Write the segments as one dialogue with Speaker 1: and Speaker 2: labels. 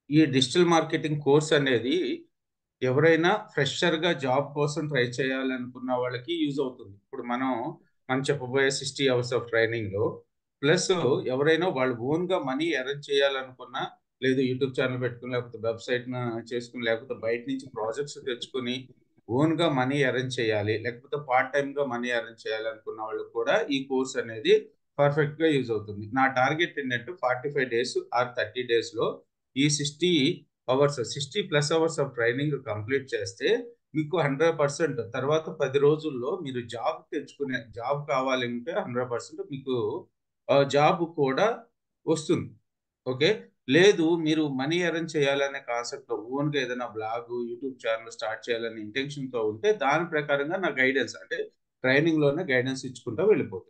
Speaker 1: ఈ digital marketing course అనేది ఎవరైనా ఫ్రెషర్ గా జాబ్ కోసం ట్రై చేయాలనుకున్న వాళ్ళకి యూజ్ అవుతుంది ఇప్పుడు మనం మనం చెప్పబోయే సిక్స్టీ అవర్స్ ఆఫ్ ట్రైనింగ్ లో ప్లస్ ఎవరైనా వాళ్ళు ఓన్ గా మనీ ఎర్న్ చేయాలనుకున్నా లేదు యూట్యూబ్ ఛానల్ పెట్టుకుని లేకపోతే వెబ్సైట్ చేసుకుని లేకపోతే బయట నుంచి ప్రాజెక్ట్స్ తెచ్చుకుని ఓన్ గా మనీ ఎర్న్ చేయాలి లేకపోతే పార్ట్ టైం గా మనీ ఎర్న్ చేయాలనుకున్న వాళ్ళు కూడా ఈ కోర్స్ అనేది పర్ఫెక్ట్ గా యూజ్ అవుతుంది నా టార్గెట్ ఏంటంటే forty five days or thirty days లో ఈ sixty hours sixty plus hours of training complete చేస్తే మీకు హండ్రెడ్ పర్సెంట్ తర్వాత పది రోజుల్లో మీరు జాబ్ తెచ్చుకునే జాబ్ కావాలంటే హండ్రెడ్ పర్సెంట్ మీకు జాబ్ కూడా వస్తుంది ఓకే లేదు మీరు మనీ ఎర్న్ చేయాలనే కాన్సెప్ట్ ఓన్గా ఏదైనా బ్లాగ్ యూట్యూబ్ ఛానల్ స్టార్ట్ చేయాలనే ఇంటెన్షన్తో ఉంటే దాని ప్రకారంగా నా గైడెన్స్ అంటే ట్రైనింగ్లోనే గైడెన్స్ ఇచ్చుకుంటూ వెళ్ళిపోతుంది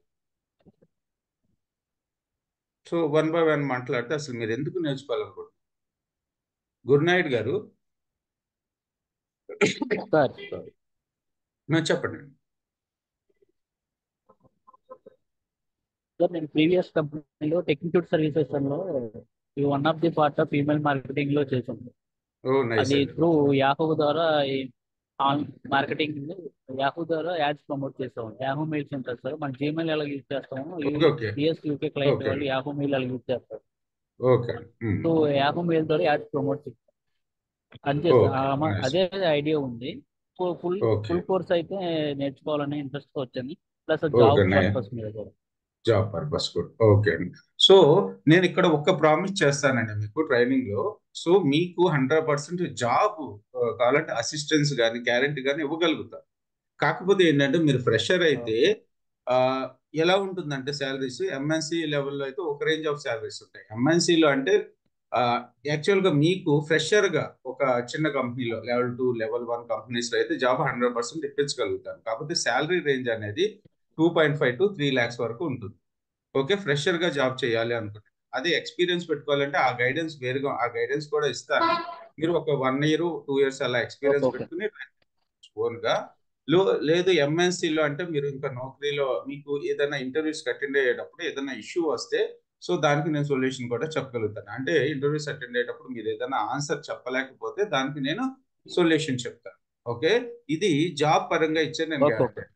Speaker 1: సో వన్ బై వన్ మాట్లాడితే అసలు మీరు ఎందుకు నేర్చుకోవాలనుకుంటున్నారు గురునాయుడు గారు
Speaker 2: సార్
Speaker 1: నా చెప్పండి
Speaker 2: సార్ నేను ప్రీవియస్ కంపెనీలో టెక్నికల్ సర్వీసెస్ లో one of the part of email marketing లో చేసాను
Speaker 1: ఓ నైస్
Speaker 2: అది త్రూ యాహూ ద్వారా మార్కెటింగ్ యాహూ ద్వారా యాడ్స్ ప్రమోట్ చేస్తాం యాహూ మెయిల్స్ ఉంటుంది సార్ మన జీమెయిల్ ఎలా యూజ్ చేస్తాము
Speaker 1: okay okay
Speaker 2: US UK client
Speaker 1: Okay.
Speaker 2: వాళ్ళు యాహూ మెయిల్ ఎలా యూజ్ చేస్తారు
Speaker 1: ఓకే
Speaker 2: సో యాహూ మెయిల్ ద్వారా యాడ్స్ ప్రమోట్ చేస్తాం అంతే
Speaker 1: Okay,
Speaker 2: సార్. ఆ, మ-
Speaker 1: nice.
Speaker 2: అదే ఐడియా ఉంది ఫుల్
Speaker 1: Okay.
Speaker 2: ఫుల్ కోర్స్ అయితే నేర్చుకోవాలనే ఇంట్రెస్ట్ వచ్చింది plus
Speaker 1: Okay,
Speaker 2: job
Speaker 1: nice.
Speaker 2: Purpose మీద కూడా
Speaker 1: జాబ్ పర్పస్ కూడా ఓకే అండి సో నేను ఇక్కడ ఒక్క ప్రామిస్ చేస్తానండి మీకు ట్రైనింగ్ లో సో మీకు హండ్రెడ్ పర్సెంట్ జాబ్ కావాలంటే అసిస్టెన్స్ కానీ గ్యారెంటీ కానీ ఇవ్వగలుగుతారు కాకపోతే ఏంటంటే మీరు ఫ్రెషర్ అయితే ఆ, ఎలా ఉంటుందంటే శాలరీస్ ఎంఎన్సి లెవెల్లో అయితే ఒక రేంజ్ ఆఫ్ శాలరీస్ ఉంటాయి MNC లో అంటే యాక్చువల్ గా మీకు ఫ్రెషర్ గా ఒక చిన్న కంపెనీలో level two level one companies లో అయితే జాబ్ హండ్రెడ్ పర్సెంట్ ఇప్పించగలుగుతారు కాకపోతే శాలరీ రేంజ్ అనేది two point five to three lakhs వరకు ఉంటుంది ఓకే ఫ్రెషర్ గా జాబ్ చేయాలి అనుకుంటే అదే ఎక్స్పీరియన్స్ పెట్టుకోవాలంటే ఆ గైడెన్స్ వేరుగా ఆ గైడెన్స్ కూడా ఇస్తాను మీరు ఒక వన్ ఇయర్ టూ ఇయర్స్ అలా ఎక్స్పీరియన్స్
Speaker 2: Okay.
Speaker 1: పెట్టుకుని ఓన్ గా లో- లేదు MNC లో అంటే మీరు ఇంకా నౌకరీలో మీకు ఏదైనా ఇంటర్వ్యూస్ అటెండ్ అయ్యేటప్పుడు ఏదైనా ఇష్యూ వస్తే సో దానికి నేను సొల్యూషన్ కూడా చెప్పగలుగుతాను అంటే ఇంటర్వ్యూస్ అటెండ్ అయ్యేటప్పుడు మీరు ఏదైనా ఆన్సర్ చెప్పలేకపోతే దానికి నేను సొల్యూషన్ చెప్తాను ఓకే ఇది జాబ్ పరంగా ఇచ్చే నేను
Speaker 2: Okay, okay.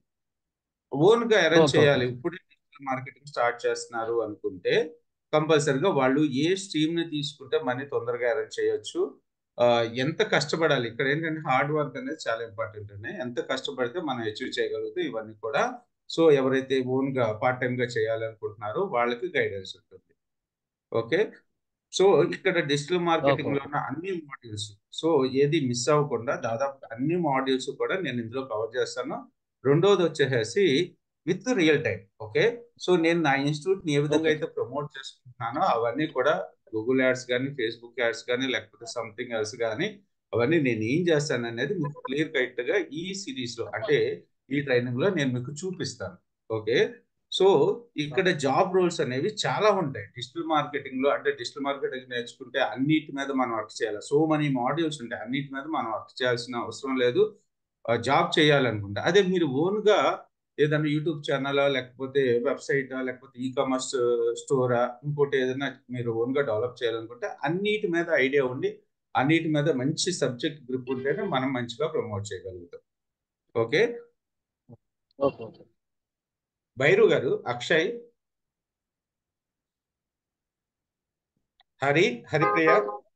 Speaker 1: ఓన్ గా అరేంజ్
Speaker 2: Okay,
Speaker 1: చేయాలి
Speaker 2: okay.
Speaker 1: ఇప్పుడు డిజిటల్ మార్కెటింగ్ స్టార్ట్ చేస్తున్నారు అనుకుంటే కంపల్సరిగా వాళ్ళు ఏ స్ట్రీమ్ ని తీసుకుంటే మనీ తొందరగా అరేంజ్ చేయొచ్చు ఆ, ఎంత కష్టపడాలి ఇక్కడ ఏంటంటే హార్డ్ వర్క్ అనేది చాలా ఇంపార్టెంట్ అండి ఎంత కష్టపడితే మనం అచీవ్ చేయగలుగుతాం ఇవన్నీ కూడా సో ఎవరైతే ఓన్ గా పార్ట్ టైం గా చేయాలనుకుంటున్నారో వాళ్ళకి గైడెన్స్ ఉంటుంది ఓకే సో ఇక్కడ డిజిటల్ మార్కెటింగ్ లో ఉన్న అన్ని మాడ్యూల్స్ సో ఏది మిస్ అవ్వకుండా దాదాపు అన్ని మాడ్యూల్స్ కూడా నేను ఇందులో కవర్ చేస్తాను రెండోది వచ్చేసి with real time okay so నేను నా ఇన్స్టిట్యూట్ ని ఏ విధంగా
Speaker 2: Okay.
Speaker 1: అయితే ప్రమోట్ చేసుకుంటున్నానో అవన్నీ కూడా గూగుల్ యాడ్స్ కానీ ఫేస్బుక్ యాడ్స్ కానీ లేకపోతే సంథింగ్ ఎల్స్ కానీ అవన్నీ నేను ఏం చేస్తాను అనేది మీకు క్లియర్ కట్ గా ఈ సిరీస్ లో అంటే ఈ ట్రైనింగ్ లో నేను మీకు చూపిస్తాను ఓకే సో ఇక్కడ జాబ్ రోల్స్ అనేవి చాలా ఉంటాయి డిజిటల్ మార్కెటింగ్ లో అంటే డిజిటల్ మార్కెటింగ్ నేర్చుకుంటే అన్నిటి మీద మనం వర్క్ చేయాలి సో మనీ మాడ్యూల్స్ ఉంటాయి అన్నిటి మీద మనం వర్క్ చేయాల్సిన అవసరం లేదు జాబ్ చేయాలనుకుంటే అదే మీరు ఓన్ గా ఏదైనా యూట్యూబ్ ఛానల్ లేకపోతే వెబ్సైట్ లేకపోతే ఈ కామర్స్ స్టోరా ఇంకోటి ఏదైనా మీరు ఓన్ గా డెవలప్ చేయాలనుకుంటే అన్నిటి మీద ఐడియా ఉండి అన్నిటి మీద మంచి సబ్జెక్ట్ గ్రూప్ ఉంటేనే మనం మంచిగా ప్రమోట్ చేయగలుగుతాం okay
Speaker 2: okay okay
Speaker 1: Bhairu garu Akshay Hari Haripriya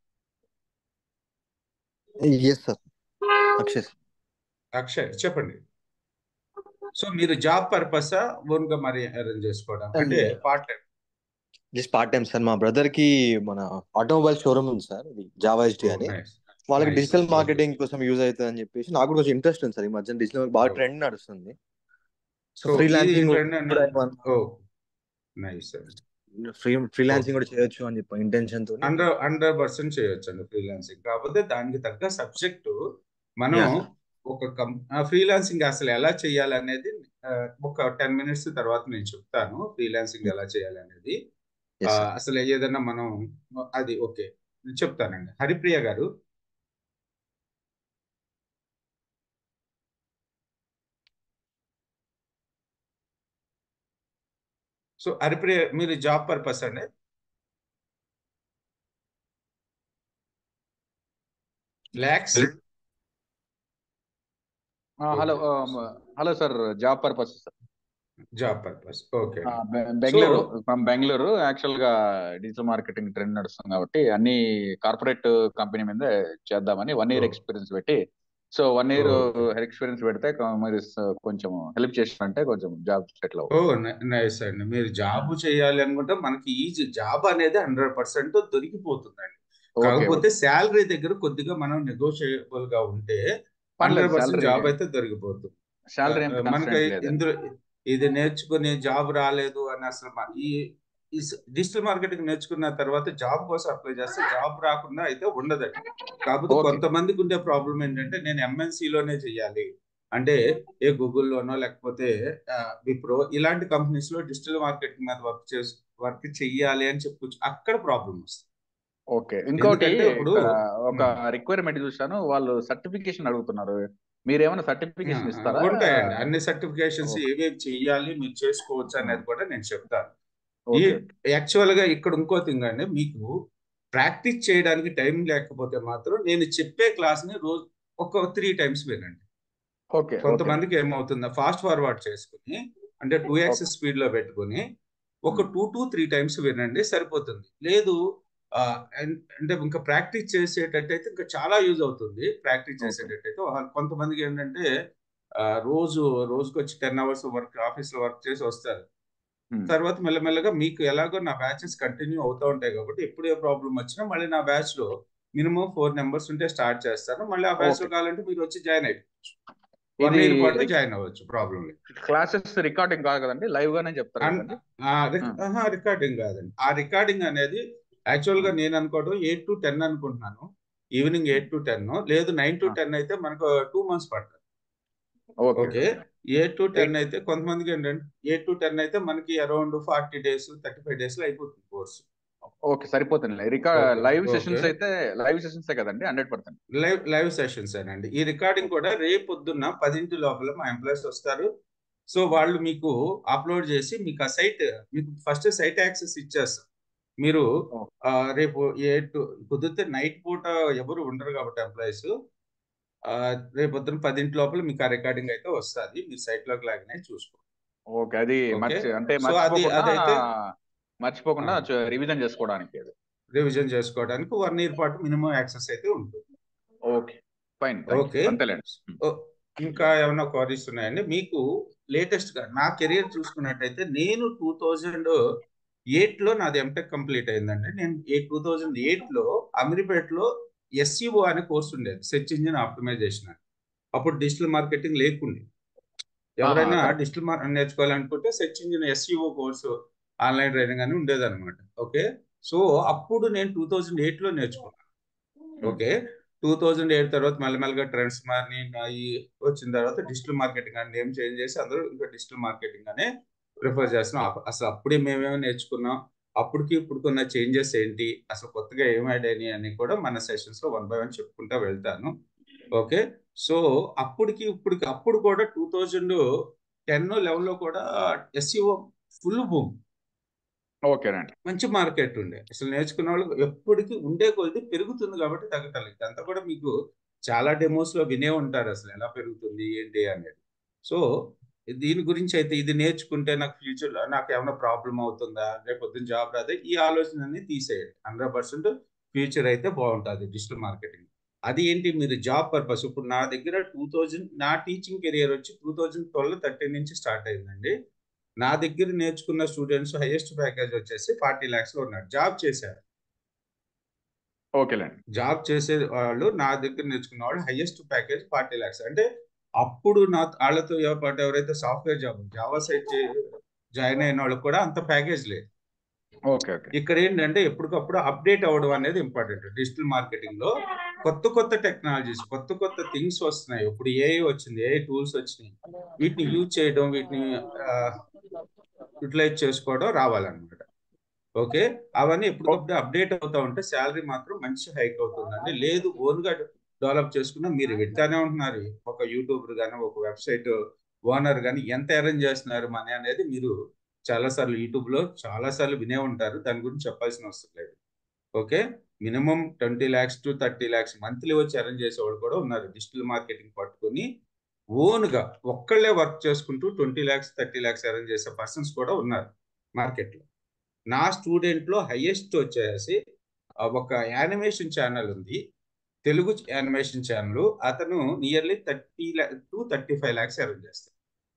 Speaker 3: yes sir Akshay sir.
Speaker 1: Akshay చెప్పండి సో మీరు జాబ్ పర్పస్ ఓన్ గా మరి అరేంజ్ చేసుకోవడం అంటే
Speaker 3: And-
Speaker 1: part time
Speaker 3: just part time sir మా బ్రదర్ కి మన ఆటోమొబైల్ షోరూమ్ ఉంది సార్ ఇది జావా ఎస్టీ అని వాళ్ళకి
Speaker 1: Nice.
Speaker 3: Digital
Speaker 1: Okay.
Speaker 3: మార్కెటింగ్ కోసం యూజ్ అవుతుంది అని చెప్పేసి నాకు కూడా కొంచెం ఇంట్రెస్ట్ ఉంది సార్ ఈ మధ్య డిజిటల్ బాగా
Speaker 1: Okay.
Speaker 3: ట్రెండ్ నడుస్తుంది సో
Speaker 1: So,
Speaker 3: ఫ్రీలాన్సింగ్
Speaker 1: ఇది trend అన్న- ఓ నైస్
Speaker 3: ఫ్రీ ఫ్రీలాన్సింగ్ కూడా చేయొచ్చు అని చెప్పి ఇంటెన్షన్ తో
Speaker 1: హండ్రెడ్ హండ్రెడ్ పర్సెంట్ చేయొచ్చు అండి ఫ్రీలాన్సింగ్ కాకపోతే దానికి తగ్గ సబ్జెక్టు మనం
Speaker 3: Yeah, sir.
Speaker 1: ఒక కం ఫ్రీలాన్సింగ్ అసలు ఎలా చేయాలి అనేది ఆ, ఒక టెన్ మినిట్స్ తర్వాత నేను చెప్తాను ఫ్రీలాన్సింగ్ ఎలా చేయాలి అనేది
Speaker 3: Yes,
Speaker 1: ఆ,
Speaker 3: sir.
Speaker 1: అసలు ఏదైనా మనం అది ఓకే చెప్తానండి హరిప్రియ గారు సో హరిప్రియ మీరు జాబ్ పర్పస్ అండి lakhs
Speaker 4: hello hello sir job purpose sir
Speaker 1: job purpose okay
Speaker 4: Bengaluru from Bengaluru actual గా డిజిటల్ మార్కెటింగ్ ట్రెండ్ నడుస్తుంది కాబట్టి అన్ని కార్పొరేట్ కంపెనీ మీద చేద్దామని వన్ ఇయర్
Speaker 1: Oh.
Speaker 4: ఎక్స్పీరియన్స్ పెట్టి so one year
Speaker 1: Okay.
Speaker 4: Experience పెడితే కొ- మీరు స- కొంచెం హెల్ప్ చేసినంటే కొంచెం జాబ్ సెటిల్
Speaker 1: ఓ
Speaker 4: అవ్వచ్చు
Speaker 1: నైస్ అండి మీరు జాబ్ చేయాలి అనుకుంటే మనకి ఈజీ జాబ్ అనేది హండ్రెడ్ పర్సెంట్ దొరికిపోతుందండి
Speaker 4: ఓకే
Speaker 1: కాకపోతే శాలరీ దగ్గర కొద్దిగా మనం నెగోషియబుల్ గా ఉంటే హండ్రెడ్ పర్సెంట్ జాబ్ అయితే దొరికిపోతుంది
Speaker 4: శాలరీ ఏం
Speaker 1: మనకి
Speaker 4: కన్స్ట్రెంట్ లేదు
Speaker 1: ఇందులో ఇది నేర్చుకుని జాబ్ రాలేదు అని అసలు మ- ఈ డిజిటల్ మార్కెటింగ్ నేర్చుకున్న తర్వాత జాబ్ కోసం అప్లై చేస్తే జాబ్ రాకుండా అయితే ఉండదండి కాకపోతే
Speaker 4: Okay.
Speaker 1: కొంతమందికి ఉండే ప్రాబ్లం ఏంటంటే నేను MNC లోనే చేయాలి అంటే ఏ గూగుల్లోనో లేకపోతే విప్రో ఇలాంటి కంపెనీస్ లో డిజిటల్ మార్కెటింగ్ మీద వర్క్ చేసి వర్క్ చెయ్యాలి అని చెప్పొచ్చు అక్కడ ప్రాబ్లం వస్తుంది
Speaker 4: ఓకే ఇంకోటి
Speaker 1: ఎందుకంటే ఇప్పుడు-
Speaker 4: ఇక్కడ ఒక
Speaker 1: Hmm.
Speaker 4: రిక్వైర్మెంట్ చూసాను వాళ్ళు సర్టిఫికేషన్ అడుగుతున్నారు మీరు ఏమైనా సర్టిఫికేషన్ ఇస్తారా
Speaker 1: ఉంటాయండి అన్ని సర్టిఫికేషన్స్
Speaker 4: Okay.
Speaker 1: ఏవేవి చెయ్యాలి మీరు చేసుకోవచ్చు అనేది కూడా నేను చెప్తాను ఈ
Speaker 4: ఓకే
Speaker 1: యాక్చువల్ గా ఇక్కడ ఇంకో థింగ్ అండి మీకు ప్రాక్టీస్ చేయడానికి టైం లేకపోతే మాత్రం నేను చెప్పే క్లాస్ ని రోజు ఒక త్రీ టైమ్స్ వినండి
Speaker 4: ఓకే
Speaker 1: కొంతమందికి ఏమవుతుందో ఫాస్ట్ ఫార్వర్డ్ చేసుకుని అంటే టూ ఎక్స్ స్పీడ్ లో పెట్టుకుని ఒక టూ టు త్రీ టైమ్స్ వినండి సరిపోతుంది లేదు ఆ, అన్- అంటే ఇంకా ప్రాక్టీస్ చేసేటట్టయితే ఇంకా చాలా యూజ్ అవుతుంది ప్రాక్టీస్
Speaker 4: Okay.
Speaker 1: చేసేటట్టయితే వా- కొంతమందికి ఏంటంటే ఆ, రోజు రోజుకి వచ్చి టెన్ అవర్స్ వర్క్ ఆఫీస్ లో వర్క్ చేసి వస్తారు తర్వాత మెల్లమెల్లగా మీకు ఎలాగో నా బ్యాచెస్ కంటిన్యూ అవుతూ ఉంటాయి కాబట్టి ఎప్పుడు ఏ ప్రాబ్లం వచ్చినా మళ్ళీ నా బ్యాచ్ లో మినిమం ఫోర్ నెంబర్స్ ఉంటే స్టార్ట్ చేస్తాను మళ్ళీ ఆ బ్యాచ్ లో
Speaker 4: Okay.
Speaker 1: కావాలంటే మీరు వచ్చి జాయిన్ అయిపోవచ్చు వన్
Speaker 4: ఇది
Speaker 1: ఇయర్ పాటు జాయిన్ అవ్వచ్చు ప్రాబ్లం లేదు
Speaker 4: క్లాసెస్ రికార్డింగ్ కాదు కదండి లైవ్ గానే చెప్తారు
Speaker 1: అన్-
Speaker 4: కదండి
Speaker 1: ఆ రిక్- ఆహా, రికార్డింగ్ కాదండి ఆ రికార్డింగ్ అనేది యాక్చువల్ గా నేను అనుకోవడం ఎయిట్ టు టెన్ అనుకుంటున్నాను ఈవినింగ్ ఎయిట్ టు టెన్ లేదు నైన్ టు
Speaker 4: ఆ.
Speaker 1: టెన్ అయితే మనకు టూ మంత్స్ పడుతుంది
Speaker 4: okay
Speaker 1: okay eight to ten అయితే కొంతమందికి ఏంటంటే ఎయిట్ టు టెన్ అయితే మనకి around forty days thirty five days లో అయిపోతుంది కోర్సు
Speaker 4: ఓకే సరిపోతుంది record
Speaker 1: Okay,
Speaker 4: live
Speaker 1: okay.
Speaker 4: Sessions అయితే లైవ్ సెషన్స్ కదండి hundred percent
Speaker 1: live live sessions అండి ఈ రికార్డింగ్ కూడా రేపు పొద్దున్న పదింటి లోపల మా ఎంప్లాయీస్ వస్తారు సో వాళ్ళు మీకు అప్లోడ్ చేసి మీకు ఆ సైట్ మీకు ఫస్ట్ సైట్ యాక్సెస్ ఇచ్చేస్తారు మీరు
Speaker 4: Oh.
Speaker 1: ఆ, రేపు ఎయిట్ కుదిరితే నైట్ పూట ఎవరు ఉండరు కాబట్టి ఎంప్లాయీస్ రేపు పొద్దున్న పదింటి లోపల మీకు ఆ రికార్డింగ్ అయితే వస్తుంది మీరు సైట్ లోకి లాగిన చూసుకో
Speaker 4: ఓకే అది
Speaker 1: Okay.
Speaker 4: మర్చి అంటే
Speaker 1: So, అది-
Speaker 4: మర్చిపోకుండా
Speaker 1: అదైతే-
Speaker 4: మర్చిపోకుండా
Speaker 1: ఆ.
Speaker 4: రివిజన్ చేసుకోవడానికి అది
Speaker 1: రివిజన్ చేసుకోవడానికి వన్ ఇయర్ పాటు మినిమం యాక్సెస్ అయితే ఉంటుంది
Speaker 4: ఓకే ఫైన్
Speaker 1: Okay.
Speaker 4: అంతేలేండి
Speaker 1: ఓ, ఇంకా ఏమైనా క్వారీస్ ఉన్నాయండి మీకు లేటెస్ట్ గా నా కెరియర్ చూసుకున్నట్టయితే నేను టూ థౌజండ్ ఎయిట్ లో నాది ఎంటెక్ కంప్లీట్ అయిందండి నేను టూ థౌజండ్ ఎయిట్ లో అమీర్పేటలో ఎస్ఈఓ అనే కోర్స్ ఉండేది సెర్చ్ ఇంజిన్ ఆప్టిమైజేషన్ అని అప్పుడు డిజిటల్ మార్కెటింగ్ లేకుండే ఎవరైనా
Speaker 4: ఆహా.
Speaker 1: డిజిటల్ మార్ నేర్చుకోవాలనుకుంటే search engine SEO course online training అని ఉండేది అనమాట ఓకే సో అప్పుడు నేను టూ థౌజండ్ ఎయిట్ లో నేర్చుకున్నాను ఓకే టూ థౌజండ్ ఎయిట్ తర్వాత మెల్లమెల్లగా ట్రెండ్స్ మారి అవి వచ్చిన తర్వాత డిజిటల్ మార్కెటింగ్ అని నేమ్ చేంజ్ చేసి అందరూ ఇంకా డిజిటల్ మార్కెటింగ్ అనే ప్రిఫర్ చేస్తున్నాం అప్ప- అసలు అప్పుడే మేమేమో నేర్చుకున్నాం అప్పటికి ఇప్పుడుకున్న చేంజెస్ ఏంటి అసలు కొత్తగా ఏం యాడ్ అయినాయి అని కూడా మన సెషన్స్ లో వన్ బై వన్ చెప్పుకుంటా వెళ్తాను ఓకే సో అప్పటికి ఇప్పటికి అప్పుడు కూడా టూ థౌజండ్ టెన్ లెవెన్ లో కూడా ఎస్ఈఓ ఫుల్ బూమ్
Speaker 4: ఓకేనండి
Speaker 1: మంచి మార్కెట్ ఉండే అసలు నేర్చుకున్న వాళ్ళు ఎప్పటికీ ఉండే కొద్ది పెరుగుతుంది కాబట్టి తగ్గటలేదు ఇదంతా కూడా మీకు చాలా డెమోస్ లో వినే ఉంటారు అసలు ఎలా పెరుగుతుంది ఏంటి అనేది సో దీని గురించి అయితే ఇది నేర్చుకుంటే నాకు ఫ్యూచర్ లో నాకు ఏమైనా ప్రాబ్లం అవుతుందా రేపు పొద్దున్న జాబ్ రాదే ఈ ఆలోచనని తీసేయండి హండ్రెడ్ పర్సెంట్ ఫ్యూచర్ అయితే బాగుంటుంది డిజిటల్ మార్కెటింగ్ అది ఏంటి మీరు జాబ్ పర్పస్ ఇప్పుడు నా దగ్గర టూ థౌజండ్ నా టీచింగ్ కెరియర్ వచ్చి టూ థౌజండ్ ట్వెల్వ్ థర్టీన్ నుంచి స్టార్ట్ అయిందండి నా దగ్గర నేర్చుకున్న స్టూడెంట్స్ హైయెస్ట్ ప్యాకేజ్ వచ్చేసి ఫార్టీ ల్యాక్స్ లో ఉన్నారు జాబ్ చేశారు
Speaker 4: ఓకేలేండి
Speaker 1: జాబ్ చేసే వాళ్ళు నా దగ్గర నేర్చుకున్న వాళ్ళు హైయెస్ట్ ప్యాకేజ్ ఫార్టీ ల్యాక్స్ అంటే అప్పుడు నా వాళ్ళతో ఎవ- పాటు ఎవరైతే software job Java site join అయిన వాళ్ళకి కూడా అంత ప్యాకేజ్ లేదు
Speaker 4: ఓకే ఓకే
Speaker 1: ఇక్కడ ఏంటంటే ఎప్పటికప్పుడు అప్డేట్ అవ్వడం అనేది ఇంపార్టెంట్ డిజిటల్ మార్కెటింగ్ లో కొత్త కొత్త టెక్నాలజీస్ కొత్త కొత్త థింగ్స్ వస్తున్నాయి ఇప్పుడు ఏఐ వచ్చింది ఏఐ టూల్స్ వచ్చినాయి వీటిని యూజ్ చేయడం వీటిని యూటిలైజ్ చేసుకోవడం రావాలన్నమాట ఓకే అవన్నీ ఎప్పటికప్పుడు అప్డేట్ అవుతా ఉంటే శాలరీ మాత్రం మంచి హైక్ అవుతుందండి లేదు ఓన్ గా డెవలప్ చేసుకున్నా మీరు వింటానే ఉంటున్నారు ఒక యూట్యూబర్ కానీ ఒక వెబ్సైట్ ఓనర్ కానీ ఎంత అరేంజ్ చేస్తున్నారు మనీ అనేది మీరు చాలా సార్లు యూట్యూబ్ లో చాలా సార్లు వినే ఉంటారు దాని గురించి చెప్పాల్సిన అవసరం లేదు okay minimum twenty lakhs to thirty lakhs monthly వచ్చి అరేంజ్ చేసేవాళ్ళు కూడా ఉన్నారు డిజిటల్ మార్కెటింగ్ పట్టుకుని ఓన్గా ఒక్కళ్ళే వర్క్ చేసుకుంటూ twenty lakhs thirty lakhs arrange చేసే పర్సన్స్ కూడా ఉన్నారు మార్కెట్లో నా స్టూడెంట్లో హైయెస్ట్ వచ్చేసి ఒక యానిమేషన్ ఛానల్ ఉంది తెలుగు యానిమేషన్ ఛానల్ అతను nearly thirty to thirty five lakhs arrange చేస్తాడు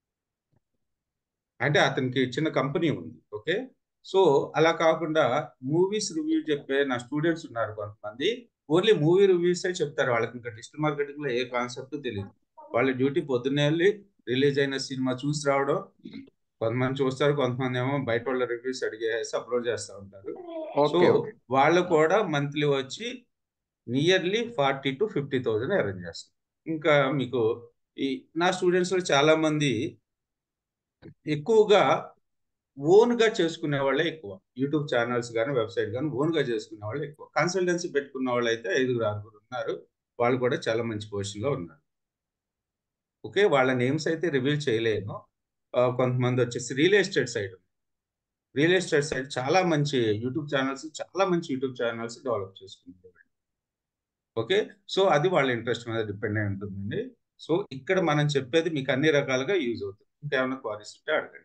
Speaker 1: అంటే అతనికి చిన్న కంపెనీ ఉంది ఓకే సో అలా కాకుండా మూవీస్ రివ్యూ చెప్పే నా స్టూడెంట్స్ ఉన్నారు కొంతమంది ఓన్లీ మూవీ రివ్యూస్ చెప్తారు వాళ్ళకి ఇంకా డిజిటల్ మార్కెటింగ్ లో ఏ కాన్సెప్ట్ తెలియదు వాళ్ళ డ్యూటీ పొద్దున్నే వెళ్ళి రిలీజ్ అయిన సినిమా చూసి రావడం కొంతమంది చూస్తారు కొంతమంది ఏమో బయట వాళ్ళ రివ్యూస్ అడిగేసి అప్లోడ్ చేస్తూ ఉంటారు సో వాళ్ళు కూడా మంత్లీ వచ్చి nearly forty to fifty thousand arrange చేస్తారు ఇంకా మీకు ఈ నా స్టూడెంట్స్ లో చాలా మంది ఎక్కువగా ఓన్ గా చేసుకునే వాళ్ళే ఎక్కువ యూట్యూబ్ ఛానల్స్ కానీ వెబ్సైట్ కానీ ఓన్ గా చేసుకునే వాళ్ళే ఎక్కువ కన్సల్టెన్సీ పెట్టుకున్న వాళ్ళు అయితే ఐదుగురు ఆరుగురు ఉన్నారు వాళ్ళు కూడా చాలా మంచి పొజిషన్ లో ఉన్నారు ఓకే వాళ్ళ నేమ్స్ అయితే రివీల్ చేయలేను కొంతమంది వచ్చేసి real estate side real estate side చాలా మంచి యూట్యూబ్ ఛానల్స్ చాలా మంచి యూట్యూబ్ ఛానల్స్ డెవలప్ చేసుకుంటారు ఓకే సో అది వాళ్ళ ఇంట్రెస్ట్ మీద డిపెండ్ అయి ఉంటుందండి సో ఇక్కడ మనం చెప్పేది మీకు అన్ని రకాలుగా యూజ్ అవుతుంది ఇంకేమైనా క్వారీస్ ఉంటే అడగండి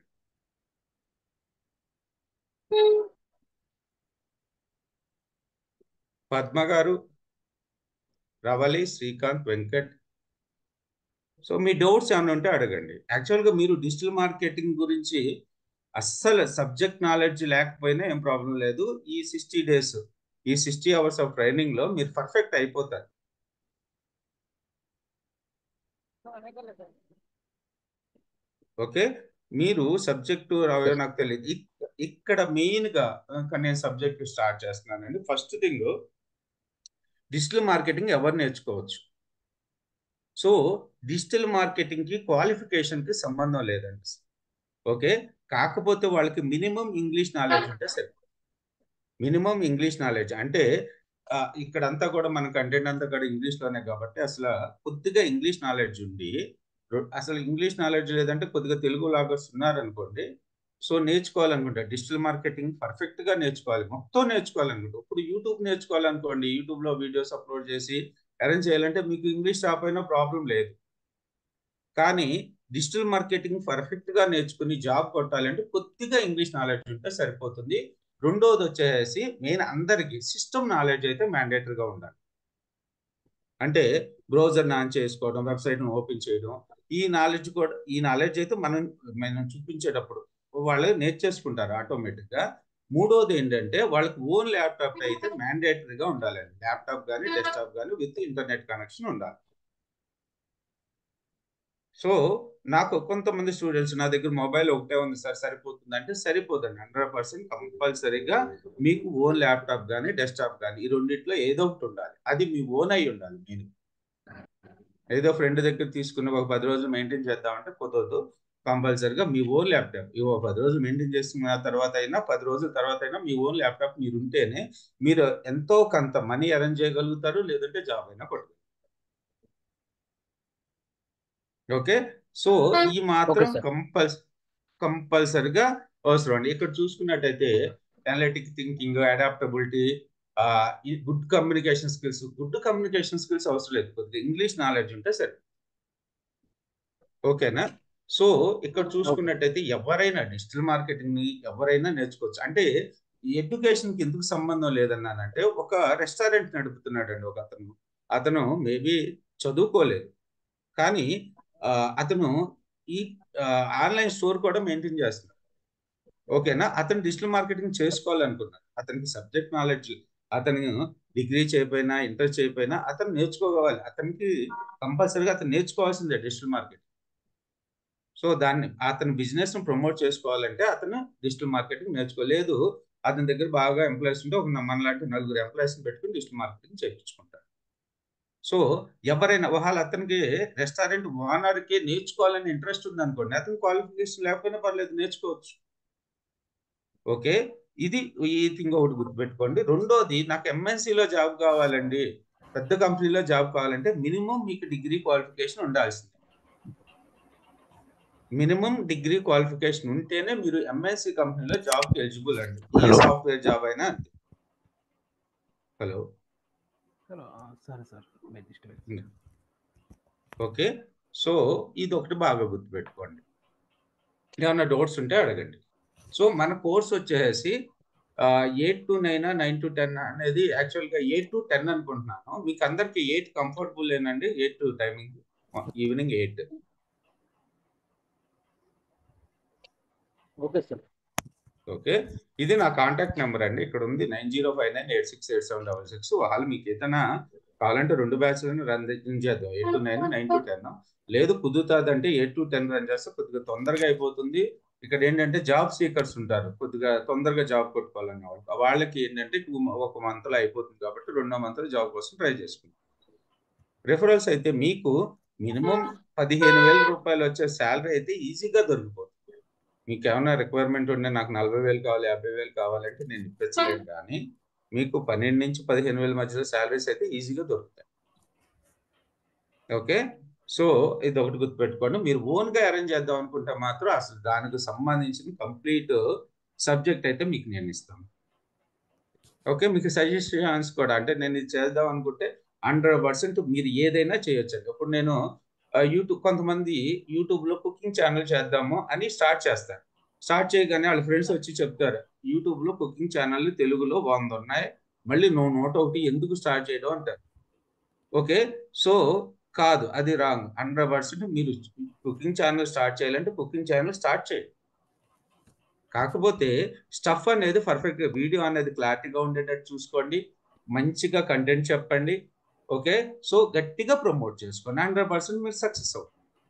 Speaker 1: పద్మ గారు రవలి శ్రీకాంత్ వెంకట్ సో మీ డౌట్స్ ఏమైనా ఉంటే అడగండి యాక్చువల్గా మీరు డిజిటల్ మార్కెటింగ్ గురించి అస్సలు సబ్జెక్ట్ నాలెడ్జ్ లేకపోయినా ఏం ప్రాబ్లం లేదు ఈ సిక్స్టీ డేస్ ఈ సిక్స్టీ అవర్స్ ఆఫ్ ట్రైనింగ్ లో మీరు పర్ఫెక్ట్ అయిపోతారు ఓకే మీరు సబ్జెక్టు రావో నాకు తెలియదు ఇక్కడ మెయిన్ గా నేను సబ్జెక్ట్ స్టార్ట్ చేస్తున్నానండి ఫస్ట్ థింగ్ డిజిటల్ మార్కెటింగ్ ఎవరు నేర్చుకోవచ్చు సో డిజిటల్ మార్కెటింగ్ కి క్వాలిఫికేషన్ కి సంబంధం లేదండి ఓకే కాకపోతే వాళ్ళకి మినిమం ఇంగ్లీష్ నాలెడ్జ్ ఉంటే సరిపోతుంది మినిమం ఇంగ్లీష్ నాలెడ్జ్ అంటే ఇక్కడంతా కూడా మన కంటెంట్ అంతా కూడా ఇంగ్లీష్ లోనే కాబట్టి అసలు కొద్దిగా ఇంగ్లీష్ నాలెడ్జ్ ఉండి అసలు ఇంగ్లీష్ నాలెడ్జ్ లేదంటే కొద్దిగా తెలుగు లాగర్స్ ఉన్నారనుకోండి సో నేర్చుకోవాలనుకుంటా డిజిటల్ మార్కెటింగ్ పర్ఫెక్ట్ గా నేర్చుకోవాలి మొత్తం నేర్చుకోవాలనుకుంటా ఇప్పుడు యూట్యూబ్ నేర్చుకోవాలనుకోండి యూట్యూబ్ లో వీడియోస్ అప్లోడ్ చేసి అరేంజ్ చేయాలంటే మీకు ఇంగ్లీష్ రాకపోయినా ప్రాబ్లం లేదు కానీ డిజిటల్ మార్కెటింగ్ పర్ఫెక్ట్ గా నేర్చుకుని జాబ్ కొట్టాలంటే కొద్దిగా ఇంగ్లీష్ నాలెడ్జ్ ఉంటే సరిపోతుంది రెండోది వచ్చేసి మెయిన్ అందరికి సిస్టమ్ నాలెడ్జ్ అయితే మ్యాండేటరీగా ఉండాలి అంటే బ్రౌజర్ ఆన్ చేసుకోవడం వెబ్సైట్ ఓపెన్ చేయడం ఈ నాలెడ్జ్ కూడా ఈ నాలెడ్జ్ అయితే మనం మనం చూపించేటప్పుడు వాళ్ళు నేర్చేసుకుంటారు ఆటోమేటిక్ గా మూడోది ఏంటంటే వాళ్ళకి ఓన్ ల్యాప్టాప్ అయితే మ్యాండేటరీగా ఉండాలండి ల్యాప్టాప్ కానీ డెస్క్టాప్ కానీ విత్ ఇంటర్నెట్ కనెక్షన్ ఉండాలి సో నాకు కొంతమంది స్టూడెంట్స్ నా దగ్గర మొబైల్ ఒకటే ఉంది సార్ సరిపోతుంది అంటే సరిపోదండి హండ్రెడ్ పర్సెంట్ కంపల్సరీగా మీకు ఓన్ ల్యాప్టాప్ కానీ డెస్క్టాప్ కానీ ఈ రెండిట్లో ఏదో ఒకటి ఉండాలి అది మీ ఓన్ అయి ఉండాలి నేను ఏదో ఫ్రెండ్ దగ్గర తీసుకుని ఒక పది రోజులు మెయింటైన్ చేద్దామంటే కుదరదు కంపల్సరీగా మీ ఓన్ ల్యాప్టాప్ ఇవో పది రోజులు మెయింటైన్ చేసుకున్న తర్వాత అయినా పది రోజుల తర్వాత అయినా మీ ఓన్ ల్యాప్టాప్ మీరు ఉంటేనే మీరు ఎంతో కొంత మనీ అరేంజ్ చేయగలుగుతారు లేదంటే జాబ్ అయినా కొట్టగలుగుతారు ఓకే సో ఈ మాత్రం కంపల్స కంపల్సరిగా అవసరం అండి ఇక్కడ చూసుకున్నట్టయితే analytic thinking adaptability good communication skills good communication skills అవసరం లేదు కొద్దిగా ఇంగ్లీష్ నాలెడ్జ్ ఉంటే సరే ఓకేనా సో ఇక్కడ చూసుకున్నట్టయితే ఎవరైనా డిజిటల్ మార్కెటింగ్ ని ఎవరైనా నేర్చుకోవచ్చు అంటే ఎడ్యుకేషన్ కి ఎందుకు సంబంధం లేదన్నానంటే ఒక రెస్టారెంట్ నడుపుతున్నాడండి ఒక అతను అతను మేబీ చదువుకోలేదు కానీ అతను ఈ ఆన్లైన్ స్టోర్ కూడా మెయింటైన్ చేస్తున్నాడు ఓకేనా అతను డిజిటల్ మార్కెటింగ్ చేసుకోవాలనుకున్నాడు అతనికి సబ్జెక్ట్ నాలెడ్జ్ అతను డిగ్రీ చేయకపోయినా ఇంటర్ చేయకపోయినా అతను నేర్చుకోవాలి అతనికి కంపల్సరీగా అతను నేర్చుకోవాల్సిందే డిజిటల్ మార్కెటింగ్ సో దాన్ని అతని బిజినెస్ ను ప్రమోట్ చేసుకోవాలంటే అతను డిజిటల్ మార్కెటింగ్ నేర్చుకోలేదు అతని దగ్గర బాగా ఎంప్లాయీస్ ఉంటే ఒక మనలాంటి నలుగురు ఎంప్లాయీస్ పెట్టుకుని డిజిటల్ మార్కెటింగ్ చేయించుకుంటారు సో ఎవరైనా ఒకవేళ అతనికి రెస్టారెంట్ ఓనర్కి నేర్చుకోవాలని ఇంట్రెస్ట్ ఉంది అనుకోండి అతని క్వాలిఫికేషన్ లేకపోయినా పర్లేదు నేర్చుకోవచ్చు ఓకే ఇది ఈ థింగ్ ఒకటి గుర్తుపెట్టుకోండి రెండోది నాకు ఎంఎన్సీలో జాబ్ కావాలండి పెద్ద కంపెనీలో జాబ్ కావాలంటే మినిమం మీకు డిగ్రీ క్వాలిఫికేషన్ ఉండాల్సింది మినిమం డిగ్రీ క్వాలిఫికేషన్ ఉంటేనే మీరు ఎంఎన్సీ కంపెనీలో జాబ్ ఎలిజిబుల్ అండి ఏ సాఫ్ట్వేర్ జాబ్ అయినా అంతే హలో
Speaker 5: హలో సరే sir my disturbance
Speaker 1: okay so ఇది ఒకటి బాగా గుర్తుపెట్టుకోండి ఏమన్నా డౌట్స్ ఉంటే అడగండి సో మన కోర్స్ వచ్చేసి eight to nine nine to ten అనేది యాక్చువల్గా ఎయిట్ టు టెన్ అనుకుంటున్నాను మీకు అందరికి ఎయిట్ కంఫర్టబుల్ ఏనండి eight to timing evening eight
Speaker 2: okay sir
Speaker 1: okay ఇది నా కాంటాక్ట్ నెంబర్ అండి ఇక్కడ ఉంది nine zero five nine eight six eight seven double six వాళ్ళు మీకు ఏదైనా కావాలంటే రెండు బ్యాచ్లను రన్ చేద్దాం eight to nine nine to ten లేదు కుదురుతుందంటే ఎయిట్ టు టెన్ రన్ చేస్తే కొద్దిగా తొందరగా అయిపోతుంది ఇక్కడ ఏంటంటే జాబ్ సీకర్స్ ఉంటారు కొద్దిగా తొందరగా జాబ్ కొట్టుకోవాలన్న వాళ్ళు వాళ్ళకి ఏంటంటే టూ ఒక మంత్లో అయిపోతుంది కాబట్టి రెండో మంత్లో జాబ్ కోసం ట్రై చేసుకుంటాం రిఫరల్స్ అయితే మీకు మినిమం పదిహేను వేల రూపాయలు వచ్చే శాలరీ అయితే ఈజీగా దొరికిపోతుంది మీకు ఏమైనా రిక్వైర్మెంట్ ఉంటే నాకు నలభై వేలు కావాలి యాభై వేలు కావాలంటే నేను ఇప్పించలేను కానీ మీకు పన్నెండు నుంచి పదిహేను వేల మధ్యలో శాలరీస్ అయితే ఈజీగా దొరుకుతాయి ఓకే సో ఇది ఒకటి గుర్తుపెట్టుకోండి మీరు ఓన్గా అరేంజ్ చేద్దాం అనుకుంటే మాత్రం అసలు దానికి సంబంధించిన కంప్లీట్ సబ్జెక్ట్ అయితే మీకు నేను ఇస్తాను ఓకే మీకు సజెషన్స్ కూడా అంటే నేను ఇది చేద్దాం అనుకుంటే హండ్రెడ్ పర్సెంట్ మీరు ఏదైనా చేయొచ్చండి ఇప్పుడు నేను యూట్యూబ్ కొంతమంది యూట్యూబ్లో కుకింగ్ ఛానల్ చేద్దాము అని స్టార్ట్ చేస్తారు స్టార్ట్ చేయగానే వాళ్ళ ఫ్రెండ్స్ వచ్చి చెప్తారు యూట్యూబ్లో కుకింగ్ ఛానల్ తెలుగులో వంద ఉన్నాయి మళ్ళీ నువ్వు నోట ఒకటి ఎందుకు స్టార్ట్ చేయడం అంటారు ఓకే సో కాదు అది రాంగ్ హండ్రెడ్ పర్సెంట్ మీరు కుకింగ్ ఛానల్ స్టార్ట్ చేయాలంటే కుకింగ్ ఛానల్ స్టార్ట్ చేయండి కాకపోతే స్టఫ్ అనేది పర్ఫెక్ట్గా వీడియో అనేది క్లారిటీగా ఉండేటట్టు చూసుకోండి మంచిగా కంటెంట్ చెప్పండి ఓకే సో గట్టిగా ప్రమోట్ చేసుకోండి హండ్రెడ్ పర్సెంట్ మీరు సక్సెస్ అవుతారు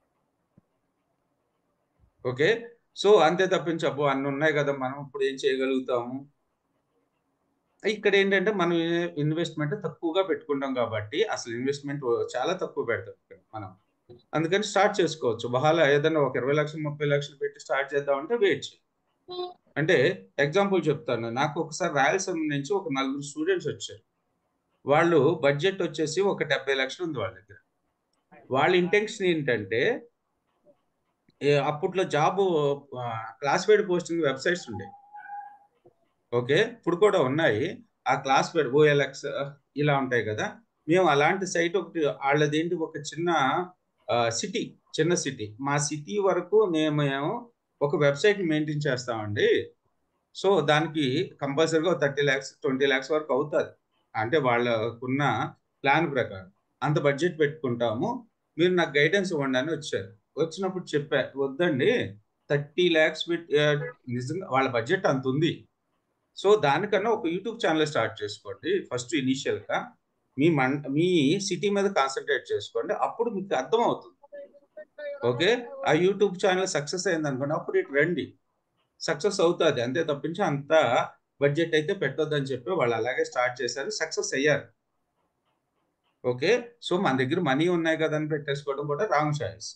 Speaker 1: ఓకే సో అంతే తప్పించి అబ్బో అన్ని ఉన్నాయి కదా మనం ఇప్పుడు ఏం చేయగలుగుతాము ఇక్కడ ఏంటంటే మనం ఇన్వెస్ట్మెంట్ తక్కువగా పెట్టుకుంటాం కాబట్టి అసలు ఇన్వెస్ట్మెంట్ చాలా తక్కువ పెడతాం ఇక్కడ మనం అందుకని స్టార్ట్ చేసుకోవచ్చు బహాల ఏదైనా ఒక ఇరవై లక్షలు ముప్పై లక్షలు పెట్టి స్టార్ట్ చేద్దామంటే వెయిట్ చేయి అంటే ఎగ్జాంపుల్ చెప్తాను నాకు ఒకసారి రాయలసీమ నుంచి ఒక నలుగురు స్టూడెంట్స్ వచ్చారు వాళ్ళు బడ్జెట్ వచ్చేసి ఒక డెబ్బై లక్షలు ఉంది వాళ్ళ దగ్గర వాళ్ళ ఇంటెన్షన్ ఏంటంటే అప్పట్లో జాబ్ క్లాసిఫైడ్ పోస్టింగ్ వెబ్సైట్స్ ఉండే ఓకే ఇప్పుడు కూడా ఉన్నాయి ఆ క్లాసిఫైడ్ ఓఎల్ఎక్స్ ఇలా ఉంటాయి కదా మేము అలాంటి సైట్ ఒకటి వాళ్ళదేంటి ఒక చిన్న సిటీ చిన్న సిటీ మా సిటీ వరకు మేము ఒక వెబ్సైట్ మెయింటైన్ చేస్తామండి సో దానికి కంపల్సరీగా థర్టీ ల్యాక్స్ ట్వంటీ ల్యాక్స్ వరకు అవుతుంది అంటే వాళ్ళకున్న ప్లాన్ ప్రకారం అంత బడ్జెట్ పెట్టుకుంటాము మీరు నాకు గైడెన్స్ ఇవ్వండి అని వచ్చారు వచ్చినప్పుడు చెప్పా వద్దండి థర్టీ ల్యాక్స్ నిజంగా వాళ్ళ బడ్జెట్ అంత ఉంది సో దానికన్నా ఒక యూట్యూబ్ ఛానల్ స్టార్ట్ చేసుకోండి ఫస్ట్ ఇనీషియల్గా మీ మన్ మీ సిటీ మీద కాన్సన్ట్రేట్ చేసుకోండి అప్పుడు మీకు అర్థం అవుతుంది ఓకే ఆ యూట్యూబ్ ఛానల్ సక్సెస్ అయింది అనుకోండి అప్పుడు ఇటు రండి సక్సెస్ అవుతుంది అంతే తప్పించి అంత బడ్జెట్ అయితే పెట్టొద్దని చెప్పి వాళ్ళు అలాగే స్టార్ట్ చేశారు సక్సెస్ అయ్యారు ఓకే సో మన దగ్గర మనీ ఉన్నాయి కదా అని పెట్టేసుకోవడం కూడా రాంగ్ చాయిస్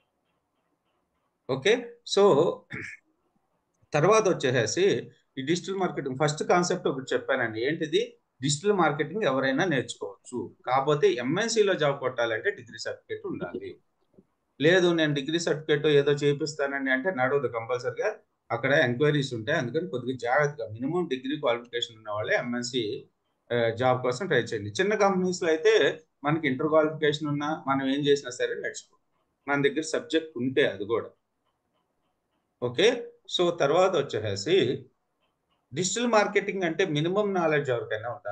Speaker 1: ఓకే సో తర్వాత వచ్చేసేసి ఈ డిజిటల్ మార్కెటింగ్ ఫస్ట్ కాన్సెప్ట్ ఒకటి చెప్పానండి ఏంటిది డిజిటల్ మార్కెటింగ్ ఎవరైనా నేర్చుకోవచ్చు కాకపోతే ఎంఎన్సీలో జాబ్ కొట్టాలంటే డిగ్రీ సర్టిఫికేట్ ఉండాలి లేదు నేను డిగ్రీ సర్టిఫికేట్ ఏదో చేపిస్తానని అంటే నడవదు కంపల్సరిగా అక్కడ ఎంక్వైరీస్ ఉంటాయి అందుకని కొద్దిగా జాగ్రత్తగా మినిమం డిగ్రీ క్వాలిఫికేషన్ ఉన్న వాళ్ళే ఎంఎన్సీ జాబ్ కోసం ట్రై చేయండి చిన్న కంపెనీస్లో అయితే మనకి ఇంటర్ క్వాలిఫికేషన్ ఉన్నా మనం ఏం చేసినా సరే నేర్చుకో మన దగ్గర సబ్జెక్ట్ ఉంటే అది కూడా ఓకే సో తర్వాత వచ్చేసి డిజిటల్ మార్కెటింగ్ అంటే మినిమం నాలెడ్జ్ ఎవరికైనా ఉందా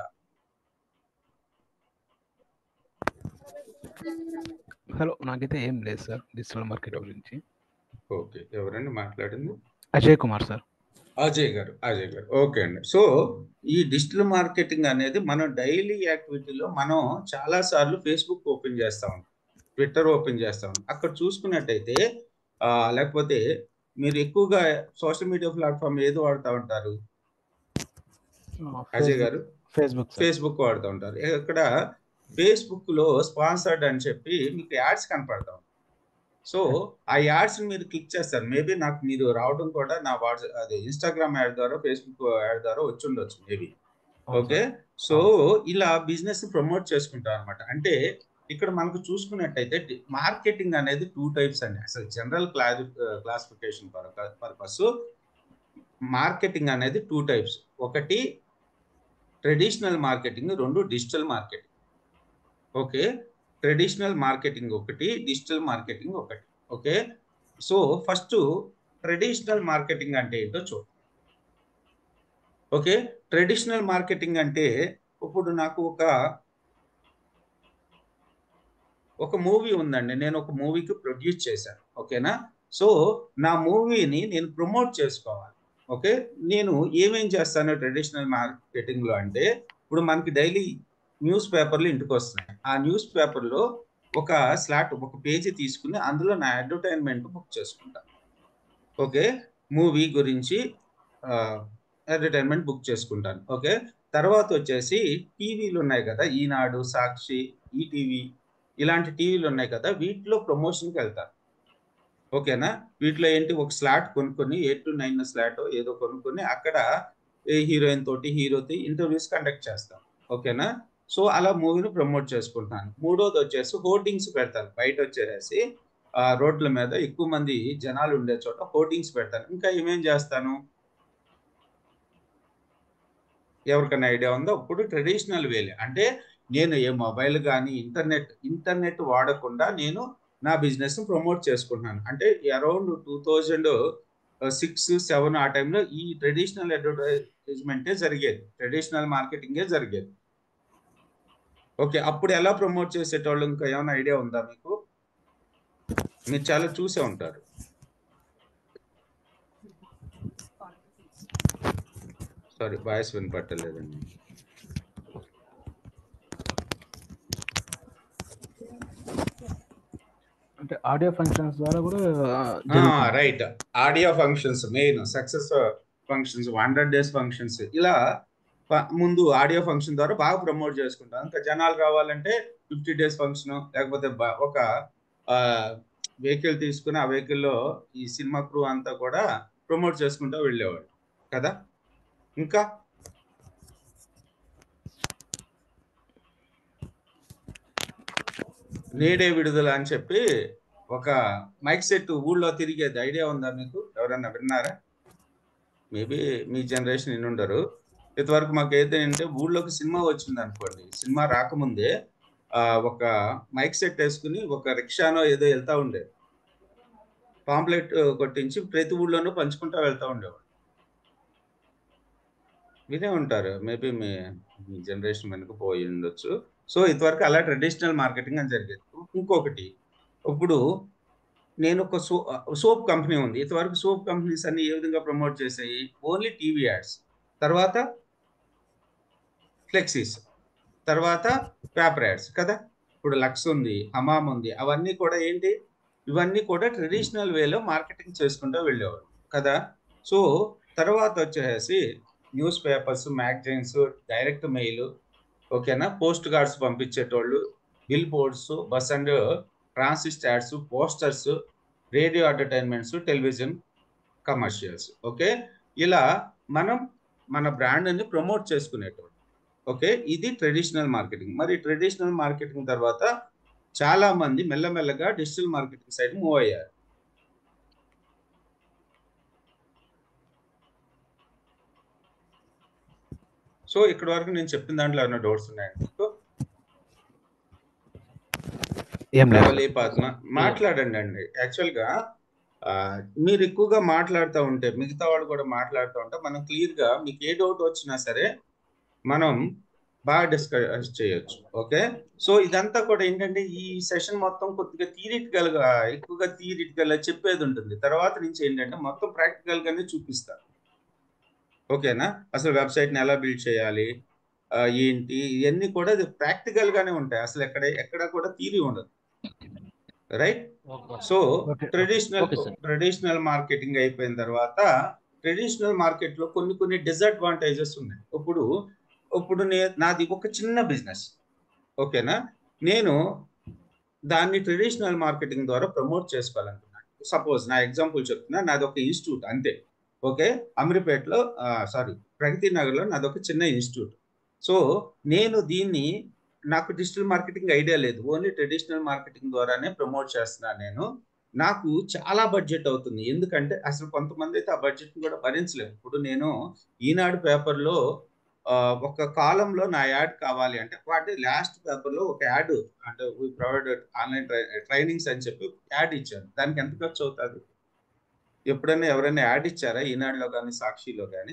Speaker 5: హలో నాకైతే ఏం లేదు సార్ డిజిటల్ మార్కెట్ గురించి
Speaker 1: ఓకే ఎవరండి మాట్లాడింది
Speaker 5: అజయ్ కుమార్ సార్
Speaker 1: అజయ్ గారు అజయ్ గారు ఓకే అండి సో ఈ డిజిటల్ మార్కెటింగ్ అనేది మనం డైలీ యాక్టివిటీలో మనం చాలా సార్లు ఫేస్బుక్ ఓపెన్ చేస్తాం ట్విట్టర్ ఓపెన్ చేస్తాం అక్కడ చూసుకున్నట్టయితే లేకపోతే మీరు ఎక్కువగా సోషల్ మీడియా ప్లాట్ఫామ్ ఏది వాడుతూ ఉంటారు అజయ్ గారు
Speaker 5: ఫేస్బుక్
Speaker 1: ఫేస్బుక్ వాడుతూ ఉంటారు ఇక్కడ ఫేస్బుక్ లో స్పాన్సర్డ్ అని చెప్పి మీకు యాడ్స్ కనపడతా సో ఆ యాడ్స్ మీరు క్లిక్ చేస్తారు మేబీ నాకు మీరు రావడం కూడా నా వాట్సాప్ అదే ఇన్స్టాగ్రామ్ యాడ్ ద్వారా ఫేస్బుక్ యాడ్ ద్వారా వచ్చి ఉండొచ్చు మేబీ ఓకే సో ఇలా బిజినెస్ ప్రమోట్ చేసుకుంటాం అనమాట అంటే ఇక్కడ మనకు చూసుకున్నట్టయితే మార్కెటింగ్ అనేది టూ టైప్స్ అండి అసలు జనరల్ క్లాసి క్లాసిఫికేషన్ పర్పస్ మార్కెటింగ్ అనేది టూ టైప్స్ ఒకటి ట్రెడిషనల్ మార్కెటింగ్ రెండు digital marketing okay traditional marketing ఒకటి డిజిటల్ మార్కెటింగ్ ఒకటి okay so first traditional marketing అంటే ఏంటో చూద్దాం ఓకే ట్రెడిషనల్ మార్కెటింగ్ అంటే ఇప్పుడు నాకు ఒక ఒక మూవీ ఉందండి నేను ఒక మూవీకి ప్రొడ్యూస్ చేశాను ఓకేనా సో నా మూవీని నేను ప్రమోట్ చేసుకోవాలి ఓకే నేను ఏమేం చేస్తాను ట్రెడిషనల్ మార్కెటింగ్లో అంటే ఇప్పుడు మనకి డైలీ న్యూస్ పేపర్లు ఇంటికి వస్తున్నాయి ఆ న్యూస్ పేపర్లో ఒక స్లాట్ ఒక పేజీ తీసుకుని అందులో నా అడ్వర్టైన్మెంట్ బుక్ చేసుకుంటాను ఓకే మూవీ గురించి అడ్వర్టైన్మెంట్ బుక్ చేసుకుంటాను ఓకే తర్వాత వచ్చేసి టీవీలు ఉన్నాయి కదా ఈనాడు సాక్షి ఈటీవీ ఇలాంటి టీవీలు ఉన్నాయి కదా వీటిలో ప్రమోషన్కి వెళ్తాను ఓకేనా వీటిలో ఏంటి ఒక స్లాట్ కొనుక్కొని ఎయిట్ టు నైన్ స్లాట్ ఏదో కొనుక్కొని అక్కడ ఏ హీరోయిన్ తోటి హీరోతో ఇంటర్వ్యూస్ కండక్ట్ చేస్తాం ఓకేనా సో అలా మూవీని ప్రమోట్ చేసుకుంటాను మూడోది వచ్చేసి హోర్డింగ్స్ పెడతాను బయట వచ్చేసి ఆ రోడ్ల మీద ఎక్కువ మంది జనాలు ఉండే చోట హోర్డింగ్స్ పెడతాను ఇంకా ఏమేం చేస్తాను ఎవరికైనా ఐడియా ఉందో ఇప్పుడు ట్రెడిషనల్ వేలే అంటే నేను ఏ మొబైల్ కానీ ఇంటర్నెట్ ఇంటర్నెట్ వాడకుండా నేను నా బిజినెస్ ప్రమోట్ చేసుకుంటున్నాను అంటే around two thousand six seven ఆ టైంలో ఈ ట్రెడిషనల్ అడ్వర్టైజ్మెంటే జరిగేది ట్రెడిషనల్ మార్కెటింగే జరిగేది ఓకే అప్పుడు ఎలా ప్రమోట్ చేసేటోళ్ళు ఇంకా ఏమైనా ఐడియా ఉందా మీకు మీరు చాలా చూసే ఉంటారు సారీ వాయిస్ వినపట్టలేదండి
Speaker 5: అంటే ఆడియో ఫంక్షన్స్ ద్వారా కూడా జరుగుతుంది.
Speaker 1: Right audio functions main success functions hundred days functions ఇలా ప- ముందు ఆడియో ఫంక్షన్ ద్వారా బాగా ప్రమోట్ చేసుకుంటాం ఇంకా జనాలు రావాలంటే ఫిఫ్టీ డేస్ ఫంక్షన్ లేకపోతే బ- ఒక వెహికల్ తీసుకుని ఆ వెహికల్లో ఈ సినిమా క్రూ అంతా కూడా ప్రమోట్ చేసుకుంటూ వెళ్ళేవాడు కదా ఇంకా నేడే విడుదల అని చెప్పి ఒక మైక్ సెట్ ఊళ్ళో తిరిగేది ఐడియా ఉందా మీకు ఎవరన్నా విన్నారా మేబీ మీ జనరేషన్ ఇన్ని ఉండరు ఇంతవరకు మాకు ఏంటంటే ఊళ్ళోకి సినిమా వచ్చింది అనుకోండి సినిమా రాకముందే ఆ, ఒక మైక్ సెట్ వేసుకుని ఒక రిక్షానో ఏదో వెళ్తా ఉండేది పాంప్లెట్ కొట్టించి ప్రతి ఊళ్ళోనూ పంచుకుంటూ వెళ్తా ఉండేవాడు వినే ఉంటారు మేబీ మీ మీ జనరేషన్ వెనుక పోయి ఉండొచ్చు సో ఇంతవరకు అలా ట్రెడిషనల్ మార్కెటింగ్ అని జరిగేది ఇంకొకటి ఇప్పుడు నేను ఒక సో సోప్ కంపెనీ ఉంది ఇంతవరకు సోప్ కంపెనీస్ అన్ని ఏ విధంగా ప్రమోట్ చేసాయి ఓన్లీ టీవీ యాడ్స్ తర్వాత ఫ్లెక్సీస్ తర్వాత పేపర్ యాడ్స్ కదా ఇప్పుడు లక్స్ ఉంది హమామ్ ఉంది అవన్నీ కూడా ఏంటి ఇవన్నీ కూడా ట్రెడిషనల్ వేలో మార్కెటింగ్ చేసుకుంటూ వెళ్ళేవారు కదా సో తర్వాత వచ్చేసి newspapers magazines direct mail ఓకేనా పోస్ట్ కార్డ్స్ పంపించేటోళ్ళు billboards bus and transit ads posters radio advertisements television commercials okay ఇలా మనం మన బ్రాండ్ని ప్రమోట్ చేసుకునేటోళ్ళు ఓకే ఇది ట్రెడిషనల్ మార్కెటింగ్ మరి ట్రెడిషనల్ మార్కెటింగ్ తర్వాత చాలా మంది మెల్లమెల్లగా డిజిటల్ మార్కెటింగ్ సైడ్ మూవ్ అయ్యారు సో ఇక్కడ వరకు నేను చెప్పిన దాంట్లో ఏమైనా డౌట్స్ ఉన్నాయండి మీకు
Speaker 5: ఏం లేదు
Speaker 1: రవలి పద్మ మాట్లాడండి అండి యాక్చువల్ గా ఆ, మీరు ఎక్కువగా మాట్లాడుతూ ఉంటే మిగతా వాళ్ళు కూడా మాట్లాడుతూ ఉంటే మనం క్లియర్ గా మీకు ఏ డౌట్ వచ్చినా సరే మనం బాగా డిస్కస్ చేయొచ్చు ఓకే సో ఇదంతా కూడా ఏంటంటే ఈ సెషన్ మొత్తం కొద్దిగా థియరిటికల్ గా ఎక్కువగా థియరిటికల్ చెప్పేది ఉంటుంది తర్వాత నుంచి ఏంటంటే మొత్తం ప్రాక్టికల్ గానే చూపిస్తారు ఓకేనా అసలు వెబ్సైట్ ని ఎలా బిల్డ్ చేయాలి ఆ, ఏంటి ఇవన్నీ కూడా ప్రాక్టికల్ గానే ఉంటాయి అసలు ఎక్కడ ఎక్కడ కూడా థియరీ ఉండదు right so
Speaker 5: okay
Speaker 1: traditional
Speaker 2: Okay, sir.
Speaker 1: Traditional marketing అయిపోయిన తర్వాత ట్రెడిషనల్ మార్కెట్ లో కొన్ని కొన్ని డిసడ్వాంటేజెస్ ఉన్నాయి ఇప్పుడు ఇప్పుడు నే- నాది ఒక చిన్న బిజినెస్ ఓకేనా నేను దాన్ని ట్రెడిషనల్ మార్కెటింగ్ ద్వారా ప్రమోట్ చేసుకోవాలనుకున్నాను సపోజ్ నా ఎగ్జాంపుల్ చెప్తున్నా నాది ఒక ఇన్స్టిట్యూట్ అంతే ఓకే అమీర్పేటలో సారీ ప్రగతి నగర్లో నాది ఒక చిన్న ఇన్స్టిట్యూట్ సో నేను దీన్ని నాకు డిజిటల్ మార్కెటింగ్ ఐడియా లేదు ఓన్లీ ట్రెడిషనల్ మార్కెటింగ్ ద్వారానే ప్రమోట్ చేస్తున్నాను నేను నాకు చాలా బడ్జెట్ అవుతుంది ఎందుకంటే అసలు కొంతమంది అయితే ఆ బడ్జెట్ కూడా భరించలేము ఇప్పుడు నేను ఈనాడు పేపర్లో ఒక కాలంలో నా యాడ్ కావాలి అంటే వాటి లాస్ట్ పేపర్లో ఒక యాడ్ అంటే వీ ప్రొవైడ్ ఆన్లైన్ ట్రైనింగ్స్ అని చెప్పి యాడ్ ఇచ్చాను దానికి ఎంత ఖర్చు అవుతుంది ఎప్పుడైనా ఎవరైనా యాడ్ ఇచ్చారా ఈనాడులో కానీ సాక్షిలో కానీ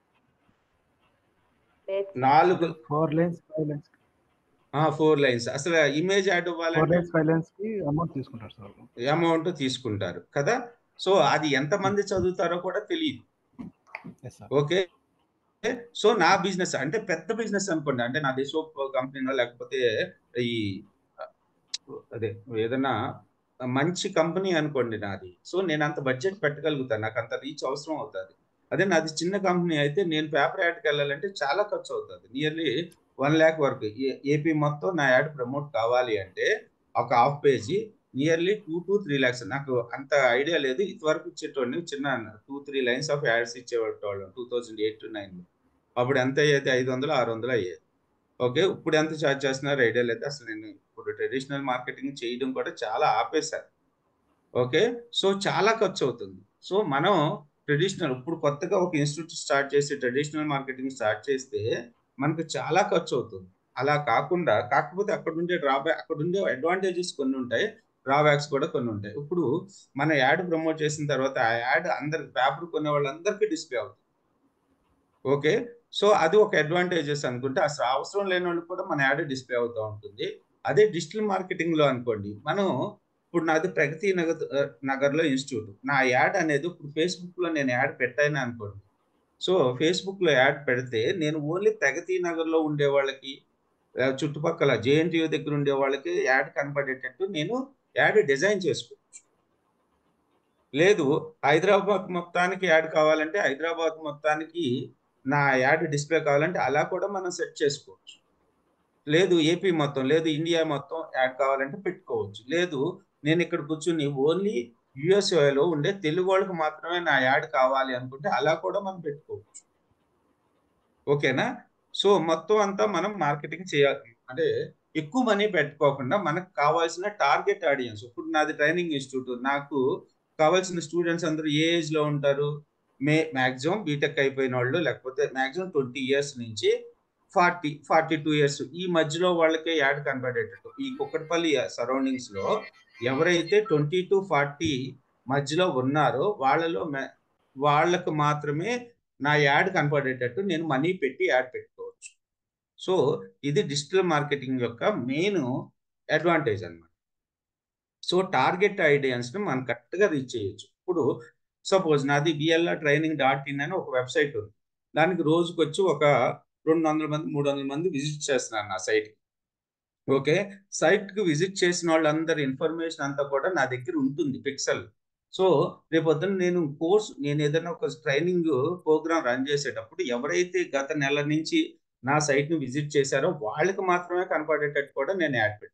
Speaker 1: నాలుగు
Speaker 5: four lines five lines
Speaker 1: four lines అసలు ఇమేజ్ యాడ్
Speaker 5: ఫోర్
Speaker 1: ఇవ్వాలంటే
Speaker 5: లైన్స్ ఫైవ్ లైన్స్ కి అమౌంట్ తీసుకుంటారు సార్
Speaker 1: అమౌంట్ తీసుకుంటారు కదా సో అది ఎంతమంది చదువుతారో కూడా తెలియదు
Speaker 5: ఎస్ సార్
Speaker 1: ఓకే సో నా బిజినెస్ అంటే పెద్ద బిజినెస్ అనుకోండి అంటే నాది సోప్ కంపెనీలో లేకపోతే ఈ అదే ఏదైనా మంచి కంపెనీ అనుకోండి నాది సో నేను అంత బడ్జెట్ పెట్టగలుగుతాను నాకు అంత రీచ్ అవసరం అవుతుంది అదే నాది చిన్న కంపెనీ అయితే నేను పేపర్ యాడ్కి వెళ్ళాలంటే చాలా ఖర్చు అవుతుంది నియర్లీ వన్ ల్యాక్ వరకు ఏపీ మొత్తం నా యాడ్ ప్రమోట్ కావాలి అంటే ఒక half page nearly two to three lakhs నాకు అంత ఐడియా లేదు ఇదివరకు ఇచ్చేటోడిని చిన్న two three lines of ads ఇచ్చేవాళ్ళం two thousand eight to nine అప్పుడు ఎంత అయ్యేది ఐదు వందలు ఆరు వందలు అయ్యేది ఓకే ఇప్పుడు ఎంత ఛార్జ్ చేస్తున్నారు ఐడియా లేదు అసలు నేను ఇప్పుడు ట్రెడిషనల్ మార్కెటింగ్ చేయడం కూడా చాలా ఆపేశాను ఓకే సో చాలా ఖర్చు అవుతుంది సో మనం ట్రెడిషనల్ ఇప్పుడు కొత్తగా ఒక ఇన్స్టిట్యూట్ స్టార్ట్ చేసి ట్రెడిషనల్ మార్కెటింగ్ స్టార్ట్ చేస్తే మనకు చాలా ఖర్చు అవుతుంది అలా కాకుండా కాకపోతే అక్కడ ఉండే డ్రాబ్యాక్ అక్కడ ఉండే అడ్వాంటేజెస్ కొన్ని ఉంటాయి డ్రాబ్యాక్స్ కూడా కొన్ని ఉంటాయి ఇప్పుడు మన యాడ్ ప్రమోట్ చేసిన తర్వాత ఆ యాడ్ అందరి పేపర్ కొనే వాళ్ళందరికీ డిస్ప్లే అవుతుంది ఓకే సో అది ఒక అడ్వాంటేజెస్ అనుకుంటే అసలు అవసరం లేని వాళ్ళు కూడా మన యాడ్ డిస్ప్లే అవుతూ ఉంటుంది అదే డిజిటల్ మార్కెటింగ్ లో అనుకోండి మనం ఇప్పుడు నాది ప్రగతి నగర్ నగర్లో ఇన్స్టిట్యూట్ నా యాడ్ అనేది ఇప్పుడు ఫేస్బుక్ లో నేను యాడ్ పెట్టాను అనుకోండి సో ఫేస్బుక్ లో యాడ్ పెడితే నేను ఓన్లీ ప్రగతి నగర్ లో ఉండే వాళ్ళకి ఆ, చుట్టుపక్కల జేఎన్టీయూ దగ్గర ఉండే వాళ్ళకి యాడ్ కనపడేటట్టు నేను యాడ్ డిజైన్ చేసుకోవచ్చు లేదు హైదరాబాద్ మొత్తానికి యాడ్ కావాలంటే హైదరాబాద్ మొత్తానికి నా యాడ్ డిస్ప్లే కావాలంటే అలా కూడా మనం సెట్ చేసుకోవచ్చు లేదు ఏపీ మొత్తం లేదు ఇండియా మొత్తం యాడ్ కావాలంటే పెట్టుకోవచ్చు లేదు నేను ఇక్కడ కూర్చుని ఓన్లీ యుఎస్ఏలో ఉండే తెలుగు వాళ్ళకి మాత్రమే నా యాడ్ కావాలి అనుకుంటే అలా కూడా మనం పెట్టుకోవచ్చు ఓకేనా సో మొత్తం అంతా మనం మార్కెటింగ్ చేయాలి అంటే ఎక్కువ మనీ పెట్టుకోకుండా మనకు కావాల్సిన టార్గెట్ ఆడియన్స్ ఇప్పుడు నాది ట్రైనింగ్ ఇన్స్టిట్యూట్ నాకు కావాల్సిన స్టూడెంట్స్ అందరూ ఏ ఏజ్ లో ఉంటారు మే మాక్సిమం బీటెక్ అయిపోయిన వాళ్ళు లేకపోతే మాక్సిమం ట్వంటీ ఇయర్స్ నుంచి ఫార్టీ ఫార్టీ టూ ఇయర్స్ ఈ మధ్యలో వాళ్ళకే యాడ్ కనపడేటట్టు ఈ కుక్కటిపల్లి సరౌండింగ్స్ లో ఎవరైతే ట్వంటీ టు ఫార్టీ మధ్యలో ఉన్నారో వాళ్ళలో మే- వాళ్ళకు మాత్రమే నా యాడ్ కనపడేటట్టు నేను మనీ పెట్టి యాడ్ పెట్టుకోవచ్చు సో ఇది డిజిటల్ మార్కెటింగ్ యొక్క మెయిన్ అడ్వాంటేజ్ అన్నమాట సో టార్గెట్ ఐడియన్స్ ని మనం కరెక్ట్ గా రీచ్ చేయొచ్చు ఇప్పుడు సపోజ్ నాది బిఎల్ఆర్ ట్రైనింగ్ డాట్ ఇన్ అని ఒక వెబ్సైట్ ఉంది దానికి రోజుకి వచ్చి ఒక రెండు వందల మంది మూడు వందల మంది విజిట్ చేస్తున్నారు నా సైట్ ఓకే సైట్ కి విజిట్ చేసిన వాళ్ళందరి ఇన్ఫర్మేషన్ అంతా కూడా నా దగ్గర ఉంటుంది పిక్సెల్ సో రేపొద్దున నేను కోర్స్ నేను ఏదైనా ఒక ట్రైనింగ్ ప్రోగ్రామ్ రన్ చేసేటప్పుడు ఎవరైతే గత నెల నుంచి నా సైట్ ని విజిట్ చేశారో వాళ్ళకి మాత్రమే కనపడేటట్టు కూడా నేను యాడ్ పెడతాను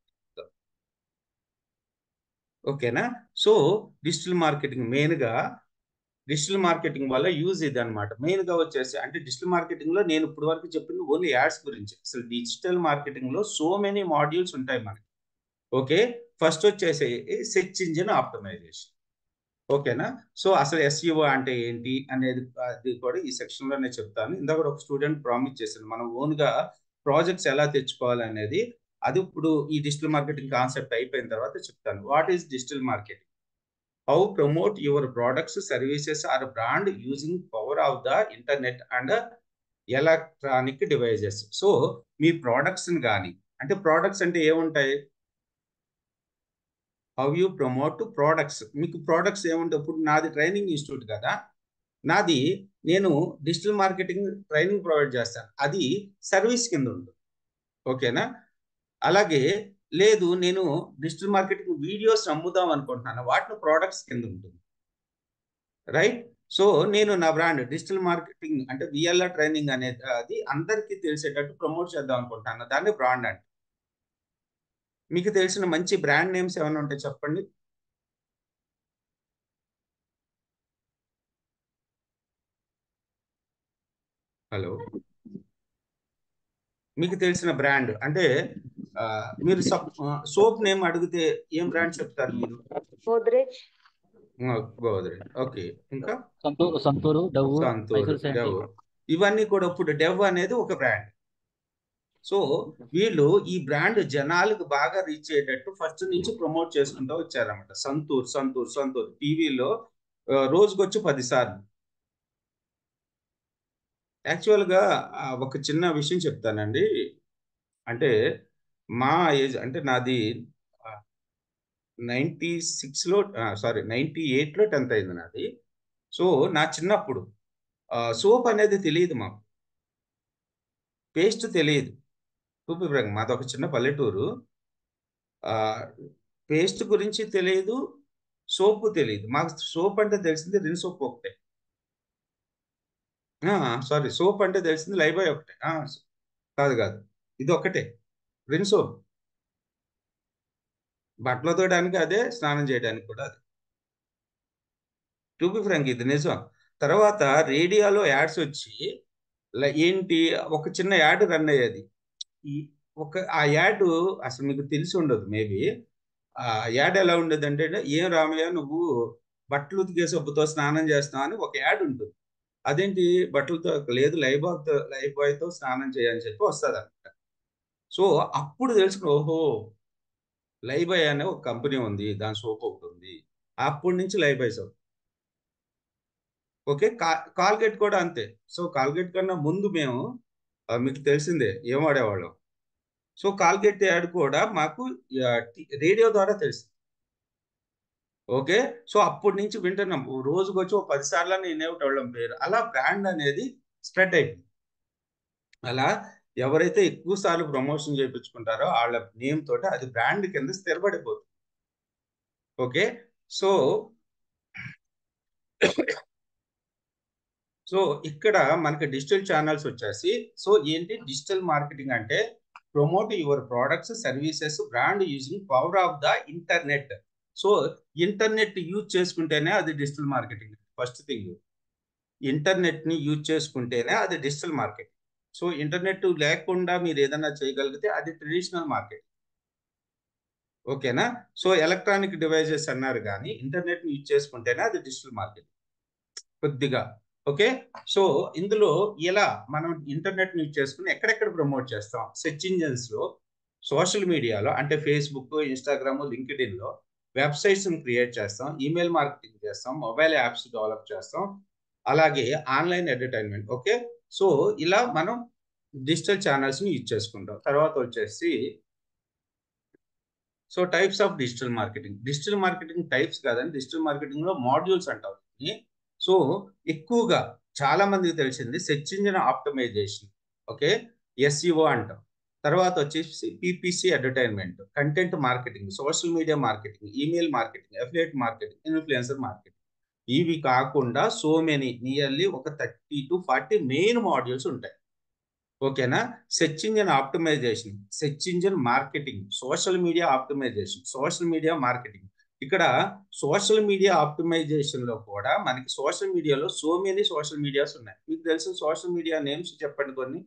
Speaker 1: ఓకేనా సో డిజిటల్ మార్కెటింగ్ మెయిన్ గా డిజిటల్ మార్కెటింగ్ వల్ల యూజ్ ఇది అనమాట మెయిన్ గా వచ్చేసి అంటే డిజిటల్ మార్కెటింగ్ లో నేను ఇప్పుడు వరకు చెప్పింది ఓన్లీ యాడ్స్ గురించి అసలు డిజిటల్ మార్కెటింగ్ లో సో మెనీ మాడ్యూల్స్ ఉంటాయి మనకి ఓకే ఫస్ట్ వచ్చేసి సెర్చ్ ఇంజిన్ ఆప్టమైజేషన్ ఓకేనా సో అసలు ఎస్ఈఓ అంటే ఏంటి అనేది అది కూడా ఈ సెక్షన్ లో నేను చెప్తాను ఇందాక కూడా ఒక స్టూడెంట్ ప్రామిస్ చేశాను మనం ఓన్ గా ప్రాజెక్ట్స్ ఎలా తెచ్చుకోవాలి అనేది అది ఇప్పుడు ఈ డిజిటల్ మార్కెటింగ్ కాన్సెప్ట్ అయిపోయిన తర్వాత చెప్తాను what is digital marketing how promote your products services or brand using power of the internet and electronic devices so మీ ప్రోడక్ట్స్ కానీ అంటే ప్రోడక్ట్స్ అంటే ఏముంటాయి హౌ యూ ప్రమోట్ ప్రోడక్ట్స్ మీకు ప్రోడక్ట్స్ ఏముంటాయి ఇప్పుడు నాది ట్రైనింగ్ ఇన్స్టిట్యూట్ కదా నాది నేను డిజిటల్ మార్కెటింగ్ ట్రైనింగ్ ప్రొవైడ్ చేస్తాను అది సర్వీస్ కింద ఉంటుంది ఓకేనా అలాగే లేదు నేను డిజిటల్ మార్కెటింగ్ వీడియోస్ అమ్ముదాం అనుకుంటున్నాను వాటిని ప్రోడక్ట్స్ కింద ఉంటుంది రైట్ సో నేను నా బ్రాండ్ డిజిటల్ మార్కెటింగ్ అంటే విఎల్ఆర్ ట్రైనింగ్ అనేది అది అందరికీ తెలిసేటట్టు ప్రమోట్ చేద్దాం అనుకుంటున్నాను దాన్ని బ్రాండ్ అంటే మీకు తెలిసిన మంచి బ్రాండ్ నేమ్స్ ఏమైనా ఉంటే చెప్పండి హలో మీకు తెలిసిన బ్రాండ్ అంటే ఆ, మీరు సోప్ నేమ్ అడిగితే ఏం బ్రాండ్ చెప్తారు మీరు
Speaker 6: గోద్రేజ్
Speaker 1: గోదరేజ్ ఓకే ఇంకా
Speaker 2: సంతూరు సంతూరు డవ్వు
Speaker 1: సంతూర్
Speaker 2: మైసూర్ శాండీ
Speaker 1: డవ్ ఇవన్నీ కూడా ఇప్పుడు డెవ్ అనేది ఒక బ్రాండ్ సో వీళ్ళు ఈ బ్రాండ్ జనాలకు బాగా రీచ్ అయ్యేటట్టు ఫస్ట్ నుంచి ప్రమోట్ చేసుకుంటూ వచ్చారన్నమాట సంతూర్ సంతూర్ సంతూర్ టీవీలో రోజుకొచ్చి పదిసార్లు యాక్చువల్గా ఆ, ఒక చిన్న విషయం చెప్తానండి అంటే మా ఏజ్ అంటే నాది నైంటీ సిక్స్లో సారీ నైంటీ ఎయిట్లో టెన్త్ అయింది నాది సో నా చిన్నప్పుడు సోప్ అనేది తెలియదు మాకు పేస్ట్ తెలియదు చూపిబ్రంగ్ మాది ఒక చిన్న పల్లెటూరు పేస్ట్ గురించి తెలియదు సోపు తెలియదు మాకు సోప్ అంటే తెలిసింది రిన్ సోప్ ఒకటే సారీ సోప్ అంటే తెలిసింది లైబాయ్ ఒకటే ఆ, కాదు కాదు ఇది ఒకటే రిన్ సోప్ బట్టలు తోయడానికి అదే స్నానం చేయడానికి కూడా అదే టూబి ఫ్రాంక్ ఇది నిజం తర్వాత రేడియోలో యాడ్స్ వచ్చి ల- ఏంటి ఒక చిన్న యాడ్ రన్ అయ్యేది ఈ ఒక ఆ యాడ్ అసలు మీకు తెలిసి ఉండదు మేబీ ఆ యాడ్ ఎలా ఉండేది అంటే ఏం రామయ్య నువ్వు బట్టలు ఉతికే సబ్బుతో స్నానం చేస్తావు అని ఒక యాడ్ ఉంటుంది అదేంటి బట్టలతో లేదు లైఫ్ బాయ్తో లైఫ్ బాయ్తో స్నానం చేయని చెప్పి వస్తుంది అనమాట సో అప్పుడు తెలుసుకుని ఓహో లైఫ్ బాయ్ అనే ఒక కంపెనీ ఉంది దాని సోప్ ఒకటి ఉంది అప్పటి నుంచి లైఫ్ బాయ్ సోప్ ఓకే కా కాల్గేట్ కూడా అంతే సో కాల్గేట్ కన్నా ముందు మేము ఆ, మీకు తెలిసిందే ఏం వాడేవాళ్ళం సో కాల్గేట్ యాడ్ కూడా మాకు ఆ, టి- రేడియో ద్వారా తెలిసింది ఓకే సో అప్పటి నుంచి వింటున్నాం ఓ రోజుకి వచ్చి ఒక పది సార్లు వినేవాళ్ళం పేరు అలా బ్రాండ్ అనేది స్ప్రెడ్ అయిపోయింది అలా ఎవరైతే ఎక్కువ సార్లు ప్రమోషన్ చేయించుకుంటారో వాళ్ళ నేమ్ తోటి అది బ్రాండ్ కింద స్థిరపడిపోతుంది ఓకే సో సో ఇక్కడ మనకి డిజిటల్ ఛానల్స్ వచ్చేసి సో ఏంటి డిజిటల్ మార్కెటింగ్ అంటే promote your products services brand using power of the internet so internet use చేసుకుంటేనే అది digital marketing first thing internet ని యూజ్ చేసుకుంటేనే అది డిజిటల్ మార్కెటింగ్ సో ఇంటర్నెట్ లేకుండా మీరు ఏదైనా చేయగలిగితే అది ట్రెడిషనల్ మార్కెట్ ఓకేనా సో ఎలక్ట్రానిక్ డివైజెస్ అన్నారు కానీ ఇంటర్నెట్ ని యూజ్ చేసుకుంటేనే అది డిజిటల్ మార్కెట్ కొద్దిగా ఓకే సో ఇందులో ఎలా మనం ఇంటర్నెట్ యూజ్ చేసుకుని ఎక్కడెక్కడ ప్రమోట్ చేస్తాం సెర్చ్ ఇంజన్స్ లో సోషల్ మీడియాలో అంటే ఫేస్బుక్ ఇన్స్టాగ్రామ్ లింక్డ్ఇన్ లో వెబ్సైట్స్ క్రియేట్ చేస్తాం ఈమెయిల్ మార్కెటింగ్ చేస్తాం మొబైల్ యాప్స్ డెవలప్ చేస్తాం అలాగే ఆన్లైన్ ఎంటర్టైన్మెంట్ ఓకే సో ఇలా మనం డిజిటల్ ఛానల్స్ ని యూజ్ చేసుకుంటాం తర్వాత వచ్చేసి so types of digital marketing digital marketing types కాదండి డిజిటల్ మార్కెటింగ్ లో మాడ్యూల్స్ అంటాం వీటిని. సో ఎక్కువగా చాలా మందికి తెలిసింది search engine optimization okay SEO అంటాం తర్వాత వచ్చేసి PPC advertisement content marketing social media marketing email marketing affiliate marketing influencer marketing ఇవి కాకుండా సో మెనీ నియర్లీ ఒక thirty to forty main modules ఉంటాయి ఓకేనా search engine optimization search engine marketing social media optimization social media marketing ఇక్కడ social media optimization లో కూడా మనకి social మీడియాలో సో మెనీ సోషల్ మీడియాస్ ఉన్నాయి మీకు తెలిసిన సోషల్ మీడియా నేమ్స్ చెప్పండి కొన్ని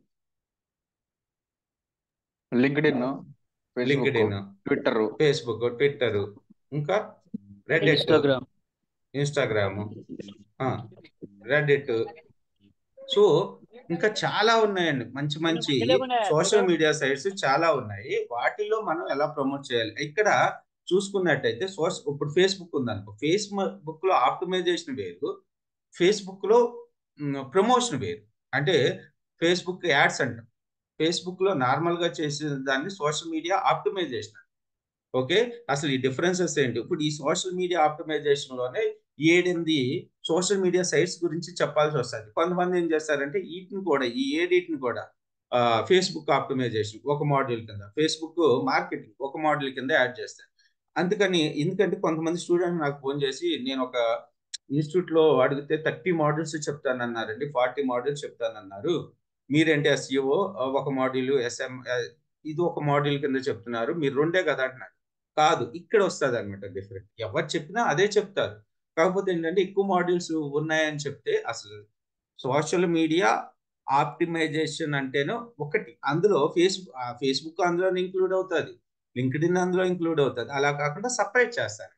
Speaker 4: LinkedIn
Speaker 1: linked
Speaker 4: Facebook
Speaker 1: in
Speaker 4: Twitter
Speaker 1: Facebook Twitter ఇంకా Reddit
Speaker 2: Instagram
Speaker 1: Instagram Reddit so ఇంకా చాలా ఉన్నాయండి మంచి మంచి సోషల్ మీడియా సైట్స్ చాలా ఉన్నాయి వాటిలో మనం ఎలా ప్రమోట్ చేయాలి ఇక్కడ చూసుకున్నట్టయితే సోష ఇప్పుడు ఫేస్బుక్ ఉందనుకో ఫేస్బుక్ లో ఆప్టిమైజేషన్ వేరు ఫేస్బుక్ లో ప్రమోషన్ వేరు అంటే ఫేస్బుక్ యాడ్స్ అంటాం ఫేస్బుక్ లో నార్మల్ గా చేసే దాన్ని సోషల్ మీడియా ఆప్టిమైజేషన్ ఓకే అసలు ఈ డిఫరెన్సెస్ ఏంటి ఇప్పుడు ఈ సోషల్ మీడియా ఆప్టిమైజేషన్ లోనే ఏడెనిమిది సోషల్ మీడియా సైట్స్ గురించి చెప్పాల్సి వస్తుంది కొంతమంది ఏం చేస్తారంటే వీటిని కూడా ఈ ఏడిటిని కూడా ఫేస్బుక్ ఆప్టిమైజేషన్ ఒక మాడ్యూల్ కింద ఫేస్బుక్ మార్కెటింగ్ ఒక మాడ్యూల్ కింద యాడ్ చేస్తారు అందుకని ఎందుకంటే కొంతమంది స్టూడెంట్ నాకు ఫోన్ చేసి నేను ఒక ఇన్స్టిట్యూట్ లో అడిగితే థర్టీ మోడల్స్ చెప్తానన్నారండి ఫార్టీ మోడల్స్ చెప్తానన్నారు మీరేంటి ఎస్ఈఓ ఒక మాడ్యూల్ ఎస్ఎం ఇది ఒక మాడ్యూల్ కింద చెప్తున్నారు మీరు రెండే కదా అంటున్నారు కాదు ఇక్కడ వస్తుంది అనమాట డిఫరెంట్ ఎవరు చెప్పినా అదే చెప్తారు కాకపోతే ఏంటంటే ఎక్కువ మాడ్యూల్స్ ఉన్నాయని చెప్తే అసలు సోషల్ మీడియా ఆప్టిమైజేషన్ అంటేనే ఒకటి అందులో ఫేస్బుక్ ఫేస్బుక్ అందులో ఇంక్లూడ్ అవుతుంది లింక్డ్ ఇన్ అందులో ఇంక్లూడ్ అవుతుంది అలా కాకుండా సపరేట్ చేస్తారు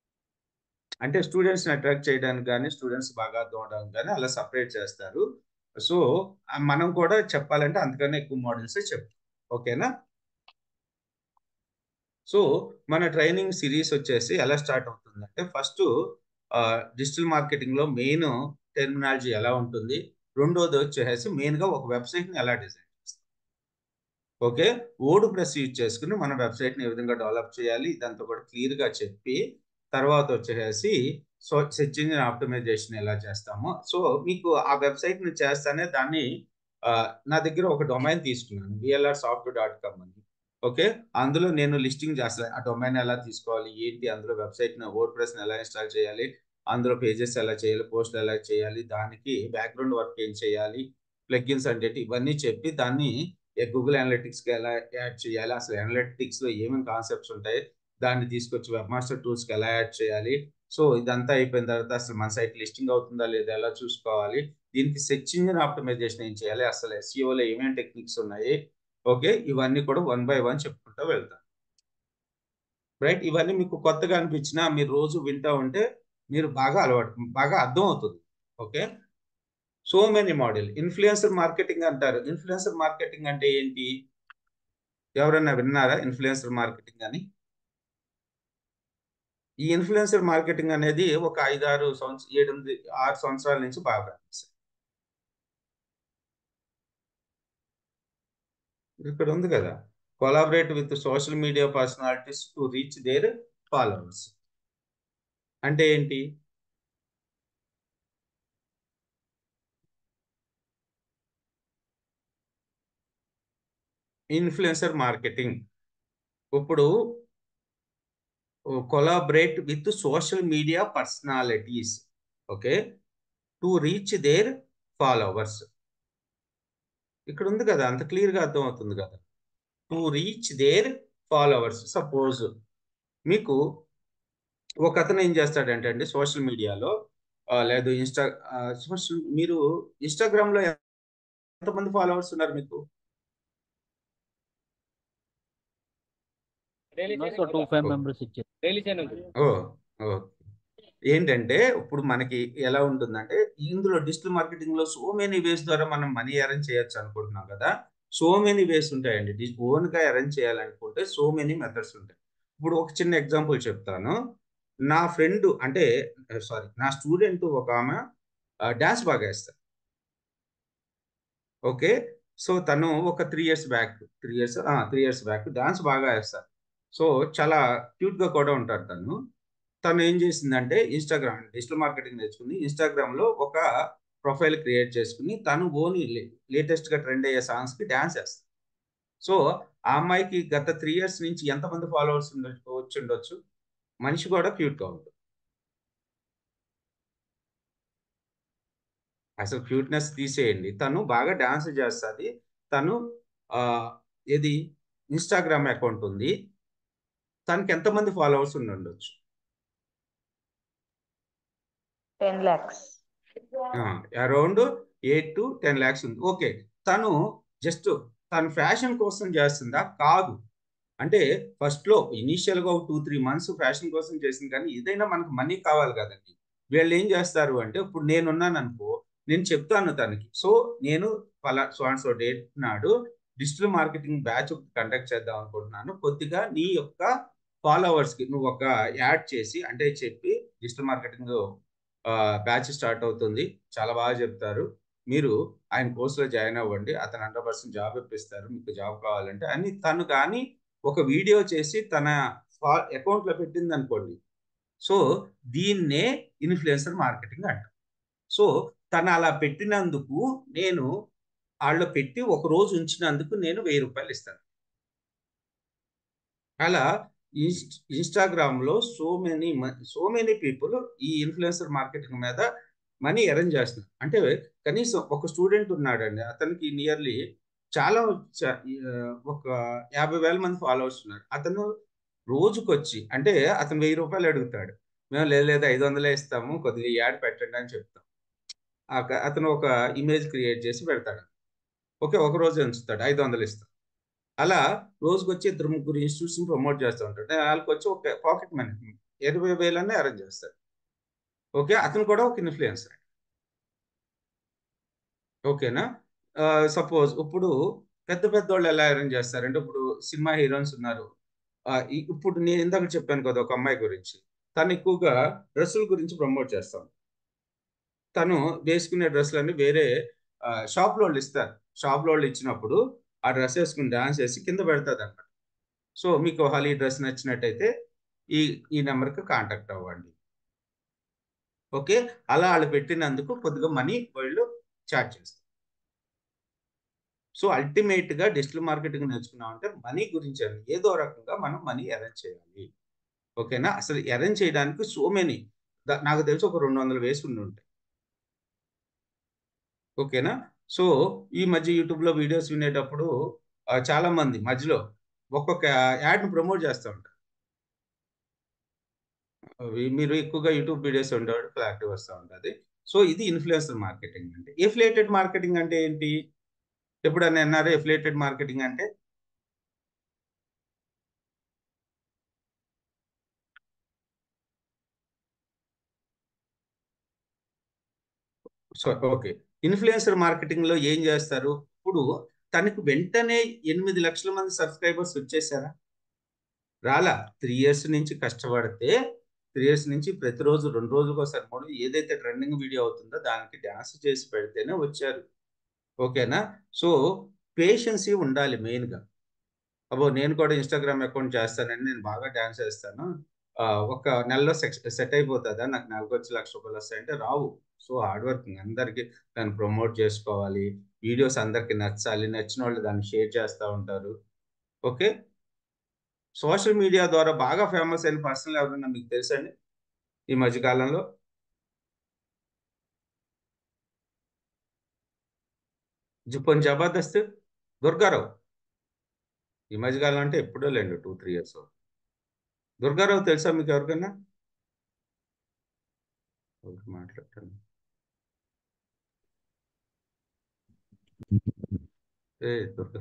Speaker 1: అంటే స్టూడెంట్స్ని అట్రాక్ట్ చేయడానికి కానీ స్టూడెంట్స్ బాగా అర్థం అవడానికి కానీ అలా సపరేట్ చేస్తారు సో మనం కూడా చెప్పాలంటే అంతకన్నా ఎక్కువ మోడల్సే చెప్తాం ఓకేనా సో మన ట్రైనింగ్ సిరీస్ వచ్చేసి ఎలా స్టార్ట్ అవుతుందంటే ఫస్ట్ డిజిటల్ మార్కెటింగ్ లో మెయిన్ టెర్మినాలజీ ఎలా ఉంటుంది రెండోది వచ్చేసి మెయిన్ గా ఒక వెబ్సైట్ ని ఎలా డిజైన్ చేస్తాం ఓకే ఓడు ప్రెస్ యూజ్ చేసుకుని మన వెబ్సైట్ ని ఏ విధంగా డెవలప్ చేయాలి ఇదంతా కూడా క్లియర్ గా చెప్పి తర్వాత వచ్చేసి సో సెర్చ్ ఇంజిన్ ఆప్టిమైజేషన్ ఎలా చేస్తామో సో మీకు ఆ వెబ్సైట్ ని చేస్తానే దాన్ని నా దగ్గర ఒక డొమైన్ తీసుకున్నాను విఎల్ఆర్ సాఫ్ట్వేర్ డాట్ కామ్ అని ఓకే అందులో నేను లిస్టింగ్ చేస్తాను ఆ డొమైన్ ఎలా తీసుకోవాలి ఏంటి అందులో వెబ్సైట్ వర్డ్ ప్రెస్ ఎలా ఇన్స్టాల్ చేయాలి అందులో పేజెస్ ఎలా చేయాలి పోస్టులు ఎలా చేయాలి దానికి బ్యాక్గ్రౌండ్ వర్క్ ఏం చేయాలి ప్లగ్గిన్స్ అంటే ఇవన్నీ చెప్పి దాన్ని గూగుల్ అనలిటిక్స్కి ఎలా యాడ్ చేయాలి అసలు అనలిటిక్స్లో ఏమేమి కాన్సెప్ట్స్ ఉంటాయి దాన్ని తీసుకొచ్చి వెబ్ మాస్టర్ టూల్స్కి ఎలా యాడ్ చేయాలి సో ఇదంతా అయిపోయిన తర్వాత అసలు మన సైట్ లిస్టింగ్ అవుతుందా లేదా ఎలా చూసుకోవాలి దీనికి సెర్చ్ ఇంజిన్ ఆప్టిమైజేషన్ ఏం చేయాలి అసలు ఎస్ఈఓలో ఏమేమి టెక్నిక్స్ ఉన్నాయి ఓకే ఇవన్నీ కూడా వన్ బై వన్ చెప్పుకుంటూ వెళ్తాను రైట్ ఇవన్నీ మీకు కొత్తగా అనిపించినా మీరు రోజు వింటూ ఉంటే మీరు బాగా అలవాటు బాగా అర్థం అవుతుంది okay so many model influencer marketing అంటారు ఇన్ఫ్లుయెన్సర్ మార్కెటింగ్ అంటే ఏంటి ఎవరైనా విన్నారా ఇన్ఫ్లుయెన్సర్ మార్కెటింగ్ అని ఈ ఇన్ఫ్లుయెన్సర్ మార్కెటింగ్ అనేది ఒక ఐదారు సంవత్సరం ఏడెనిమిది ఆరు సంవత్సరాల నుంచి బాగా ప్రారంభిస్తాయి ఇక్కడ ఉంది కదా collaborate with social media personalities to reach their followers అంటే ఏంటి ఇన్ఫ్లుయెన్సర్ మార్కెటింగ్ ఇప్పుడు collaborate with social media personalities okay to reach their followers ఇక్కడ ఉంది కదా అంత క్లియర్గా అర్థం అవుతుంది కదా to reach their followers suppose మీకు ఒక అతను ఏం చేస్తాడంటే అండి సోషల్ మీడియాలో లేదు ఇన్స్టా సోషల్ మీరు ఇన్స్టాగ్రామ్లో ఎంతమంది ఫాలోవర్స్ ఉన్నారు మీకు
Speaker 2: టూ ఫైవ్ మెంబర్స్ ఇచ్చారు
Speaker 1: ఓ ఓ ఏంటంటే ఇప్పుడు మనకి ఎలా ఉంటుందంటే ఇందులో డిజిటల్ మార్కెటింగ్ లో సో మెనీ వేస్ ద్వారా మనం మనీ అరేంజ్ చేయొచ్చు అనుకుంటున్నాం కదా సో మెనీ వేస్ ఉంటాయండి ఓన్ గా అరేంజ్ చేయాలనుకుంటే సో మెనీ మెథడ్స్ ఉంటాయి ఇప్పుడు ఒక చిన్న ఎగ్జాంపుల్ చెప్తాను నా ఫ్రెండ్ అంటే సారీ నా స్టూడెంట్ ఒక ఆమె డాన్స్ బాగా వేస్తారు ఓకే సో తను ఒక three years back three years three years back dance బాగా వేస్తారు సో చాలా క్యూట్ గా కూడా ఉంటారు తను తను ఏం చేసిందంటే ఇన్స్టాగ్రామ్ డిజిటల్ మార్కెటింగ్ నేర్చుకుని ఇన్స్టాగ్రామ్ లో ఒక ప్రొఫైల్ క్రియేట్ చేసుకుని తను ఓని లేటెస్ట్ గా ట్రెండ్ అయ్యే సాంగ్స్ కి డాన్స్ వేస్తారు సో ఆ అమ్మాయికి గత త్రీ ఇయర్స్ నుంచి ఎంతమంది ఫాలోవర్స్ వచ్చి ఉండొచ్చు మనిషి కూడా క్యూట్ గా ఉంటుంది అసలు క్యూట్నెస్ తీసేయండి తను బాగా డాన్స్ చేస్తుంది తను ఏది ఇన్స్టాగ్రామ్ అకౌంట్ ఉంది తనకి ఎంతమంది ఫాలోవర్స్ ఉండి ఉండొచ్చు
Speaker 6: ten lakhs
Speaker 1: around eight to ten lakhs ఉంది ఓకే తను జస్ట్ తను ఫ్యాషన్ కోసం చేస్తుందా కాదు అంటే ఫస్ట్ లో ఇనీషియల్ గా ఒక టూ త్రీ మంత్స్ ఫ్యాషన్ కోసం చేసింది కానీ ఏదైనా మనకు మనీ కావాలి కదండి వీళ్ళు ఏం చేస్తారు అంటే ఇప్పుడు నేనున్నాను అనుకో నేను చెప్తాను తనకి సో నేను పలా సో అండ్ సో డేట్ నాడు డిజిటల్ మార్కెటింగ్ బ్యాచ్ కండక్ట్ చేద్దాం అనుకుంటున్నాను కొద్దిగా నీ యొక్క ఫాలోవర్స్ కి నువ్వు ఒక యాడ్ చేసి అంటే చెప్పి డిజిటల్ మార్కెటింగ్ బ్యాచ్ స్టార్ట్ అవుతుంది చాలా బాగా చెప్తారు మీరు ఆయన కోర్సులో జాయిన్ అవ్వండి అతను హండ్రెడ్ పర్సెంట్ జాబ్ ఇప్పిస్తారు మీకు జాబ్ కావాలంటే అని తను కానీ ఒక వీడియో చేసి తన అకౌంట్లో పెట్టింది అనుకోండి సో దీన్నే ఇన్ఫ్లుయెన్సర్ మార్కెటింగ్ అంటాం సో తను అలా పెట్టినందుకు నేను వాళ్ళు పెట్టి ఒక రోజు ఉంచినందుకు నేను వెయ్యి రూపాయలు ఇస్తాను అలా ఇన్స్టాగ్రామ్ లో so many so many people ఈ ఇన్ఫ్లుయెన్సర్ మార్కెటింగ్ మీద మనీ అరేంజ్ చేస్తున్నారు అంటే కనీసం ఒక స్టూడెంట్ ఉన్నాడండి అతనికి నియర్లీ చాలా ఒక యాభై వేల మంది ఫాలోవర్స్ ఉన్నారు అతను రోజుకొచ్చి అంటే అతను వెయ్యి రూపాయలు అడుగుతాడు మేము లేదు లేదు ఐదు వందలే ఇస్తాము కొద్దిగా యాడ్ పెట్టండి అని చెప్తాం అతను ఒక ఇమేజ్ క్రియేట్ చేసి పెడతాడు ఓకే ఒక రోజు ఉంచుతాడు ఐదు వందలు ఇస్తాం అలా రోజుకి వచ్చి ఇద్దరు ముగ్గురు ఇన్స్టిట్యూట్స్ ప్రమోట్ చేస్తూ ఉంటాడు వాళ్ళకి వచ్చి ఒక పాకెట్ మనీ ఇరవై వేలన్నీ అరేంజ్ చేస్తాడు ఓకే అతను కూడా ఒక ఇన్ఫ్లుయెన్సర్ ఓకేనా సపోజ్ ఇప్పుడు పెద్ద పెద్ద వాళ్ళు ఎలా అరేంజ్ చేస్తారంటే ఇప్పుడు సినిమా హీరోయిన్స్ ఉన్నారు ఆ, ఈ- ఇప్పుడు నేను ఇందాక చెప్పాను కదా ఒక అమ్మాయి గురించి తను ఎక్కువగా డ్రెస్సుల గురించి ప్రమోట్ చేస్తాం తను వేసుకునే డ్రెస్సులన్నీ వేరే ఆ, షాప్లో వాళ్ళు ఇస్తారు షాప్లో వాళ్ళు ఇచ్చినప్పుడు ఆ డ్రెస్ వేసుకుని డాన్స్ చేసి కింద పెడతాది అన్నమాట సో మీకు ఒకవేళ ఈ డ్రెస్ నచ్చినట్టయితే ఈ ఈ నెంబర్కి కాంటాక్ట్ అవ్వండి ఓకే అలా వాళ్ళు పెట్టినందుకు కొద్దిగా మనీ వాళ్ళు ఛార్జ్ చేస్తారు సో అల్టిమేట్ గా డిజిటల్ మార్కెటింగ్ నేర్చుకున్నామంటే మనీ గురించి అని ఏదో రకంగా మనం మనీ అరేంజ్ చేయాలి ఓకేనా అసలు అరేంజ్ చేయడానికి సో మెనీ నాకు తెలిసి ఒక రెండు వందల వేసి ఉండి ఉంటాయి ఓకేనా సో ఈ మధ్య యూట్యూబ్లో వీడియోస్ వినేటప్పుడు ఆ, చాలా మంది మధ్యలో ఒక్కొక్క యాడ్ని ప్రమోట్ చేస్తూ ఉంటారు అవి మీరు ఎక్కువగా యూట్యూబ్ వీడియోస్ ఉండేవాడు క్లారిటీ వస్తూ ఉంటుంది సో ఇది ఇన్ఫ్లుయెన్సర్ మార్కెటింగ్ అంటే ఎఫిలేటెడ్ మార్కెటింగ్ అంటే ఏంటి ఎప్పుడన్నా అన్నారు ఎఫిలేటెడ్ మార్కెటింగ్ అంటే సో ఓకే ఇన్ఫ్లుయెన్సర్ మార్కెటింగ్ లో ఏం చేస్తారు ఇప్పుడు తనకు వెంటనే ఎనిమిది లక్షల మంది సబ్స్క్రైబర్స్ వచ్చేసారా రాలా త్రీ ఇయర్స్ నుంచి కష్టపడితే త్రీ ఇయర్స్ నుంచి ప్రతిరోజు రెండు రోజులకు ఒకసారి మూడు ఏదైతే ట్రెండింగ్ వీడియో అవుతుందో దానికి డ్యాన్స్ చేసి పెడితేనే వచ్చారు ఓకేనా సో పేషెన్సీ ఉండాలి మెయిన్గా అబ్బో నేను కూడా ఇన్స్టాగ్రామ్ అకౌంట్ చేస్తానండి నేను బాగా డ్యాన్స్ చేస్తాను ఆ, ఒక నెలలో సెట్ అయిపోతుందా నాకు నెలకు వచ్చి లక్ష రూపాయలు వస్తాయంటే రావు సో హార్డ్ వర్కింగ్ అందరికి దాన్ని ప్రమోట్ చేసుకోవాలి వీడియోస్ అందరికి నచ్చాలి నచ్చిన వాళ్ళు దాన్ని షేర్ చేస్తూ ఉంటారు ఓకే సోషల్ మీడియా ద్వారా బాగా ఫేమస్ అయిన పర్సనల్ ఎవరైనా మీకు తెలుసండి ఈ మధ్యకాలంలో జుప్పన్ జబర్దస్త్ దుర్గారావు ఈ మధ్యకాలం అంటే ఎప్పుడో లేండి టూ త్రీ ఇయర్స్ దుర్గారావు తెలుసా మీకు ఎవరికైనా ఓకే, మాట్లాడతాను ఏ దుర్గా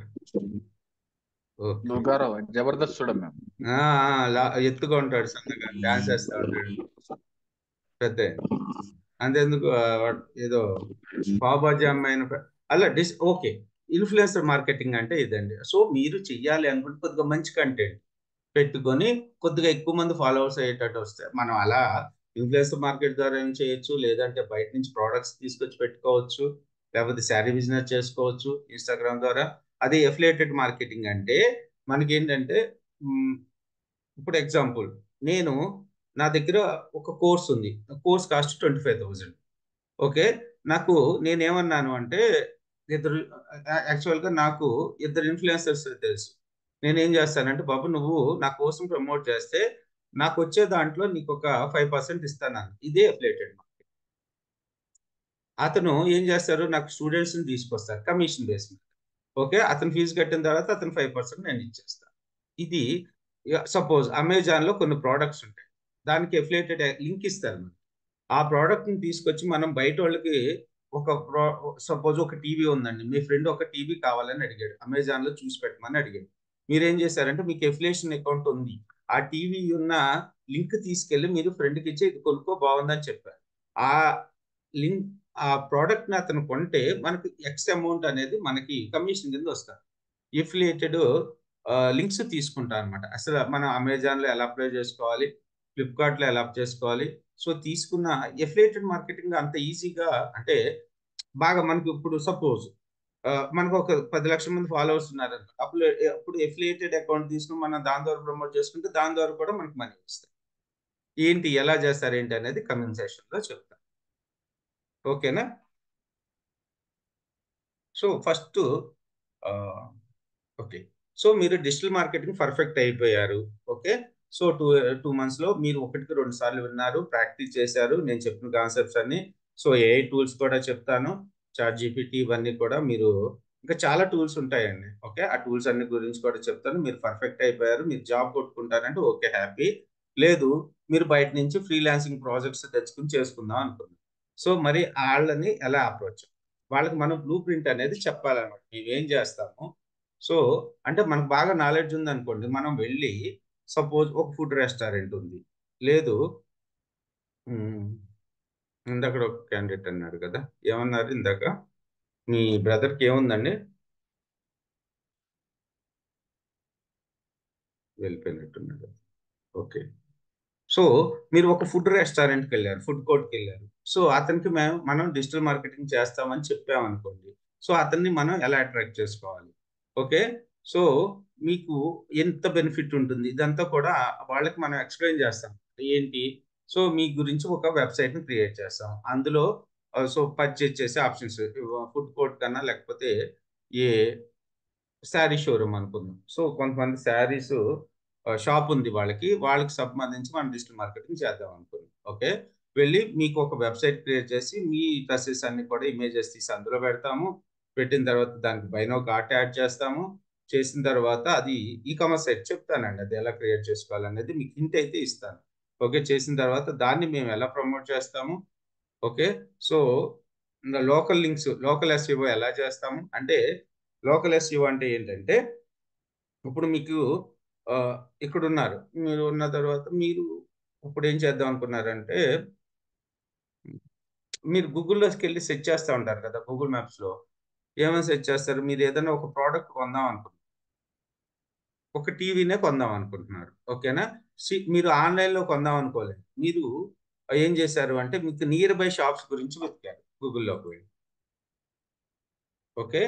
Speaker 1: ఓకే
Speaker 4: దుర్గారావు జబర్దస్త్ చూడం మేము
Speaker 1: ఆ, ఆ, లా- ఎత్తుగా ఉంటాడు సన్నగా డాన్స్ చేస్తా ఉంటాడు పెద్ద అంతేందుకు ఆ, వాడు ఏదో పావుబాజీ అమ్మాయిన ప- అలా డిస్ ఓకే ఇన్ఫ్లుయెన్సర్ మార్కెటింగ్ అంటే ఇదండి సో మీరు చెయ్యాలి అనుకుంటే కొద్దిగా మంచి కంటెంట్ పెట్టుకొని కొద్దిగా ఎక్కువ మంది ఫాలోవర్స్ అయ్యేటట్టు వస్తాయి మనం అలా ఇన్ఫ్లుయెన్సర్ మార్కెట్ ద్వారా ఏం చేయొచ్చు లేదంటే బయట నుంచి ప్రోడక్ట్స్ తీసుకొచ్చి పెట్టుకోవచ్చు లేకపోతే శారీ బిజినెస్ చేసుకోవచ్చు ఇన్స్టాగ్రామ్ ద్వారా అదే ఎఫిలేటెడ్ మార్కెటింగ్ అంటే మనకి ఏంటంటే మ్, ఇప్పుడు ఎగ్జాంపుల్ నేను నా దగ్గర ఒక కోర్స్ ఉంది course cost twenty five thousand okay నాకు నేనేమన్నాను అంటే ఇద్దరు యాక్చువల్గా నాకు ఇద్దరు ఇన్ఫ్లుయెన్సర్స్ తెలుసు నేనేం చేస్తానంటే బాబు నువ్వు నా కోసం ప్రమోట్ చేస్తే నాకు వచ్చే దాంట్లో నీకు ఒక ఫైవ్ పర్సెంట్ ఇస్తాను ఇదే అఫిలేటెడ్ మార్కెట్ అతను ఏం చేస్తారు నాకు స్టూడెంట్స్ని తీసుకొస్తారు కమిషన్ బేస్ మీద ఓకే అతను ఫీజు కట్టిన తర్వాత అతను ఫైవ్ పర్సెంట్ నేను ఇచ్చేస్తాను ఇది సపోజ్ అమెజాన్లో కొన్ని ప్రోడక్ట్స్ ఉంటాయి దానికి ఎఫిలేటెడ్ లింక్ ఇస్తారు మనకి ఆ ప్రోడక్ట్ని తీసుకొచ్చి మనం బయట వాళ్ళకి ఒక ప్రో సపోజ్ ఒక టీవీ ఉందండి మీ ఫ్రెండ్ ఒక టీవీ కావాలని అడిగాడు అమెజాన్లో చూసి పెట్టమని అడిగాడు మీరేం చేశారంటే మీకు ఎఫిలేషన్ అకౌంట్ ఉంది ఆ టీవీ ఉన్న లింక్ తీసుకెళ్ళి మీరు ఫ్రెండ్కి ఇచ్చి ఇది కొనుక్కో బాగుందని చెప్పారు ఆ లింక్ ఆ ప్రోడక్ట్ ని అతను కొంటే మనకి ఎక్స్ అమౌంట్ అనేది మనకి కమిషన్ కింద వస్తారు ఎఫిలియేటెడ్ లింక్స్ తీసుకుంటాం అనమాట అసలు మనం అమెజాన్ లో ఎలా అప్లై చేసుకోవాలి ఫ్లిప్కార్ట్ లో ఎలా అప్లై చేసుకోవాలి సో తీసుకున్న ఎఫిలియేటెడ్ మార్కెటింగ్ అంత ఈజీగా అంటే బాగా మనకి ఇప్పుడు సపోజ్ మనకు ఒక పది లక్షల మంది ఫాలోవర్స్ ఉన్నారు అప్పుడు అప్పుడు ఎఫిలియేటెడ్ అకౌంట్ తీసుకుని మనం దాని ద్వారా ప్రమోట్ చేసుకుంటే దాని ద్వారా కూడా మనకి మనీ వస్తాయి ఏంటి ఎలా చేస్తారు ఏంటి అనేది కమెంట్ సెషన్ లో చెప్తాను ఓకేనా సో ఫస్ట్ ఓకే సో మీరు డిజిటల్ మార్కెటింగ్ పర్ఫెక్ట్ అయిపోయారు okay so two two months లో మీరు ఒకటికి రెండు సార్లు విన్నారు ప్రాక్టీస్ చేశారు నేను చెప్పిన కాన్సెప్ట్స్ అన్ని సో ఏఐ టూల్స్ కూడా చెప్తాను చాట్ జీపీటీ ఇవన్నీ కూడా మీరు ఇంకా చాలా టూల్స్ ఉంటాయండి ఓకే ఆ టూల్స్ అన్ని గురించి కూడా చెప్తాను మీరు పర్ఫెక్ట్ అయిపోయారు మీరు జాబ్ కొట్టుకుంటారంటే ఓకే హ్యాపీ లేదు మీరు బయట నుంచి ఫ్రీలాన్సింగ్ ప్రాజెక్ట్స్ తెచ్చుకుని చేసుకుందాం అనుకున్నాం సో మరి వాళ్ళని ఎలా అప్రోచ్ వాళ్ళకి మనం బ్లూ ప్రింట్ అనేది చెప్పాలన్నమాట మేము ఏం చేస్తాము సో అంటే మనకు బాగా నాలెడ్జ్ ఉంది అనుకోండి మనం వెళ్ళి సపోజ్ ఒక ఫుడ్ రెస్టారెంట్ ఉంది లేదు ఇందాక ఒక క్యాండిడేట్ అన్నాడు కదా ఏమన్నారు ఇందాక మీ బ్రదర్కి ఏముందండి వెళ్ళిపోయినట్టున్నాడు ఓకే సో మీరు ఒక ఫుడ్ రెస్టారెంట్కి వెళ్ళారు ఫుడ్ కోర్ట్కి వెళ్ళారు సో అతనికి మేము మనం డిజిటల్ మార్కెటింగ్ చేస్తామని చెప్పామనుకోండి సో అతన్ని మనం ఎలా అట్రాక్ట్ చేసుకోవాలి ఓకే సో మీకు ఎంత బెనిఫిట్ ఉంటుంది ఇదంతా కూడా వాళ్ళకి మనం ఎక్స్ప్లెయిన్ చేస్తాం ఏంటి సో మీ గురించి ఒక వెబ్సైట్ని క్రియేట్ చేస్తాం అందులో సో పర్చేజ్ చేసే ఆప్షన్స్ ఫుడ్ కోర్ట్ కన్నా లేకపోతే ఏ శారీ షోరూమ్ అనుకుందాం సో కొంతమంది శారీస్ షాప్ ఉంది వాళ్ళకి వాళ్ళకి సంబంధించి మనం డిజిటల్ మార్కెటింగ్ చేద్దాం అనుకున్నాం ఓకే వెళ్ళి మీకు ఒక వెబ్సైట్ క్రియేట్ చేసి మీ డ్రెస్సెస్ అన్ని కూడా ఇమేజెస్ తీసి అందులో పెడతాము పెట్టిన తర్వాత దానికి పైన ఒక ఆర్ట్ యాడ్ చేస్తాము చేసిన తర్వాత అది ఈ కామర్స్ సైట్ చెప్తానండి అది ఎలా క్రియేట్ చేసుకోవాలనేది మీకు హింట్ అయితే ఇస్తాను ఓకే చేసిన తర్వాత దాన్ని మేము ఎలా ప్రమోట్ చేస్తాము okay so local links local SEO ఎలా చేస్తాము అంటే లోకల్ ఎస్ఈఓ అంటే ఏంటంటే ఇప్పుడు మీకు ఇక్కడ ఉన్నారు మీరు ఉన్న తర్వాత మీరు ఇప్పుడు ఏం చేద్దాం అనుకున్నారంటే మీరు గూగుల్లోకి వెళ్ళి సెర్చ్ చేస్తూ ఉంటారు కదా గూగుల్ మ్యాప్స్లో ఏమైనా సెర్చ్ చేస్తారు మీరు ఏదైనా ఒక ప్రోడక్ట్ కొందాం అనుకుంటున్నారు ఒక టీవీనే కొందాం అనుకుంటున్నారు ఓకేనా మీరు ఆన్లైన్లో కొందాం అనుకోలేదు మీరు ఏం చేశారు అంటే మీకు నియర్ బై షాప్స్ గురించి వెతికారు గూగుల్లోకి వెళ్ళి okay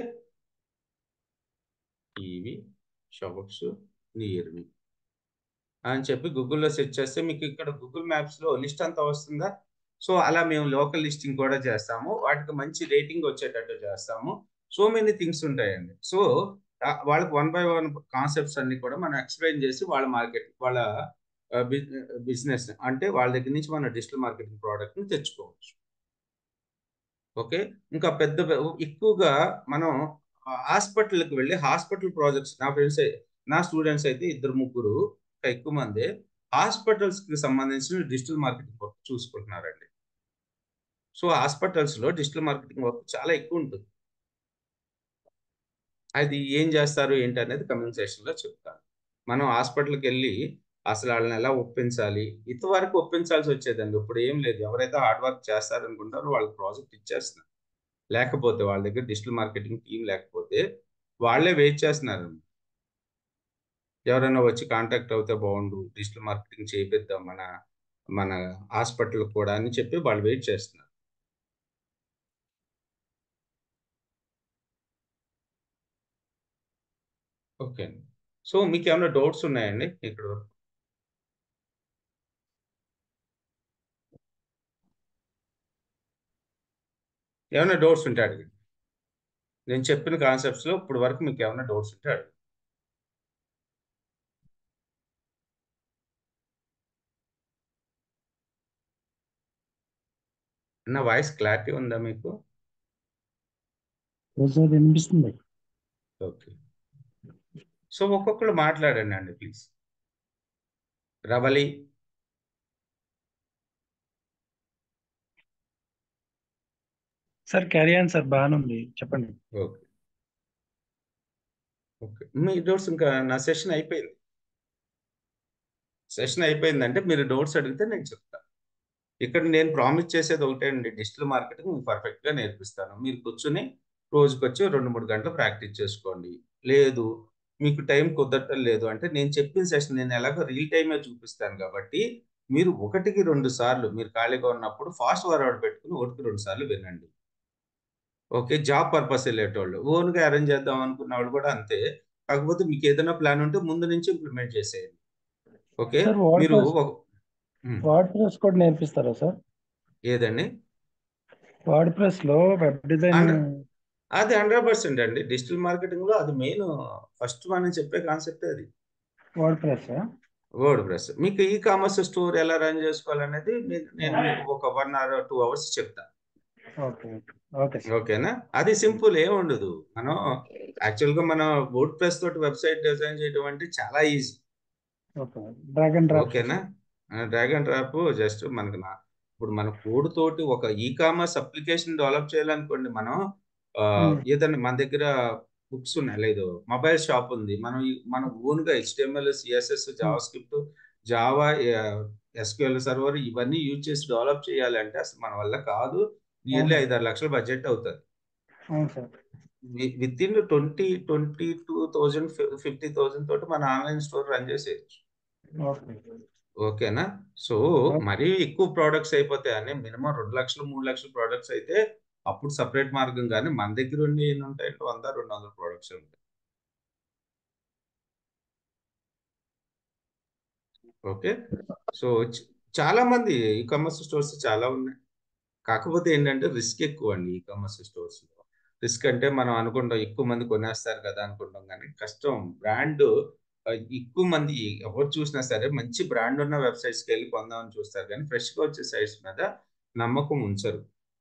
Speaker 1: TV shops near me అని చెప్పి గూగుల్లో సెర్చ్ చేస్తే మీకు ఇక్కడ గూగుల్ మ్యాప్స్లో లిస్ట్ అంతా వస్తుందా సో అలా మేము లోకల్ లిస్టింగ్ కూడా చేస్తాము వాటికి మంచి రేటింగ్ వచ్చేటట్టు చేస్తాము సో మెనీ థింగ్స్ ఉంటాయండి సో వాళ్ళకి వన్ బై వన్ కాన్సెప్ట్స్ అన్ని కూడా మనం ఎక్స్ప్లెయిన్ చేసి వాళ్ళ మార్కెట్ వాళ్ళ బిజినెస్ అంటే వాళ్ళ దగ్గర నుంచి మన డిజిటల్ మార్కెటింగ్ ప్రోడక్ట్ని తెచ్చుకోవచ్చు ఓకే ఇంకా పెద్ద ఎక్కువగా మనం హాస్పిటల్కి వెళ్ళి హాస్పిటల్ ప్రాజెక్ట్స్ నా ఫ్రెండ్స్ నా స్టూడెంట్స్ అయితే ఇద్దరు ముగ్గురు ఎక్కువ మంది హాస్పిటల్స్కి సంబంధించిన డిజిటల్ మార్కెటింగ్ వర్క్ చూసుకుంటున్నారండి సో హాస్పిటల్స్లో డిజిటల్ మార్కెటింగ్ వర్క్ చాలా ఎక్కువ ఉంటుంది అది ఏం చేస్తారు ఏంటి అనేది కమెంట్ సెషన్లో చెప్తాను మనం హాస్పిటల్కి వెళ్ళి అసలు వాళ్ళని ఎలా ఒప్పించాలి ఇంతవరకు ఒప్పించాల్సి వచ్చేదండి ఇప్పుడు ఏం లేదు ఎవరైతే హార్డ్ వర్క్ చేస్తారనుకుంటారో వాళ్ళకి ప్రాజెక్ట్ ఇచ్చేస్తున్నారు లేకపోతే వాళ్ళ దగ్గర డిజిటల్ మార్కెటింగ్ టీం లేకపోతే వాళ్ళే వెయిట్ చేస్తున్నారు ఎవరైనా వచ్చి కాంటాక్ట్ అవుతే బాగుండు డిజిటల్ మార్కెటింగ్ చేపిద్దాం మన మన హాస్పిటల్ కూడా అని చెప్పి వాళ్ళు వెయిట్ చేస్తున్నారు ఓకే అండి సో మీకు ఏమైనా డౌట్స్ ఉన్నాయండి ఇక్కడ ఏమైనా డౌట్స్ ఉంటే అడగండి నేను చెప్పిన కాన్సెప్ట్స్లో ఇప్పుడు వరకు మీకు ఏమైనా డౌట్స్ ఉంటే అడగండి నా వాయిస్ క్లారిటీ ఉందా మీకు
Speaker 2: వినిపిస్తుంది
Speaker 1: ఓకే సో ఒక్కొక్కరు మాట్లాడండి అండి please Ravali
Speaker 7: sir carry on sir బాగానే ఉంది చెప్పండి
Speaker 1: ఓకే ఓకే మీ డౌట్స్ ఇంకా నా సెషన్ అయిపోయింది సెషన్ అయిపోయిందంటే మీరు డౌట్స్ అడిగితే నేను చెప్తాను ఇక్కడ నేను ప్రామిస్ చేసేది ఒకటే అండి డిజిటల్ మార్కెటింగ్ మీకు పర్ఫెక్ట్గా నేర్పిస్తాను మీరు కూర్చుని రోజుకొచ్చి రెండు మూడు గంటలు ప్రాక్టీస్ చేసుకోండి లేదు మీకు టైం కుదరటం లేదు అంటే నేను చెప్పిన సెషన్ నేను ఎలాగో రియల్ టైమే చూపిస్తాను కాబట్టి మీరు ఒకటికి రెండు సార్లు మీరు ఖాళీగా ఉన్నప్పుడు ఫాస్ట్ ఫార్వర్డ్ పెట్టుకుని ఒకటికి రెండు సార్లు వినండి ఓకే జాబ్ పర్పస్ వెళ్ళేటోళ్ళు ఓన్గా అరేంజ్ చేద్దాం అనుకున్న వాళ్ళు కూడా అంతే కాకపోతే మీకు ఏదైనా ప్లాన్ ఉంటే ముందు నుంచి ఇంప్లిమెంట్ చేసేయండి ఓకే
Speaker 7: సార్ వర్డ్
Speaker 1: మీరు
Speaker 7: ప్రెస్
Speaker 1: ఒక- ఉమ్,
Speaker 7: వర్డ్ ప్రెస్ కూడా నేర్పిస్తారా సార్
Speaker 1: ఏదండి
Speaker 7: వర్డ్ ప్రెస్ లో వెబ్ డిజైన్
Speaker 1: అండ్ అది హండ్రెడ్ పర్సెంట్ అండి డిజిటల్ మార్కెటింగ్ లో అది మెయిన్ ఫస్ట్ మనం చెప్పే కాన్సెప్ట్ అది
Speaker 7: వర్డ్ ప్రెస్
Speaker 1: వర్డ్ ప్రెస్ మీకు ఈ కామర్స్ స్టోర్ ఎలా రన్ చేసుకోవాలనేది నేను నేను మీకు ఒక వన్ అవర్ టూ అవర్స్ చెప్తాను
Speaker 7: ఓకే ఓకే సార్
Speaker 1: ఓకేనా అది సింపుల్ ఏం ఉండదు మనం యాక్చువల్ గా మన వర్డ్ ప్రెస్ తోటి వెబ్సైట్ డిజైన్ చేయడం అంటే చాలా easy
Speaker 7: okay drag and drop
Speaker 1: ఓకేనా డ్రాగ్ అండ్ డ్రాప్ జస్ట్ మనకి నా ఇప్పుడు మన కోడ్ తోటి ఒక ఈ కామర్స్ అప్లికేషన్ డెవలప్ చేయాలనుకోండి మనం ఆ,
Speaker 7: Hmm.
Speaker 1: ఏదైనా మన దగ్గర బుక్స్ ఉన్నాయి లేదు మొబైల్ షాప్ ఉంది మనం ఈ- మనం ఓన్ గా HTML CSS JavaScript Java SQL server ఇవన్నీ యూజ్ చేసి డెవలప్ చేయాలంటే అసలు మన వల్ల కాదు నియర్లీ
Speaker 7: అవును.
Speaker 1: ఐదారు లక్షల బడ్జెట్ అవుతుంది
Speaker 7: అవును sir
Speaker 1: with in twenty twenty two thousand fifty thousand తోటి మన ఆన్లైన్ స్టోర్ రన్ చేసేయచ్చు
Speaker 7: ఓకే
Speaker 1: ఓకేనా సో మరీ ఎక్కువ ప్రోడక్ట్స్ అయిపోతాయని మినిమం రెండు లక్షలు మూడు లక్షల ప్రోడక్ట్స్ అయితే అప్పుడు సపరేట్ మార్గం కానీ మన దగ్గర ఉండి ఎన్ని ఉంటాయంటే వంద రెండు వందల ప్రోడక్ట్స్ ఉంటాయి ఓకే సో చ- చాలా మంది ఈ కామర్స్ స్టోర్స్ చాలా ఉన్నాయి కాకపోతే ఏంటంటే రిస్క్ ఎక్కువ అండి ఈ కామర్స్ స్టోర్స్ లో రిస్క్ అంటే మనం అనుకుంటాం ఎక్కువ మంది కొనేస్తారు కదా అనుకుంటాం కానీ కష్టం బ్రాండ్ ఎక్కువ మంది ఎవరు చూసినా సరే మంచి బ్రాండ్ ఉన్న వెబ్సైట్స్ కి వెళ్ళి కొందామని చూస్తారు కానీ ఫ్రెష్ గా వచ్చే సైట్స్ మీద నమ్మకం ఉంచరు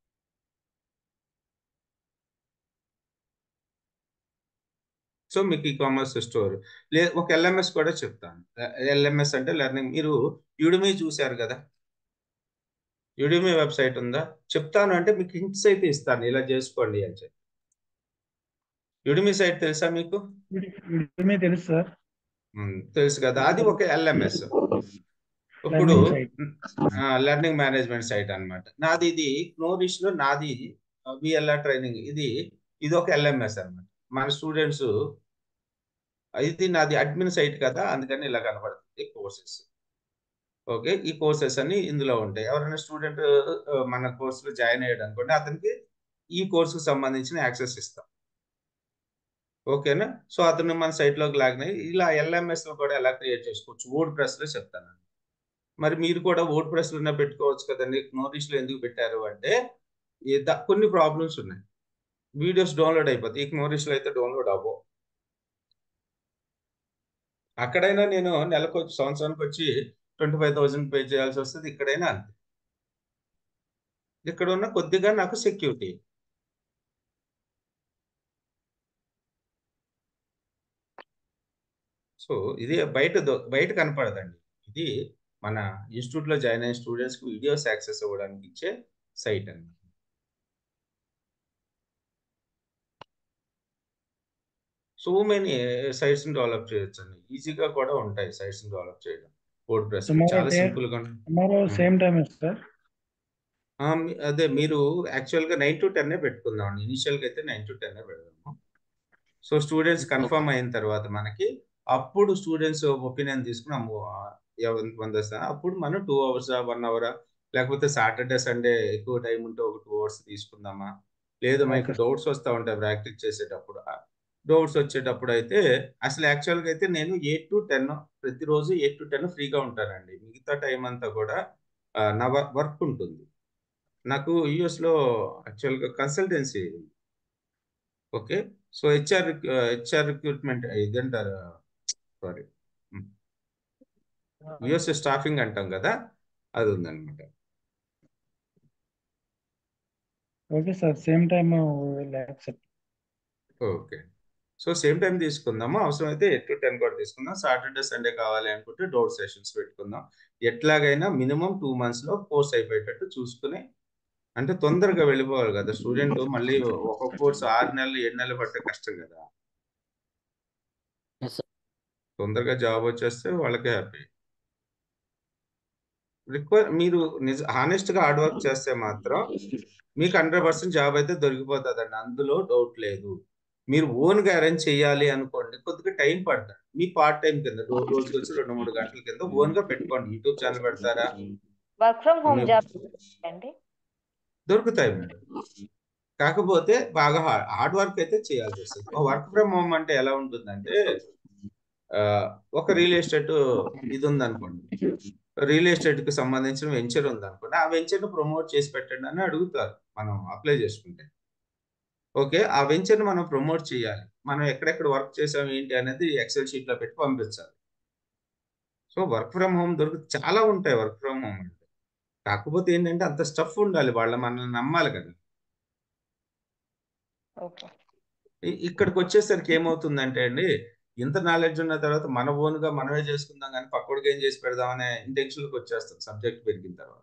Speaker 1: సో మీకు ఈ కామర్స్ స్టోర్ లే ఒక ఎల్ఎంఎస్ కూడా చెప్తాను ఎల్ఎంఎస్ అంటే లెర్నింగ్ మీరు యుడిమి చూశారు కదా యుడిమి వెబ్సైట్ ఉందా చెప్తాను అంటే మీకు హింట్స్ అయితే ఇస్తాను ఇలా చేసుకోండి అని చెప్పి యుడిమి సైట్ తెలుసా మీకు
Speaker 7: ఇడిమి తెలుసు సార్
Speaker 1: ఉమ్, తెలుసు కదా అది ఒక ఎల్ఎంఎస్ ఇప్పుడు
Speaker 7: Learning site.
Speaker 1: Learning management site అన్నమాట నాది ఇది నోరిష్ లో నాది విఎల్ఆర్ ట్రైనింగ్ ఇది ఇది ఒక ఎల్ఎంఎస్ అన్నమాట మన స్టూడెంట్స్ ఇది నాది అడ్మిన్ సైట్ కదా అందుకని ఇలా కనబడుతుంది కోర్సెస్ ఓకే ఈ కోర్సెస్ అన్ని ఇందులో ఉంటాయి ఎవరైనా స్టూడెంట్ మన కోర్సులో జాయిన్ అయ్యాడు అనుకోండి అతనికి ఈ కోర్సుకు సంబంధించిన యాక్సెస్ ఇస్తాం ఓకేనా సో అతను మన site లోకి లాగిన ఇలా ఎల్ఎంఎస్ లో కూడా ఎలా క్రియేట్ చేసుకోవచ్చు వర్డ్ ప్రెస్ లో చెప్తాను మరి మీరు కూడా వర్డ్ ప్రెస్ లోనే పెట్టుకోవచ్చు కదండి నోటీస్ లో ఎందుకు పెట్టారు అంటే ఈ ద- కొన్ని ప్రాబ్లమ్స్ ఉన్నాయి వీడియోస్ డౌన్లోడ్ అయిపోతాయి ఈ నోటీస్ లో అయితే డౌన్లోడ్ అవ్వవు అక్కడైనా నేను నెలకు వచ్చి సంవత్సరానికి వచ్చి ట్వంటీ ఫైవ్ థౌసండ్ పే చేయాల్సి వస్తుంది ఇక్కడైనా అంతే ఇక్కడ ఉన్న కొద్దిగా నాకు సెక్యూరిటీ సో ఇది బయట దొ- బయట కనపడదండి ఇది మన ఇన్స్టిట్యూట్ లో జాయిన్ అయిన స్టూడెంట్స్ కి వీడియోస్ యాక్సెస్ అవ్వడానికి ఇచ్చే సైట్ అండి సో మెనీ సైట్స్ ని డెవలప్ చేయొచ్చు అండి ఈజీగా కూడా ఉంటాయి సైట్స్ ని డెవలప్ చేయడం వర్డ్ ప్రెస్
Speaker 7: Tomorrow
Speaker 1: చాలా
Speaker 7: day-
Speaker 1: సింపుల్ గా ఉంటుంది.
Speaker 7: టుమారో సేమ్ టైం సార్
Speaker 1: ఆ, మీ- అదే మీరు యాక్చువల్ గా నైన్ టు టెన్ పెట్టుకుందాం అండి ఇనిషియల్ గా అయితే నైన్ టు టెన్ పెడదాము సో స్టూడెంట్స్ కన్ఫర్మ్ అయిన తర్వాత మనకి అప్పుడు స్టూడెంట్స్ ఒపీనియన్ తీసుకుని అమ్మో, ఆ, ఎవరు పొందేస్తారు అప్పుడు మనం టూ అవర్స్ వన్ అవర్ లేకపోతే సాటర్డే సండే ఎక్కువ టైం ఉంటే ఒక టూ అవర్స్ తీసుకుందామా లేదు మీకు
Speaker 7: Okay.
Speaker 1: డౌట్స్ వస్తూ ఉంటాయి ప్రాక్టీస్ చేసేటప్పుడు డౌట్స్ వచ్చేటప్పుడు అయితే అసలు యాక్చువల్గా అయితే నేను ఎయిట్ టు టెన్ ప్రతిరోజు ఎయిట్ టు టెన్ ఫ్రీగా ఉంటానండి మిగతా టైం అంతా కూడా ఆ, నా వర్క్ ఉంటుంది నాకు యుఎస్ లో యాక్చువల్ గా consultancy okay so HR HR recruitment ఇదంటారు సారీ యుఎస్ స్టాఫింగ్ అంటాం కదా అది ఉందన్నమాట
Speaker 7: okay sir same time accept
Speaker 1: okay so same time తీసుకుందాము అవసరమైతే ఎయిట్ టు టెన్ కూడా తీసుకుందాం సాటర్డే సండే కావాలి అనుకుంటే డోర్ సెషన్స్ పెట్టుకుందాం ఎట్లాగైనా మినిమం టూ మంత్స్ లో కోర్స్ అయిపోయేటట్టు చూసుకుని అంటే తొందరగా వెళ్ళిపోవాలి కదా స్టూడెంట్ మళ్ళీ ఒక కోర్స్ ఆరు నెలలు ఏడు నెలలు పట్టే కష్టం కదా
Speaker 2: Yes, sir.
Speaker 1: తొందరగా జాబ్ వచ్చేస్తే వాళ్ళకే హ్యాపీ రిక్వైర్ మీరు నిజ హానెస్ట్ గా హార్డ్ వర్క్ చేస్తే మాత్రం మీకు హండ్రెడ్ పర్సెంట్ జాబ్ అయితే దొరికిపోతుందండి అందులో డౌట్ లేదు మీరు ఓన్ గా అరేంజ్ చేయాలి అనుకోండి కొద్దిగా టైం పడుతుంది మీ పార్ట్ టైం కింద రో- రోజుకి వచ్చి రెండు మూడు గంటల కింద ఓన్ గా పెట్టుకోండి యూట్యూబ్ ఛానల్ పెడతారా
Speaker 6: వర్క్ ఫ్రమ్ హోమ్
Speaker 1: మీ-
Speaker 6: జాబ్ అండి
Speaker 1: దొరుకుతాయి మేడం కాకపోతే బాగా హార్డ్ వర్క్ అయితే చేయాల్సి వస్తుంది వర్క్ ఫ్రమ్ హోమ్ అంటే ఎలా ఉంటుందంటే ఆ, ఒక రియల్ ఎస్టేట్ ఇది ఉందనుకోండి రియల్ ఎస్టేట్ కి సంబంధించిన వెంచర్ ఉందనుకోండి ఆ వెంచర్ ను ప్రమోట్ చేసి పెట్టండి అని అడుగుతారు మనం అప్లై చేసుకుంటే ఓకే ఆ వెంచర్ ని మనం ప్రమోట్ చేయాలి మనం ఎక్కడెక్కడ వర్క్ చేసాం ఏంటి అనేది ఎక్సెల్ షీట్ లో పెట్టి పంపించాలి సో వర్క్ ఫ్రమ్ హోమ్ దొరికి చాలా ఉంటాయి వర్క్ ఫ్రమ్ హోమ్ అంటే కాకపోతే ఏంటంటే అంత స్టఫ్ ఉండాలి వాళ్ళ మనల్ని నమ్మాలి కదా
Speaker 6: ఓకే
Speaker 1: ఇ- ఇక్కడికి వచ్చేసరికి ఏమవుతుందంటే అండి ఇంత నాలెడ్జ్ ఉన్న తర్వాత మన ఓన్ గా మనమే చేసుకుందాం కానీ పక్కోడికి ఏం చేసి పెడదామనే ఇంటెన్షన్ లోకి వచ్చేస్తాం సబ్జెక్ట్ పెరిగిన తర్వాత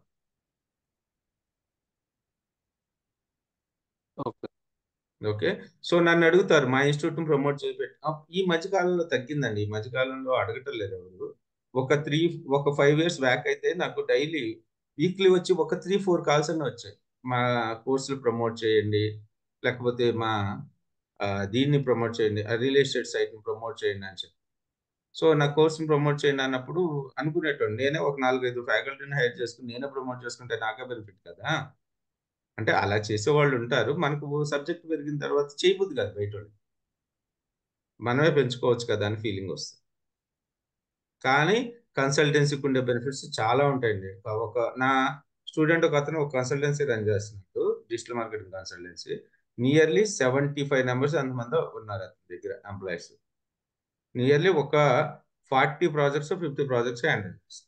Speaker 2: ఓకే
Speaker 1: ఓకే సో నన్ను అడుగుతారు మా ఇన్స్టిట్యూట్ ని ప్రమోట్ చేసి పెట్టి ఆ, ఈ మధ్య కాలంలో తగ్గిందండి ఈ మధ్య కాలంలో అడగటం లేదు ఎవరు ఒక త్రీ ఒక ఫైవ్ ఇయర్స్ బ్యాక్ అయితే నాకు డైలీ వీక్లీ వచ్చి ఒక త్రీ ఫోర్ కాల్స్ అన్నీ వచ్చాయి మా కోర్సులు ప్రమోట్ చేయండి లేకపోతే మా ఆ, దీన్ని ప్రమోట్ చేయండి రియల్ ఎస్టేట్ సైట్ని ప్రమోట్ చేయండి అని చెప్పి సో నా కోర్స్ని ప్రమోట్ చేయండి అన్నప్పుడు అనుకునేటోడు నేనే ఒక నాలుగైదు ఫ్యాకల్టీని హైర్ చేసుకుని నేనే ప్రమోట్ చేసుకుంటే నాకే బెనిఫిట్ కదా అంటే అలా చేసేవాళ్ళు ఉంటారు మనకు సబ్జెక్ట్ పెరిగిన తర్వాత చేయబుద్ది కదా బయట వాళ్ళు. మనమే పెంచుకోవచ్చు కదా అని ఫీలింగ్ వస్తుంది కానీ కన్సల్టెన్సీకి ఉండే బెనిఫిట్స్ చాలా ఉంటాయండి ఒక నా స్టూడెంట్ ఒక అతను ఒక కన్సల్టెన్సీ రన్ చేస్తున్నాడు digital marketing consultancy nearly seventy five numbers అంతమంది ఉన్నారు అతని దగ్గర ఎంప్లాయీస్ నియర్లీ ఒక forty projects fifty projects handle చేస్తారు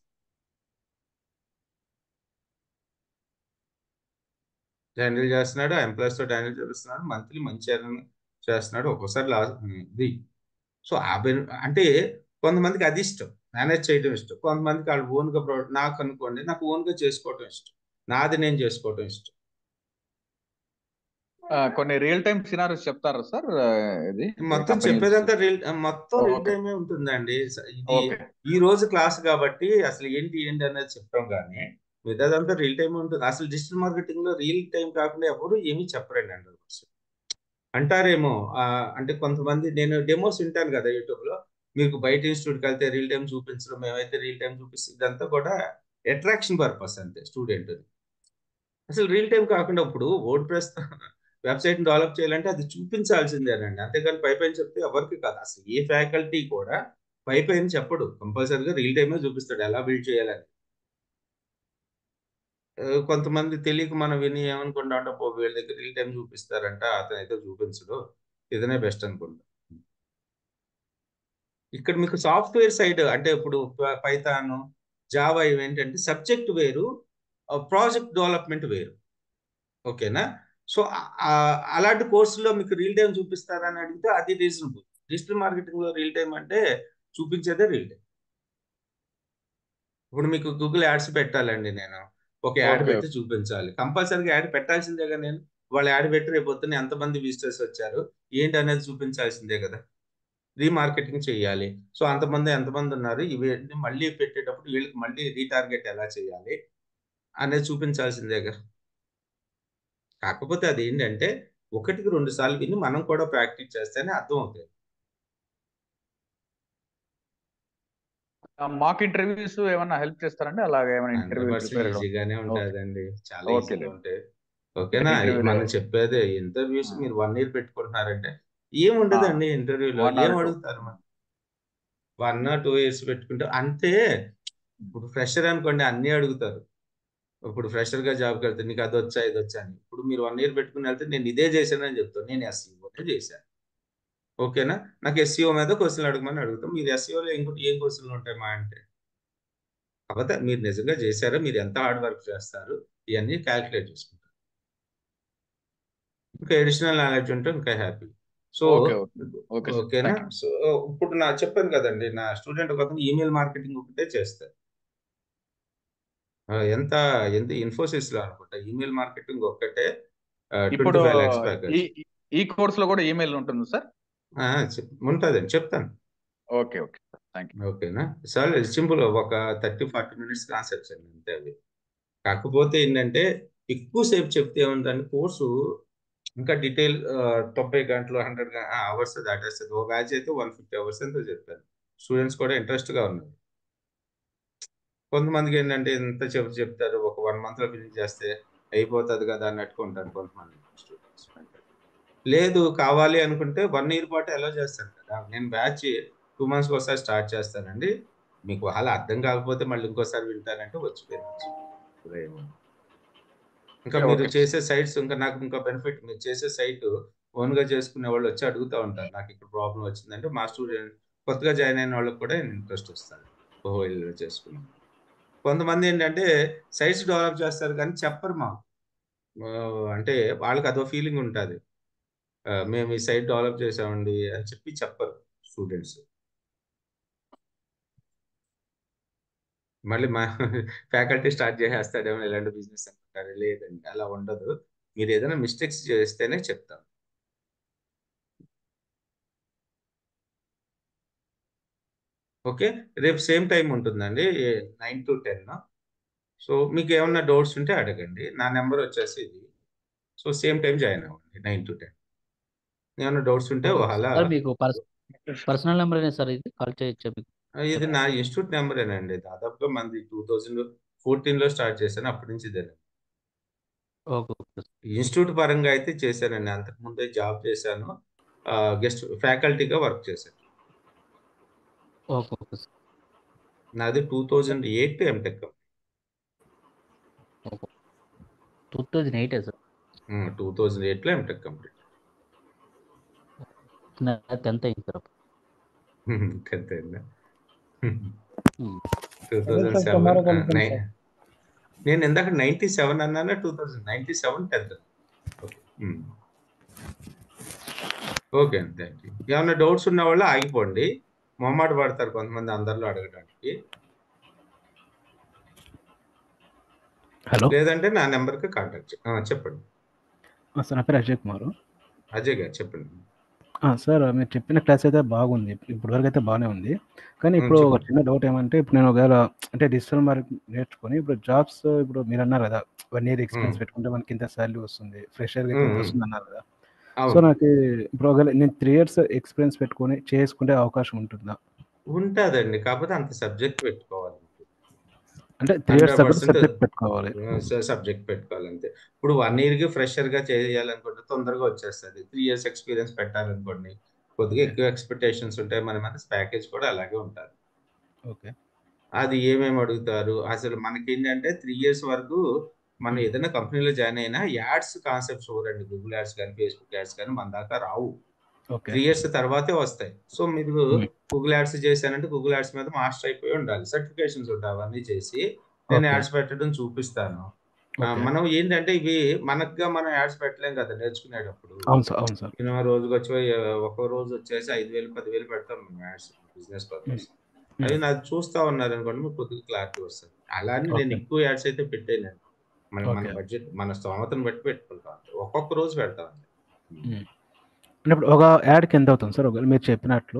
Speaker 1: హ్యాండిల్ చేస్తున్నాడు ఎంప్లాయీస్ తోటి హ్యాండిల్ చేస్తున్నాడు మంత్లీ మంచి earn చేస్తున్నాడు ఒక్కోసారి లాస్ ఇది సో ఆ బెని- అంటే కొంతమందికి అది ఇష్టం మేనేజ్ చేయడం ఇష్టం కొంతమందికి వాళ్ళు ఓన్గా ప్రొ- నాకు అనుకోండి నాకు ఓన్గా చేసుకోవడం ఇష్టం నాది నేను చేసుకోవడం ఇష్టం
Speaker 4: ఆ, కొన్ని రియల్ టైమ్ సినారీస్ చెప్తారా సార్ ఇది
Speaker 1: మొత్తం
Speaker 4: companies?
Speaker 1: చెప్పేదంతా రీల్ మొత్తం రీల్
Speaker 4: Okay.
Speaker 1: టైమే ఉంటుందండి స- ఇది
Speaker 4: ఓకే
Speaker 1: ఈ రోజు క్లాస్ కాబట్టి అసలు ఏంటి ఏంటి అనేది చెప్తాం కానీ మిగతాదంతా రియల్ టైం ఉంటుంది అసలు డిజిటల్ మార్కెటింగ్ లో రియల్ టైం కాకుండా ఎవరు ఏమీ చెప్పరండి హండ్రెడ్ పర్సెంట్ అంటారేమో ఆ, అంటే కొంతమంది నేను డెమోస్ వింటాను కదా యూట్యూబ్ లో మీకు బయట ఇన్స్టిట్యూట్కి వెళ్తే రియల్ టైం చూపించడం మేమైతే రియల్ టైం చూపిస్తాం ఇదంతా కూడా అట్రాక్షన్ పర్పస్ అంతే స్టూడెంట్ అసలు రియల్ టైం కాకుండా ఇప్పుడు వర్డ్ ప్రెస్ వెబ్సైట్ డెవలప్ చేయాలంటే అది చూపించాల్సిందేనండి అంతేగాని పై పైన చెప్తే ఎవరికి కాదు అసలు ఏ ఫ్యాకల్టీ కూడా పై పైన చెప్పడు కంపల్సరీగా రియల్ టైమే చూపిస్తాడు ఎలా బిల్డ్ చేయాలని ఆ, కొంతమంది తెలియక మనం విని ఏమనుకుంటా అంటే పో వీళ్ళ దగ్గర రియల్ టైం చూపిస్తారంట అతను అయితే చూపించడు ఇదనే బెస్ట్ అనుకుంటా ఇక్కడ మీకు సాఫ్ట్వేర్ సైడ్ అంటే ఇప్పుడు పైథాన్ జావా ఇవేంటంటే సబ్జెక్ట్ వేరు ప్రాజెక్ట్ డెవలప్మెంట్ వేరు ఓకేనా సో అలాంటి కోర్సులో మీకు రియల్ టైం చూపిస్తారని అడిగితే అది రీజనబుల్ డిజిటల్ మార్కెటింగ్ లో రియల్ టైం అంటే చూపించేదే రియల్ టైం ఇప్పుడు మీకు గూగుల్ యాడ్స్ పెట్టాలండి నేను ఒక యాడ్
Speaker 4: Okay.
Speaker 1: పెట్టి చూపించాలి కంపల్సరీగా యాడ్ పెట్టాల్సిందేగా నేను వాళ్ళు యాడ్ పెట్టి రేపు పొద్దున్న ఎంతమంది విజిటర్స్ వచ్చారు ఏంటి అనేది చూపించాల్సిందే కదా రీమార్కెటింగ్ చేయాలి సో అంతమంది ఎంతమంది ఉన్నారు ఇవి మళ్ళీ పెట్టేటప్పుడు వీళ్ళకి మళ్ళీ రీటార్గెట్ ఎలా చేయాలి అనేది చూపించాల్సిందేగా కాకపోతే అది ఏంటంటే ఒకటికి రెండు సార్లు విని మనం కూడా ప్రాక్టీస్ చేస్తేనే అర్థం అవుతుంది
Speaker 4: మాక్ ఇంటర్వ్యూస్ ఏమన్నా హెల్ప్ చేస్తారండి అలాగే ఏమైనా ఇంటర్వ్యూ ప్రిపేర్
Speaker 1: ఈజీగానే ఉంటుందండి చాలా
Speaker 4: Okay.
Speaker 1: ఈజీగా ఉంటాయి ఓకేనా
Speaker 4: Interview
Speaker 1: మనం
Speaker 4: లో-
Speaker 1: చెప్పేదే ఇంటర్వ్యూస్
Speaker 4: ఆ.
Speaker 1: మీరు వన్ ఇయర్ పెట్టుకుంటున్నారంటే ఏం ఉండదండి ఇంటర్వ్యూలో
Speaker 4: One or
Speaker 1: ఏం
Speaker 4: two.
Speaker 1: అడుగుతారు మనం వన్ ఆర్ టూ ఇయర్స్ పెట్టుకుంటే అంతే ఇప్పుడు ఫ్రెషర్ అనుకోండి అన్ని అడుగుతారు ఇప్పుడు ఫ్రెషర్ గా జాబ్కి వెళ్తే నీకు అది వచ్చా ఇది వచ్చా అని ఇప్పుడు మీరు వన్ ఇయర్ పెట్టుకుని వెళ్తే నేను ఇదే చేశానని చెప్తాను నేను ఎస్సీఓనే చేశాను ఓకేనా నాకు ఎస్సీఓ మీద క్వశ్చన్లు అడగమని అడుగుతాం మీరు ఎస్సీఓలో ఇంకోటి ఏం క్వశ్చన్లు ఉంటాయి మా అంటే కాకపోతే మీరు నిజంగా చేశారో మీరు ఎంత హార్డ్ వర్క్ చేస్తారు ఇవన్నీ క్యాల్కులేట్ చేసుకుంటారు ఇంకా అడిషనల్ నాలెడ్జ్ ఉంటే ఇంకా happy so
Speaker 4: okay okay okay sir
Speaker 1: ఓకేనా
Speaker 4: థ్యాంక్ యూ
Speaker 1: సో ఇప్పుడు నా చెప్పాను కదండి నా స్టూడెంట్ ఒక అతను ఈమెయిల్ మార్కెటింగ్ ఒకటే చేస్తారు ఆ, ఎంత ఎంత ఇన్ఫోసిస్ లో అనుకుంటా ఈమెయిల్ మార్కెటింగ్ ఒక్కటే
Speaker 4: ఇప్పుడు
Speaker 1: ట్వంటీ ఫైవ్ ల్యాక్స్
Speaker 4: ఈ
Speaker 1: ప్యాకేజ్
Speaker 4: ఈ కోర్స్ లో కూడా ఈమెయిల్ ఉంటుంది సార్
Speaker 1: ఉంటుందండి చెప్తాను
Speaker 4: ఓకే ఓకే థ్యాంక్ యూ
Speaker 1: ఓకేనా సార్ సింపుల్ ఒక థర్టీ ఫార్టీ మినిట్స్ కాన్సెప్ట్స్ అండి అంతే అవి కాకపోతే ఏంటంటే ఎక్కువసేపు చెప్తే ఏముందంటే కోర్సు ఇంకా డీటెయిల్ తొంభై గంటలు హండ్రెడ్ అవర్స్ దాటేస్తుంది ఒక బ్యాచ్ అయితే వన్ ఫిఫ్టీ అవర్స్ ఎంతో చెప్పారు స్టూడెంట్స్ కూడా ఇంట్రెస్ట్ గా ఉన్నారు కొంతమందికి ఏంటంటే ఎంత చెప్ చెప్తారు ఒక వన్ మంత్ లో ఫినిష్ చేస్తే అయిపోతుంది కదా అన్నట్టుగా ఉంటారు కొంతమంది స్టూడెంట్స్ లేదు కావాలి అనుకుంటే వన్ ఇయర్ పాటు ఎలా చేస్తాను కదా నేను బ్యాచ్ టూ మంత్స్ ఒకసారి స్టార్ట్ చేస్తానండి మీకు అలా అర్థం కాకపోతే మళ్ళీ ఇంకోసారి వింటారంటే వచ్చిపోయింది ఇంకా
Speaker 4: Okay,
Speaker 1: మీరు
Speaker 4: okay.
Speaker 1: చేసే సైట్స్ ఇంకా నాకు ఇంకా బెనిఫిట్ మీరు చేసే సైట్ ఓన్ గా చేసుకునే వాళ్ళు వచ్చి అడుగుతూ ఉంటారు నాకు ఇక్కడ ప్రాబ్లం వచ్చిందంటే మా స్టూడెంట్ కొత్తగా జాయిన్ అయిన వాళ్ళకి కూడా ఇంట్రెస్ట్ వస్తుంది ఓహో ఇలా చేసుకున్నాం కొంతమంది ఏంటంటే సైట్స్ డెవలప్ చేస్తారు కానీ చెప్పరు మాకు ఆ, అంటే వాళ్ళకి అదో ఫీలింగ్ ఉంటుంది మేము ఈ సైట్ డెవలప్ చేసామండి అని చెప్పి చెప్పరు స్టూడెంట్స్ మళ్ళీ మా ఫ్యాకల్టీ స్టార్ట్ చేసేస్తాడేమో ఇలాంటి బిజినెస్ అనుకుంటారు లేదండి అలా ఉండదు మీరు ఏదైనా మిస్టేక్స్ చేస్తేనే చెప్తాం ఓకే రేపు సేమ్ టైం ఉంటుందండి నైన్ టు టెన్ సో మీకు ఏమన్నా డౌట్స్ ఉంటే అడగండి నా నెంబర్ వచ్చేసి ఇది సో సేమ్ టైం జాయిన్ అవ్వండి నైన్ టు టెన్ ఏమైనా డౌట్స్ ఉంటే
Speaker 2: ఓకే
Speaker 1: అలా
Speaker 2: సార్ మీకు పర్స్
Speaker 7: okay sir
Speaker 2: personal number sir ఇది కాల్ చేయొచ్చా మీకు
Speaker 1: ఇది నా ఇన్స్టిట్యూట్ నెంబరేనండి దాదాపుగా మంది టూ థౌజండ్ ఫోర్టీన్లో స్టార్ట్ చేశాను అప్పటి నుంచి ఇదే
Speaker 2: ఓకే ఓకే సార్
Speaker 1: ఇన్స్టిట్యూట్ పరంగా అయితే చేశానండి అంతకుముందే జాబ్ చేశాను గెస్ట్ ఫ్యాకల్టీగా వర్క్ చేశాను
Speaker 2: ఓకే ఓకే సార్
Speaker 1: నాది two thousand eight M Tech
Speaker 2: okay two thousand ఎయిటే సార్
Speaker 1: టూ థౌజండ్ ఎయిట్లో ఎంటెక్ కంప్లీట్
Speaker 2: టెన్త్ అయింది సార్
Speaker 1: టెన్త్ అయిందా
Speaker 2: ఉమ్.
Speaker 1: టూ
Speaker 7: అదే
Speaker 1: థౌజండ్
Speaker 7: సార్
Speaker 1: సెవెన్
Speaker 7: టుమారో కలుద్దాం సార్
Speaker 1: నేను ఇందాక నైన్టీ సెవెన్ అన్నానా two thousand ninety seven tenth okay అండి థ్యాంక్ యూ ఏమైనా డౌట్స్ ఉన్న వాళ్ళు ఆగిపోండి మొహమాట పడతారు కొంతమంది అందరిలో అడగడానికి
Speaker 5: హలో
Speaker 1: లేదంటే నా నెంబర్కి కాంటాక్ట్ చెప్పండి
Speaker 5: సార్ నా పేరు అజయ్ కుమార్
Speaker 1: అజయ్ గారు చెప్పండి
Speaker 5: సార్ మీరు చెప్పిన క్లాస్ అయితే బాగుంది ఇప్పుడు వరకు అయితే బాగానే ఉంది కానీ ఇప్పుడు ఒక
Speaker 1: చెప్పండి
Speaker 5: చిన్న డౌట్ ఏమంటే ఇప్పుడు నేను ఒకవేళ అంటే డిజిటల్ మార్కెట్ నేర్చుకొని ఇప్పుడు జాబ్స్ ఇప్పుడు మీరు అన్నారు కదా వన్ ఇయర్ ఎక్స్పీరియన్స్ పెట్టుకుంటే మనకి ఇంత శాలరీ వస్తుంది ఫ్రెషర్గా అయితే ఇంత వస్తుంది అన్నారు కదా సో
Speaker 1: అవును
Speaker 5: నాకు ఇప్పుడు ఒకవేళ నేను త్రీ ఇయర్స్ ఎక్స్పీరియన్స్ పెట్టుకొని చేసుకుంటే అవకాశం ఉంటుందా
Speaker 1: ఉంటుందండి కాకపోతే అంత సబ్జెక్ట్ పెట్టుకోవాలి
Speaker 5: అంటే త్రీ ఇయర్స్
Speaker 1: హండ్రెడ్
Speaker 5: తర్వాత
Speaker 1: పర్సెంట్
Speaker 5: సబ్జెక్ట్ పెట్టుకోవాలి
Speaker 1: సబ్జెక్ట్ పెట్టుకోవాలి అంతే ఇప్పుడు వన్ ఇయర్కి ఫ్రెషర్గా చేయాలనుకుంటే తొందరగా వచ్చేస్తుంది త్రీ ఇయర్స్ ఎక్స్పీరియన్స్ పెట్టాలనుకోండి కొద్దిగా
Speaker 5: ఓకే
Speaker 1: ఎక్కువ ఎక్స్పెక్టేషన్స్ ఉంటాయి మన మీద ప్యాకేజ్ కూడా అలాగే ఉంటుంది
Speaker 5: ఓకే
Speaker 1: అది ఏమేమి అడుగుతారు అసలు మనకి ఏంటంటే త్రీ ఇయర్స్ వరకు మనం ఏదైనా కంపెనీలో జాయిన్ అయినా యాడ్స్ కాన్సెప్ట్స్ చూడండి గూగుల్ యాడ్స్ కానీ ఫేస్బుక్ యాడ్స్ కానీ మన దాకా రావు
Speaker 5: ఓకే
Speaker 1: త్రీ ఇయర్స్ తర్వాతే వస్తాయి సో మీరు గూగుల్ యాడ్స్ చేశానంటే గూగుల్ యాడ్స్ మీద మాస్టర్ అయిపోయి ఉండాలి సర్టిఫికేషన్స్ ఉంటాయి అవన్నీ చేసి నేను
Speaker 5: ఓకే
Speaker 1: యాడ్స్ పెట్టడం చూపిస్తాను ఆ,
Speaker 5: ఓకే
Speaker 1: మనం ఏంటంటే ఇవి మనకుగా మనం యాడ్స్ పెట్టలేం కదా నేర్చుకునేటప్పుడు
Speaker 5: అవును సార్ అవును సార్
Speaker 1: నేను రోజుకి వచ్చి ఒక రోజు వచ్చేసి ఐదు వేలు పదివేలు పెడతాం మేము యాడ్స్ బిజినెస్ పర్పస్ అవి నాకు చూస్తా ఉన్నారు అనుకోండి మీకు కొద్దిగా క్లారిటీ వస్తుంది అలానే నేను
Speaker 5: ఓకే
Speaker 1: ఎక్కువ యాడ్స్ అయితే పెట్టాను మన మన
Speaker 5: ఓకే
Speaker 1: బడ్జెట్ మన స్తోమతను బట్టి పెట్టుకుంటాం అంతే. ఒక్కొక్క రోజు పెడతాం అంతే.
Speaker 5: అంటే ఇప్పుడు ఒక యాడ్కి ఎంత అవుతుంది సార్ ఒకవేళ మీరు చెప్పినట్లు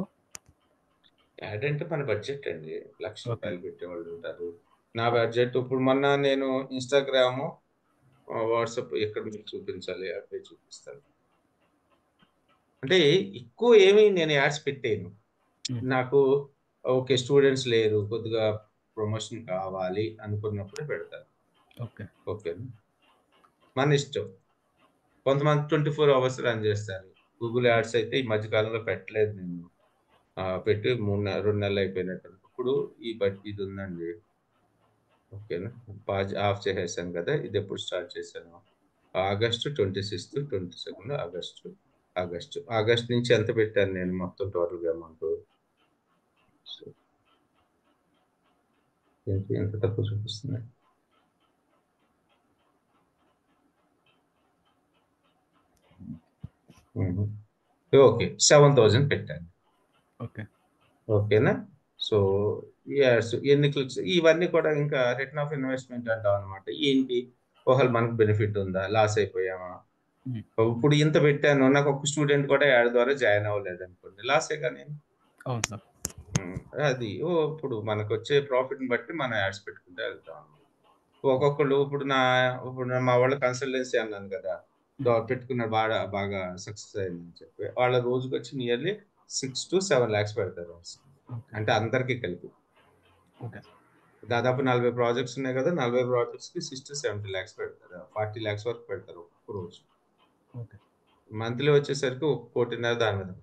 Speaker 1: యాడ్ అంటే మన బడ్జెట్ అండి లక్ష
Speaker 5: ఓకే
Speaker 1: రూపాయలు పెట్టేవాళ్ళు ఉంటారు నా బడ్జెట్ ఇప్పుడు మొన్న నేను ఇన్స్టాగ్రామ్ వాట్సాప్ ఎక్కడ మీకు చూపించాలి అక్కడ చూపిస్తాను అంటే ఎక్కువ ఏమి నేను యాడ్స్ పెట్టాను
Speaker 5: మ్మ్.
Speaker 1: నాకు ఓకే స్టూడెంట్స్ లేరు కొద్దిగా ప్రమోషన్ కావాలి అనుకున్నప్పుడే పెడతాను
Speaker 5: ఓకే
Speaker 1: ఓకే మన ఇష్టం కొంతమంది ట్వంటీ ఫోర్ అవర్స్ రన్ చేస్తారు గూగుల్ యాడ్స్ అయితే ఈ మధ్యకాలంలో పెట్టలేదు నేను ఆ, పెట్టి మూడు నె- రెండు నెలలు అయిపోయినట్టు ఇప్పుడు ఈ బట్ ఇది ఉందండి ఓకేనా పాజ్ ఆఫ్ చేసేసాను కదా ఇది ఎప్పుడు స్టార్ట్ చేశాను August twenty sixth twenty second August August August నుంచి ఎంత పెట్టాను నేను మొత్తం టోటల్గా అమౌంట్ ఏంటి ఎంత తక్కువ చూపిస్తుంది ఓకే సెవెన్ థౌజండ్ పెట్టాను
Speaker 5: ఓకే
Speaker 1: ఓకేనా సో ఈ యాడ్స్ ఎన్ని క్లిక్స్ ఇవన్నీ కూడా ఇంకా రిటర్న్ ఆఫ్ ఇన్వెస్ట్మెంట్ అంటాం అనమాట ఏంటి ఒకవేళ మనకు బెనిఫిట్ ఉందా లాస్ అయిపోయామా
Speaker 5: మ్మ్.
Speaker 1: ఇప్పుడు ఇంత పెట్టాను నాకు ఒక స్టూడెంట్ కూడా యాడ్ ద్వారా జాయిన్ అవ్వలేదు అనుకోండి లాసే కానీ
Speaker 5: అవును సార్
Speaker 1: మ్మ్. అది ఓ ఇప్పుడు మనకు వచ్చే ప్రాఫిట్ని బట్టి మనం యాడ్స్ పెట్టుకుంటే వెళ్తాం ఒక్కొక్కళ్ళు ఇప్పుడు నా ఇప్పుడు నా- మా వాళ్ళ కన్సల్టెన్సీ అన్నాను కదా దో- పెట్టుకున్నాడు బాగా బాగా సక్సెస్ అయిందని చెప్పి వాళ్ళ రోజుకి వచ్చి nearly six to seven lakhs పెడతారు
Speaker 5: ఓకే
Speaker 1: అంటే అందరికీ కలిపి
Speaker 5: ఓకే
Speaker 1: దాదాపు నలభై ప్రాజెక్ట్స్ ఉన్నాయి కదా నలభై ప్రాజెక్ట్స్ కి సిక్స్ టు సెవెంటీ ల్యాక్స్ పెడతారు ఫార్టీ ల్యాక్స్ వరకు పెడతారు ఒక్కొక్క రోజు
Speaker 5: ఓకే
Speaker 1: మంత్లీ వచ్చేసరికి ఒక కోటిన్నర దాని మీద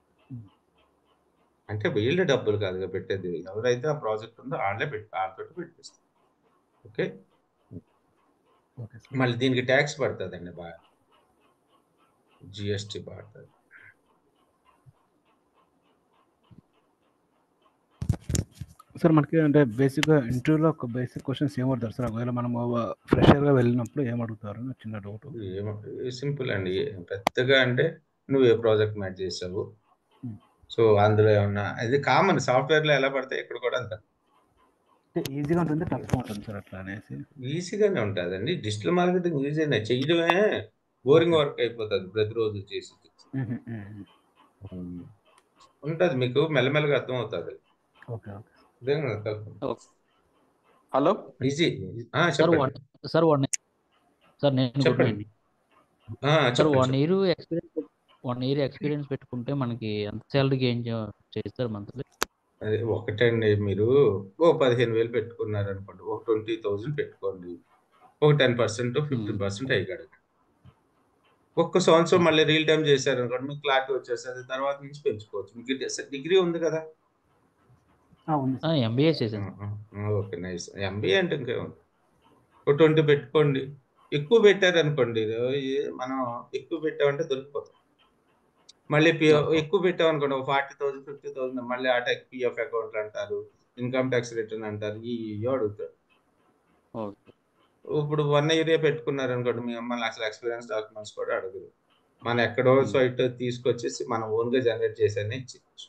Speaker 1: అంటే వీళ్ళ డబ్బులు కాదుగా పెట్టేది ఎవరైతే ఆ ప్రాజెక్ట్ ఉందో వాళ్ళే పెట్టి వాళ్ళతో పెట్టిస్తారు ఓకే
Speaker 5: ఓకే సార్
Speaker 1: మళ్ళీ దీనికి ట్యాక్స్ పడుతుందండి బాగా జిఎస్టీ పడుతుంది
Speaker 5: సార్ మనకి అంటే బేసిక్గా ఇంటర్వ్యూలో ఒక బేసిక్ క్వశ్చన్స్ ఏం అడుగుతారు సార్ ఒకవేళ మనం ఫ్రెషర్గా వెళ్ళినప్పుడు ఏం అడుగుతారు నాకు చిన్న డౌట్
Speaker 1: ఏమో సింపుల్ అండి పెద్దగా అంటే నువ్వు ఏ ప్రాజెక్ట్ మ్యాచ్ చేసావు
Speaker 5: Hmm.
Speaker 1: సో అందులో ఏమన్నా ఇది కామన్ సాఫ్ట్వేర్ లో ఎలా పడతాయి ఇక్కడ కూడా అంత
Speaker 5: అంటే ఈజీగా ఉంటుంది టఫ్గా ఉంటుంది సార్ అట్లా అనేసి
Speaker 1: ఈజీగానే ఉంటుందండి డిజిటల్ మార్కెటింగ్ ఈజీనే చేయడమే బోరింగ్ వర్క్ అయిపోతుంది ప్రతిరోజు చేసి ఉంటుంది మీకు మెల్లమెల్లగా అర్థం అవుతుంది
Speaker 5: okay okay
Speaker 4: hello
Speaker 1: easy
Speaker 2: sir
Speaker 1: చెప్పండి
Speaker 2: వాట్ సార్ వాట్ సార్ నేను గుడ్
Speaker 1: చెప్పండి
Speaker 2: అండి
Speaker 1: ఆ,
Speaker 2: సార్
Speaker 1: చెప్పండి
Speaker 2: వన్
Speaker 1: చెప్పండి
Speaker 2: year experience one year experience పెట్టుకుంటే మనకి ఎంత శాలరీ గెయిన్ చేస్తారు మంత్లీ
Speaker 1: అదే ఒకటండి మీరు ఓ పదిహేను వేలు పెట్టుకున్నారు అనుకోండి ఒక ట్వంటీ థౌజండ్ పెట్టుకోండి ఒక టెన్ పర్సెంట్ ఫిఫ్టీన్ పర్సెంట్ అయ్యాడు ఒక్క సంవత్సరం మళ్ళీ రీల్ టైం చేశారు అనుకోండి మీకు క్లారిటీ వచ్చేస్తుంది తర్వాత నుంచి పెంచుకోవచ్చు మీకు డిగ్రీ ఉంది కదా
Speaker 7: ఉంది సార్
Speaker 2: ఎంబీఏ చేశాను
Speaker 1: ఓకే నైస్ ఎంబీఏ అంటే ఇంకేముంది ఒక ట్వంటీ పెట్టుకోండి ఎక్కువ పెట్టారు అనుకోండి ఏ- మనం ఎక్కువ పెట్టామంటే దొరికిపోతాం మళ్ళీ పి ఎక్కువ పెట్టామనుకోండి ఒక ఫార్టీ థౌసండ్ ఫిఫ్టీ థౌసండ్ మళ్ళీ ఆ టైప్ పిఎఫ్ అకౌంట్ అంటారు ఇన్కమ్ ట్యాక్స్ రిటర్న్ అంటారు ఈ ఇవి అడుగుతారు
Speaker 2: ఓకే
Speaker 1: ఇప్పుడు వన్ ఇయర్ పెట్టుకున్నారు అనుకోండి మీ అమ్మ అసలు ఎక్స్పీరియన్స్ డాక్యుమెంట్స్ కూడా అడగరు మనం ఎక్కడో సైట్ తీసుకొచ్చేసి మనం ఓన్ గా జనరేట్ చేసేది ఇచ్చేయచ్చు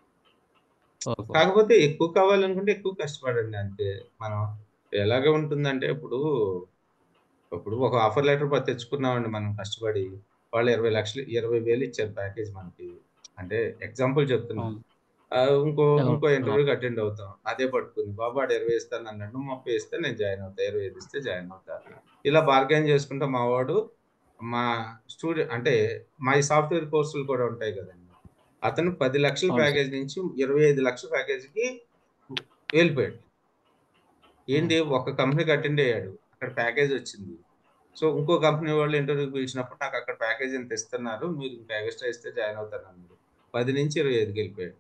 Speaker 2: ఓకే
Speaker 1: కాకపోతే ఎక్కువ కావాలనుకుంటే ఎక్కువ కష్టపడండి అంతే మనం ఎలాగ ఉంటుందంటే ఇప్పుడు ఇప్పుడు ఒక ఆఫర్ లెటర్ తెచ్చుకున్నామండి మనం కష్టపడి వాళ్ళు ఇరవై లక్షలు ఇరవై వేలు ఇచ్చారు ప్యాకేజ్ మనకి అంటే ఎగ్జాంపుల్ చెప్తున్నాను
Speaker 2: అవును
Speaker 1: ఆ, ఇంకో
Speaker 2: అవును.
Speaker 1: ఇంకో ఇంటర్వ్యూకి అటెండ్ అవుతాం అదే పట్టుకుంది బాబు వాడు ఇరవై ఇస్తాను అన్నాడు నువ్వు ముప్పై ఇస్తే నేను జాయిన్ అవుతా ఇరవై ఐదు ఇస్తే జాయిన్ అవుతా ఇలా బార్గెన్ చేసుకుంటా మా వాడు మా స్టూడెంట్ అంటే మా ఈ సాఫ్ట్వేర్ కోర్సులు కూడా ఉంటాయి కదండి అతను పది లక్షల
Speaker 2: అవును సార్.
Speaker 1: ప్యాకేజ్ నుంచి ఇరవై ఐదు లక్షల ప్యాకేజీకి వెళ్ళిపోయాడు ఏంటి ఒక కంపెనీకి అటెండ్ అయ్యాడు అక్కడ ప్యాకేజ్ వచ్చింది సో ఇంకో కంపెనీ వాళ్ళు ఇంటర్వ్యూకి పిలిచినప్పుడు నాకు అక్కడ ప్యాకేజ్ ఎంత ఇస్తున్నారు మీరు ఇంకా ఎక్స్ట్రా ఇస్తే జాయిన్ అవుతాను అన్నారు పది నుంచి ఇరవై ఐదుకి వెళ్ళిపోయాడు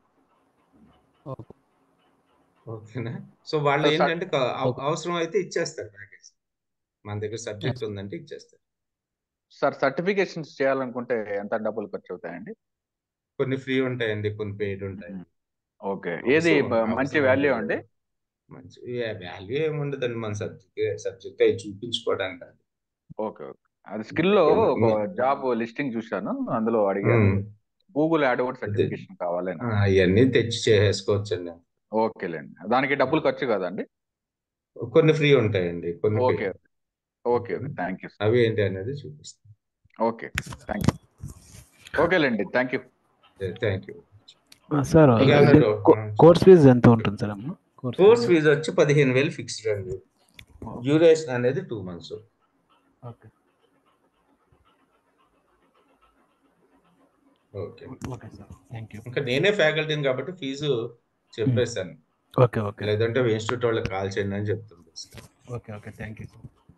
Speaker 2: ఓకే
Speaker 1: ఓకేనా సో వాళ్ళు
Speaker 4: సార్,
Speaker 1: ఏంటంటే క- అవ-
Speaker 2: ఓకే.
Speaker 1: అవసరం అయితే ఇచ్చేస్తారు ప్యాకేజ్ మన దగ్గర సబ్జెక్ట్ ఉందంటే ఇచ్చేస్తారు
Speaker 4: సార్ సర్టిఫికేషన్స్ చేయాలనుకుంటే ఎంత డబ్బులు ఖర్చు అవుతాయండి
Speaker 1: కొన్ని ఫ్రీ ఉంటాయండి కొన్ని పెయిడ్ ఉంటాయి
Speaker 4: ఓకే ఏది
Speaker 1: అవసరం-
Speaker 4: బ- మంచి
Speaker 1: అవసరం
Speaker 4: వాల్యూ
Speaker 1: ఉంటుంది.
Speaker 4: అండి
Speaker 1: మంచి వాల్యూ ఏముండదండి మన సబ్జెక్ట్ సబ్జెక్ట్ అవి చూపించుకోవడానికి అది.
Speaker 4: ఓకే ఓకే అది స్కిల్ లో ఒక జాబ్ లిస్టింగ్ చూశాను అందులో అడిగారు
Speaker 1: ఉమ్.
Speaker 4: గూగుల్ యాడ్వర్డ్
Speaker 1: అదే.
Speaker 4: సర్టిఫికేషన్ కావాలని
Speaker 1: ఆ, అవన్నీ తెచ్చి చేసేసుకోవచ్చండి
Speaker 4: ఓకేలేండి దానికి డబ్బులు ఖర్చు కదండి
Speaker 1: కొన్ని ఫ్రీ ఉంటాయండి కొన్ని
Speaker 4: okay
Speaker 1: paid.
Speaker 4: Okay okay thank you
Speaker 1: అవి ఏంటి అనేది చూపిస్తాను
Speaker 4: ఓకే థ్యాంక్ యూ ఓకేలేండి thank you
Speaker 5: sir
Speaker 1: thank you
Speaker 2: ఇంకా
Speaker 1: ఏమన్నా
Speaker 2: ఇది
Speaker 1: డౌట్?
Speaker 5: కోర్స్ ఫీజు ఎంత ఉంటుంది సార్ అమ్మ
Speaker 1: కోర్స్ ఫీజు వచ్చి పదిహేను వేలు ఫిక్స్డ్ అండి డ్యూరేషన్ అనేది two months
Speaker 5: okay
Speaker 1: okay
Speaker 5: okay sir thank you
Speaker 1: ఇంకా నేనే ఫ్యాకల్టీని కాబట్టి ఫీజు చెప్పేశాను
Speaker 5: ఓకే ఓకే
Speaker 1: లేదంటే ఇన్స్టిట్యూట్ వాళ్ళకి కాల్ చేయండి అని చెప్తుంది
Speaker 5: okay okay thank you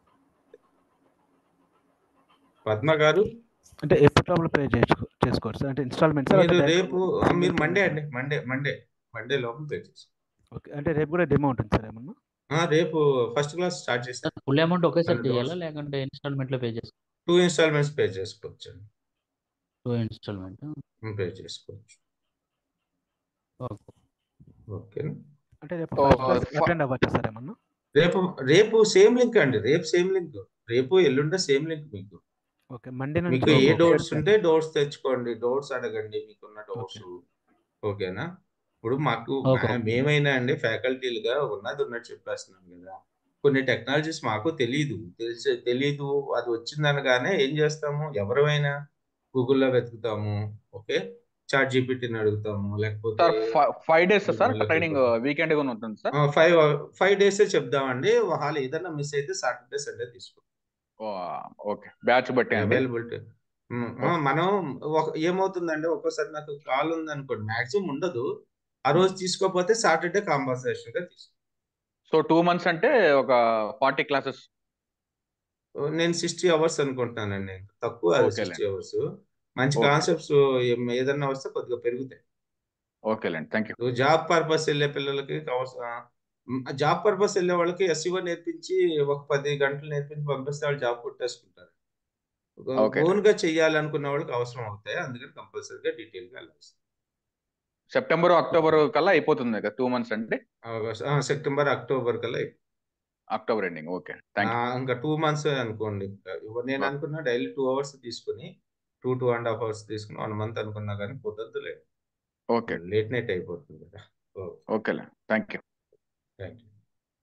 Speaker 1: Padma గారు
Speaker 5: అంటే ఎప్పటి లోపల పే చేసుకో చేసుకోవచ్చు సార్ అంటే ఇన్స్టాల్మెంట్ సార్
Speaker 1: మీరు రేపు ఆ, మీరు మండే అండి మండే మండే మండే లోపల పే చేసుకో
Speaker 5: ఓకే అంటే రేపు కూడా డెమో ఉంటుంది సార్ ఏమన్నా
Speaker 1: ఆ, రేపు ఫస్ట్ క్లాస్ స్టార్ట్ చేస్తాను
Speaker 2: ఫుల్ అమౌంట్ ఒకేసారి
Speaker 1: Hundred
Speaker 2: చేయాలా
Speaker 1: dollars.
Speaker 2: లేకుంటే ఇన్స్టాల్మెంట్ లో పే చేసుకో
Speaker 1: టూ ఇన్స్టాల్మెంట్స్ పే చేసుకోవచ్చు అండి
Speaker 2: టూ ఇన్స్టాల్మెంట్
Speaker 1: పే చేసుకోవచ్చు
Speaker 2: ఓకే
Speaker 1: ఓకేనా
Speaker 5: అంటే రేపు
Speaker 4: ఓ,
Speaker 5: ఫస్ట్ క్లాస్
Speaker 4: ఫ-
Speaker 5: అటెండ్ అవ్వచ్చు సార్ ఏమన్నా
Speaker 1: రేపు రేపు సేమ్ లింక్ అండి రేపు సేమ్ లింక్ రేపు ఎల్లుండే సేమ్ లింక్ మీకు
Speaker 5: ఓకే మండే
Speaker 1: మీకు
Speaker 5: నుంచి
Speaker 1: ఏ
Speaker 5: ఓకే.
Speaker 1: డౌట్స్ ఉంటే డౌట్స్ తెచ్చుకోండి డౌట్స్ అడగండి మీకున్న డౌట్స్ ఓకేనా ఇప్పుడు మాకు
Speaker 2: Okay.
Speaker 1: మా- మేమైనా అండి ఫ్యాకల్టీలుగా ఉన్నది ఉన్నట్టు చెప్పేస్తున్నాం కదా కొన్ని టెక్నాలజీస్ మాకు తెలియదు తెలిసి తెలీదు అది వచ్చిందనగానే ఏం చేస్తాము ఎవరైనా గూగుల్లో వెతుకుతాము ఓకే చాట్ జీపీటీని అడుగుతాము లేకపోతే
Speaker 4: sir five days sir
Speaker 1: Google లో
Speaker 4: ట్రైనింగ్
Speaker 1: చూద్దాం.
Speaker 4: వీకెండ్ కూడా ఉంటుంది సార్
Speaker 1: ఫైవ్ ఫైవ్ డేస్ చెప్దామండి ఒకవేళ ఏదైనా మిస్ అయితే సాటర్డే సండే తీసుకో
Speaker 4: ఓకే బ్యాచ్ బట్టి అండి
Speaker 1: అవైలబిలిటీ మనం ఒక ఏమవుతుందంటే ఒక్కోసారి నాకు కాల్ ఉంది అనుకోండి మాక్సిమం ఉండదు ఆ రోజు తీసుకోకపోతే సాటర్డే కాంపన్సేషన్ గా తీసుకో
Speaker 4: సో టూ మంత్స్ అంటే ఒక ఫార్టీ క్లాసెస్
Speaker 1: నేను సిక్స్టీ అవర్స్ అనుకుంటున్నానండి నేను తక్కువ అది
Speaker 4: Okay
Speaker 1: సిక్స్టీ అవర్స్ మంచి
Speaker 4: Okay.
Speaker 1: కాన్సెప్ట్స్ ఏదన్నా వస్తే కొద్దిగా పెరుగుతాయి
Speaker 4: ఓకేలేండి థ్యాంక్ యూ
Speaker 1: నువ్వు జాబ్ పర్పస్ వెళ్ళే పిల్లలకి జాబ్ పర్పస్ వెళ్ళే వాళ్ళకి ఎస్సీఓ నేర్పించి ఒక పది గంటలు నేర్పించి పంపిస్తే వాళ్ళు జాబ్ కొట్టేసుకుంటారు
Speaker 4: Okay.
Speaker 1: ఓన్ గా చెయ్యాలనుకున్న వాళ్ళకి అవసరం అవుతాయి అందుకని కంపల్సరీగా డీటెయిల్ గా వెళ్ళాలి
Speaker 4: సెప్టెంబర్ అక్టోబర్ కల్లా అయిపోతుంది కదా టూ మంత్స్ అంటే
Speaker 1: ఆగస్ట్ ఆ, సెప్టెంబర్ అక్టోబర్ కల్లా అయిపోతుంది.
Speaker 4: October ending okay thank you
Speaker 1: ఆ, ఇంకా టూ మంత్స్ అనుకోండి ఇవ- నేను
Speaker 4: Okay.
Speaker 1: అనుకున్నా డైలీ టూ అవర్స్ తీసుకుని two two and half hours తీసుకుని వన్ మంత్ అనుకున్నా కానీ కుదరదు లేదు
Speaker 4: ఓకే
Speaker 1: లేట్ నైట్ అయిపోతుంది కదా ఓకే
Speaker 4: ఓకేలే thank you
Speaker 1: thank you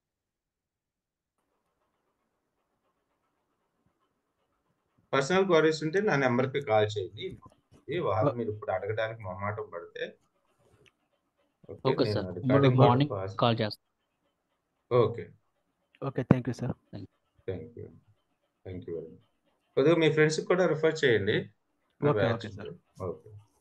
Speaker 1: personal queries ఉంటే నా నెంబర్కి కాల్ చేయండి ఇది వాళ్ళు మీరు ఇప్పుడు అడగడానికి మొహమాటం పడితే
Speaker 2: ఓకే
Speaker 1: నేను
Speaker 2: సార్
Speaker 1: recording కూడా
Speaker 2: మార్నింగ్
Speaker 1: pass-
Speaker 2: కాల్ చేస్తాను
Speaker 1: okay
Speaker 5: okay thank you sir
Speaker 1: thank you thank you very much కొద్దిగా మీ ఫ్రెండ్స్ కూడా రిఫర్ చేయండి
Speaker 5: ఓకే ఓకే సార్
Speaker 1: ఓకే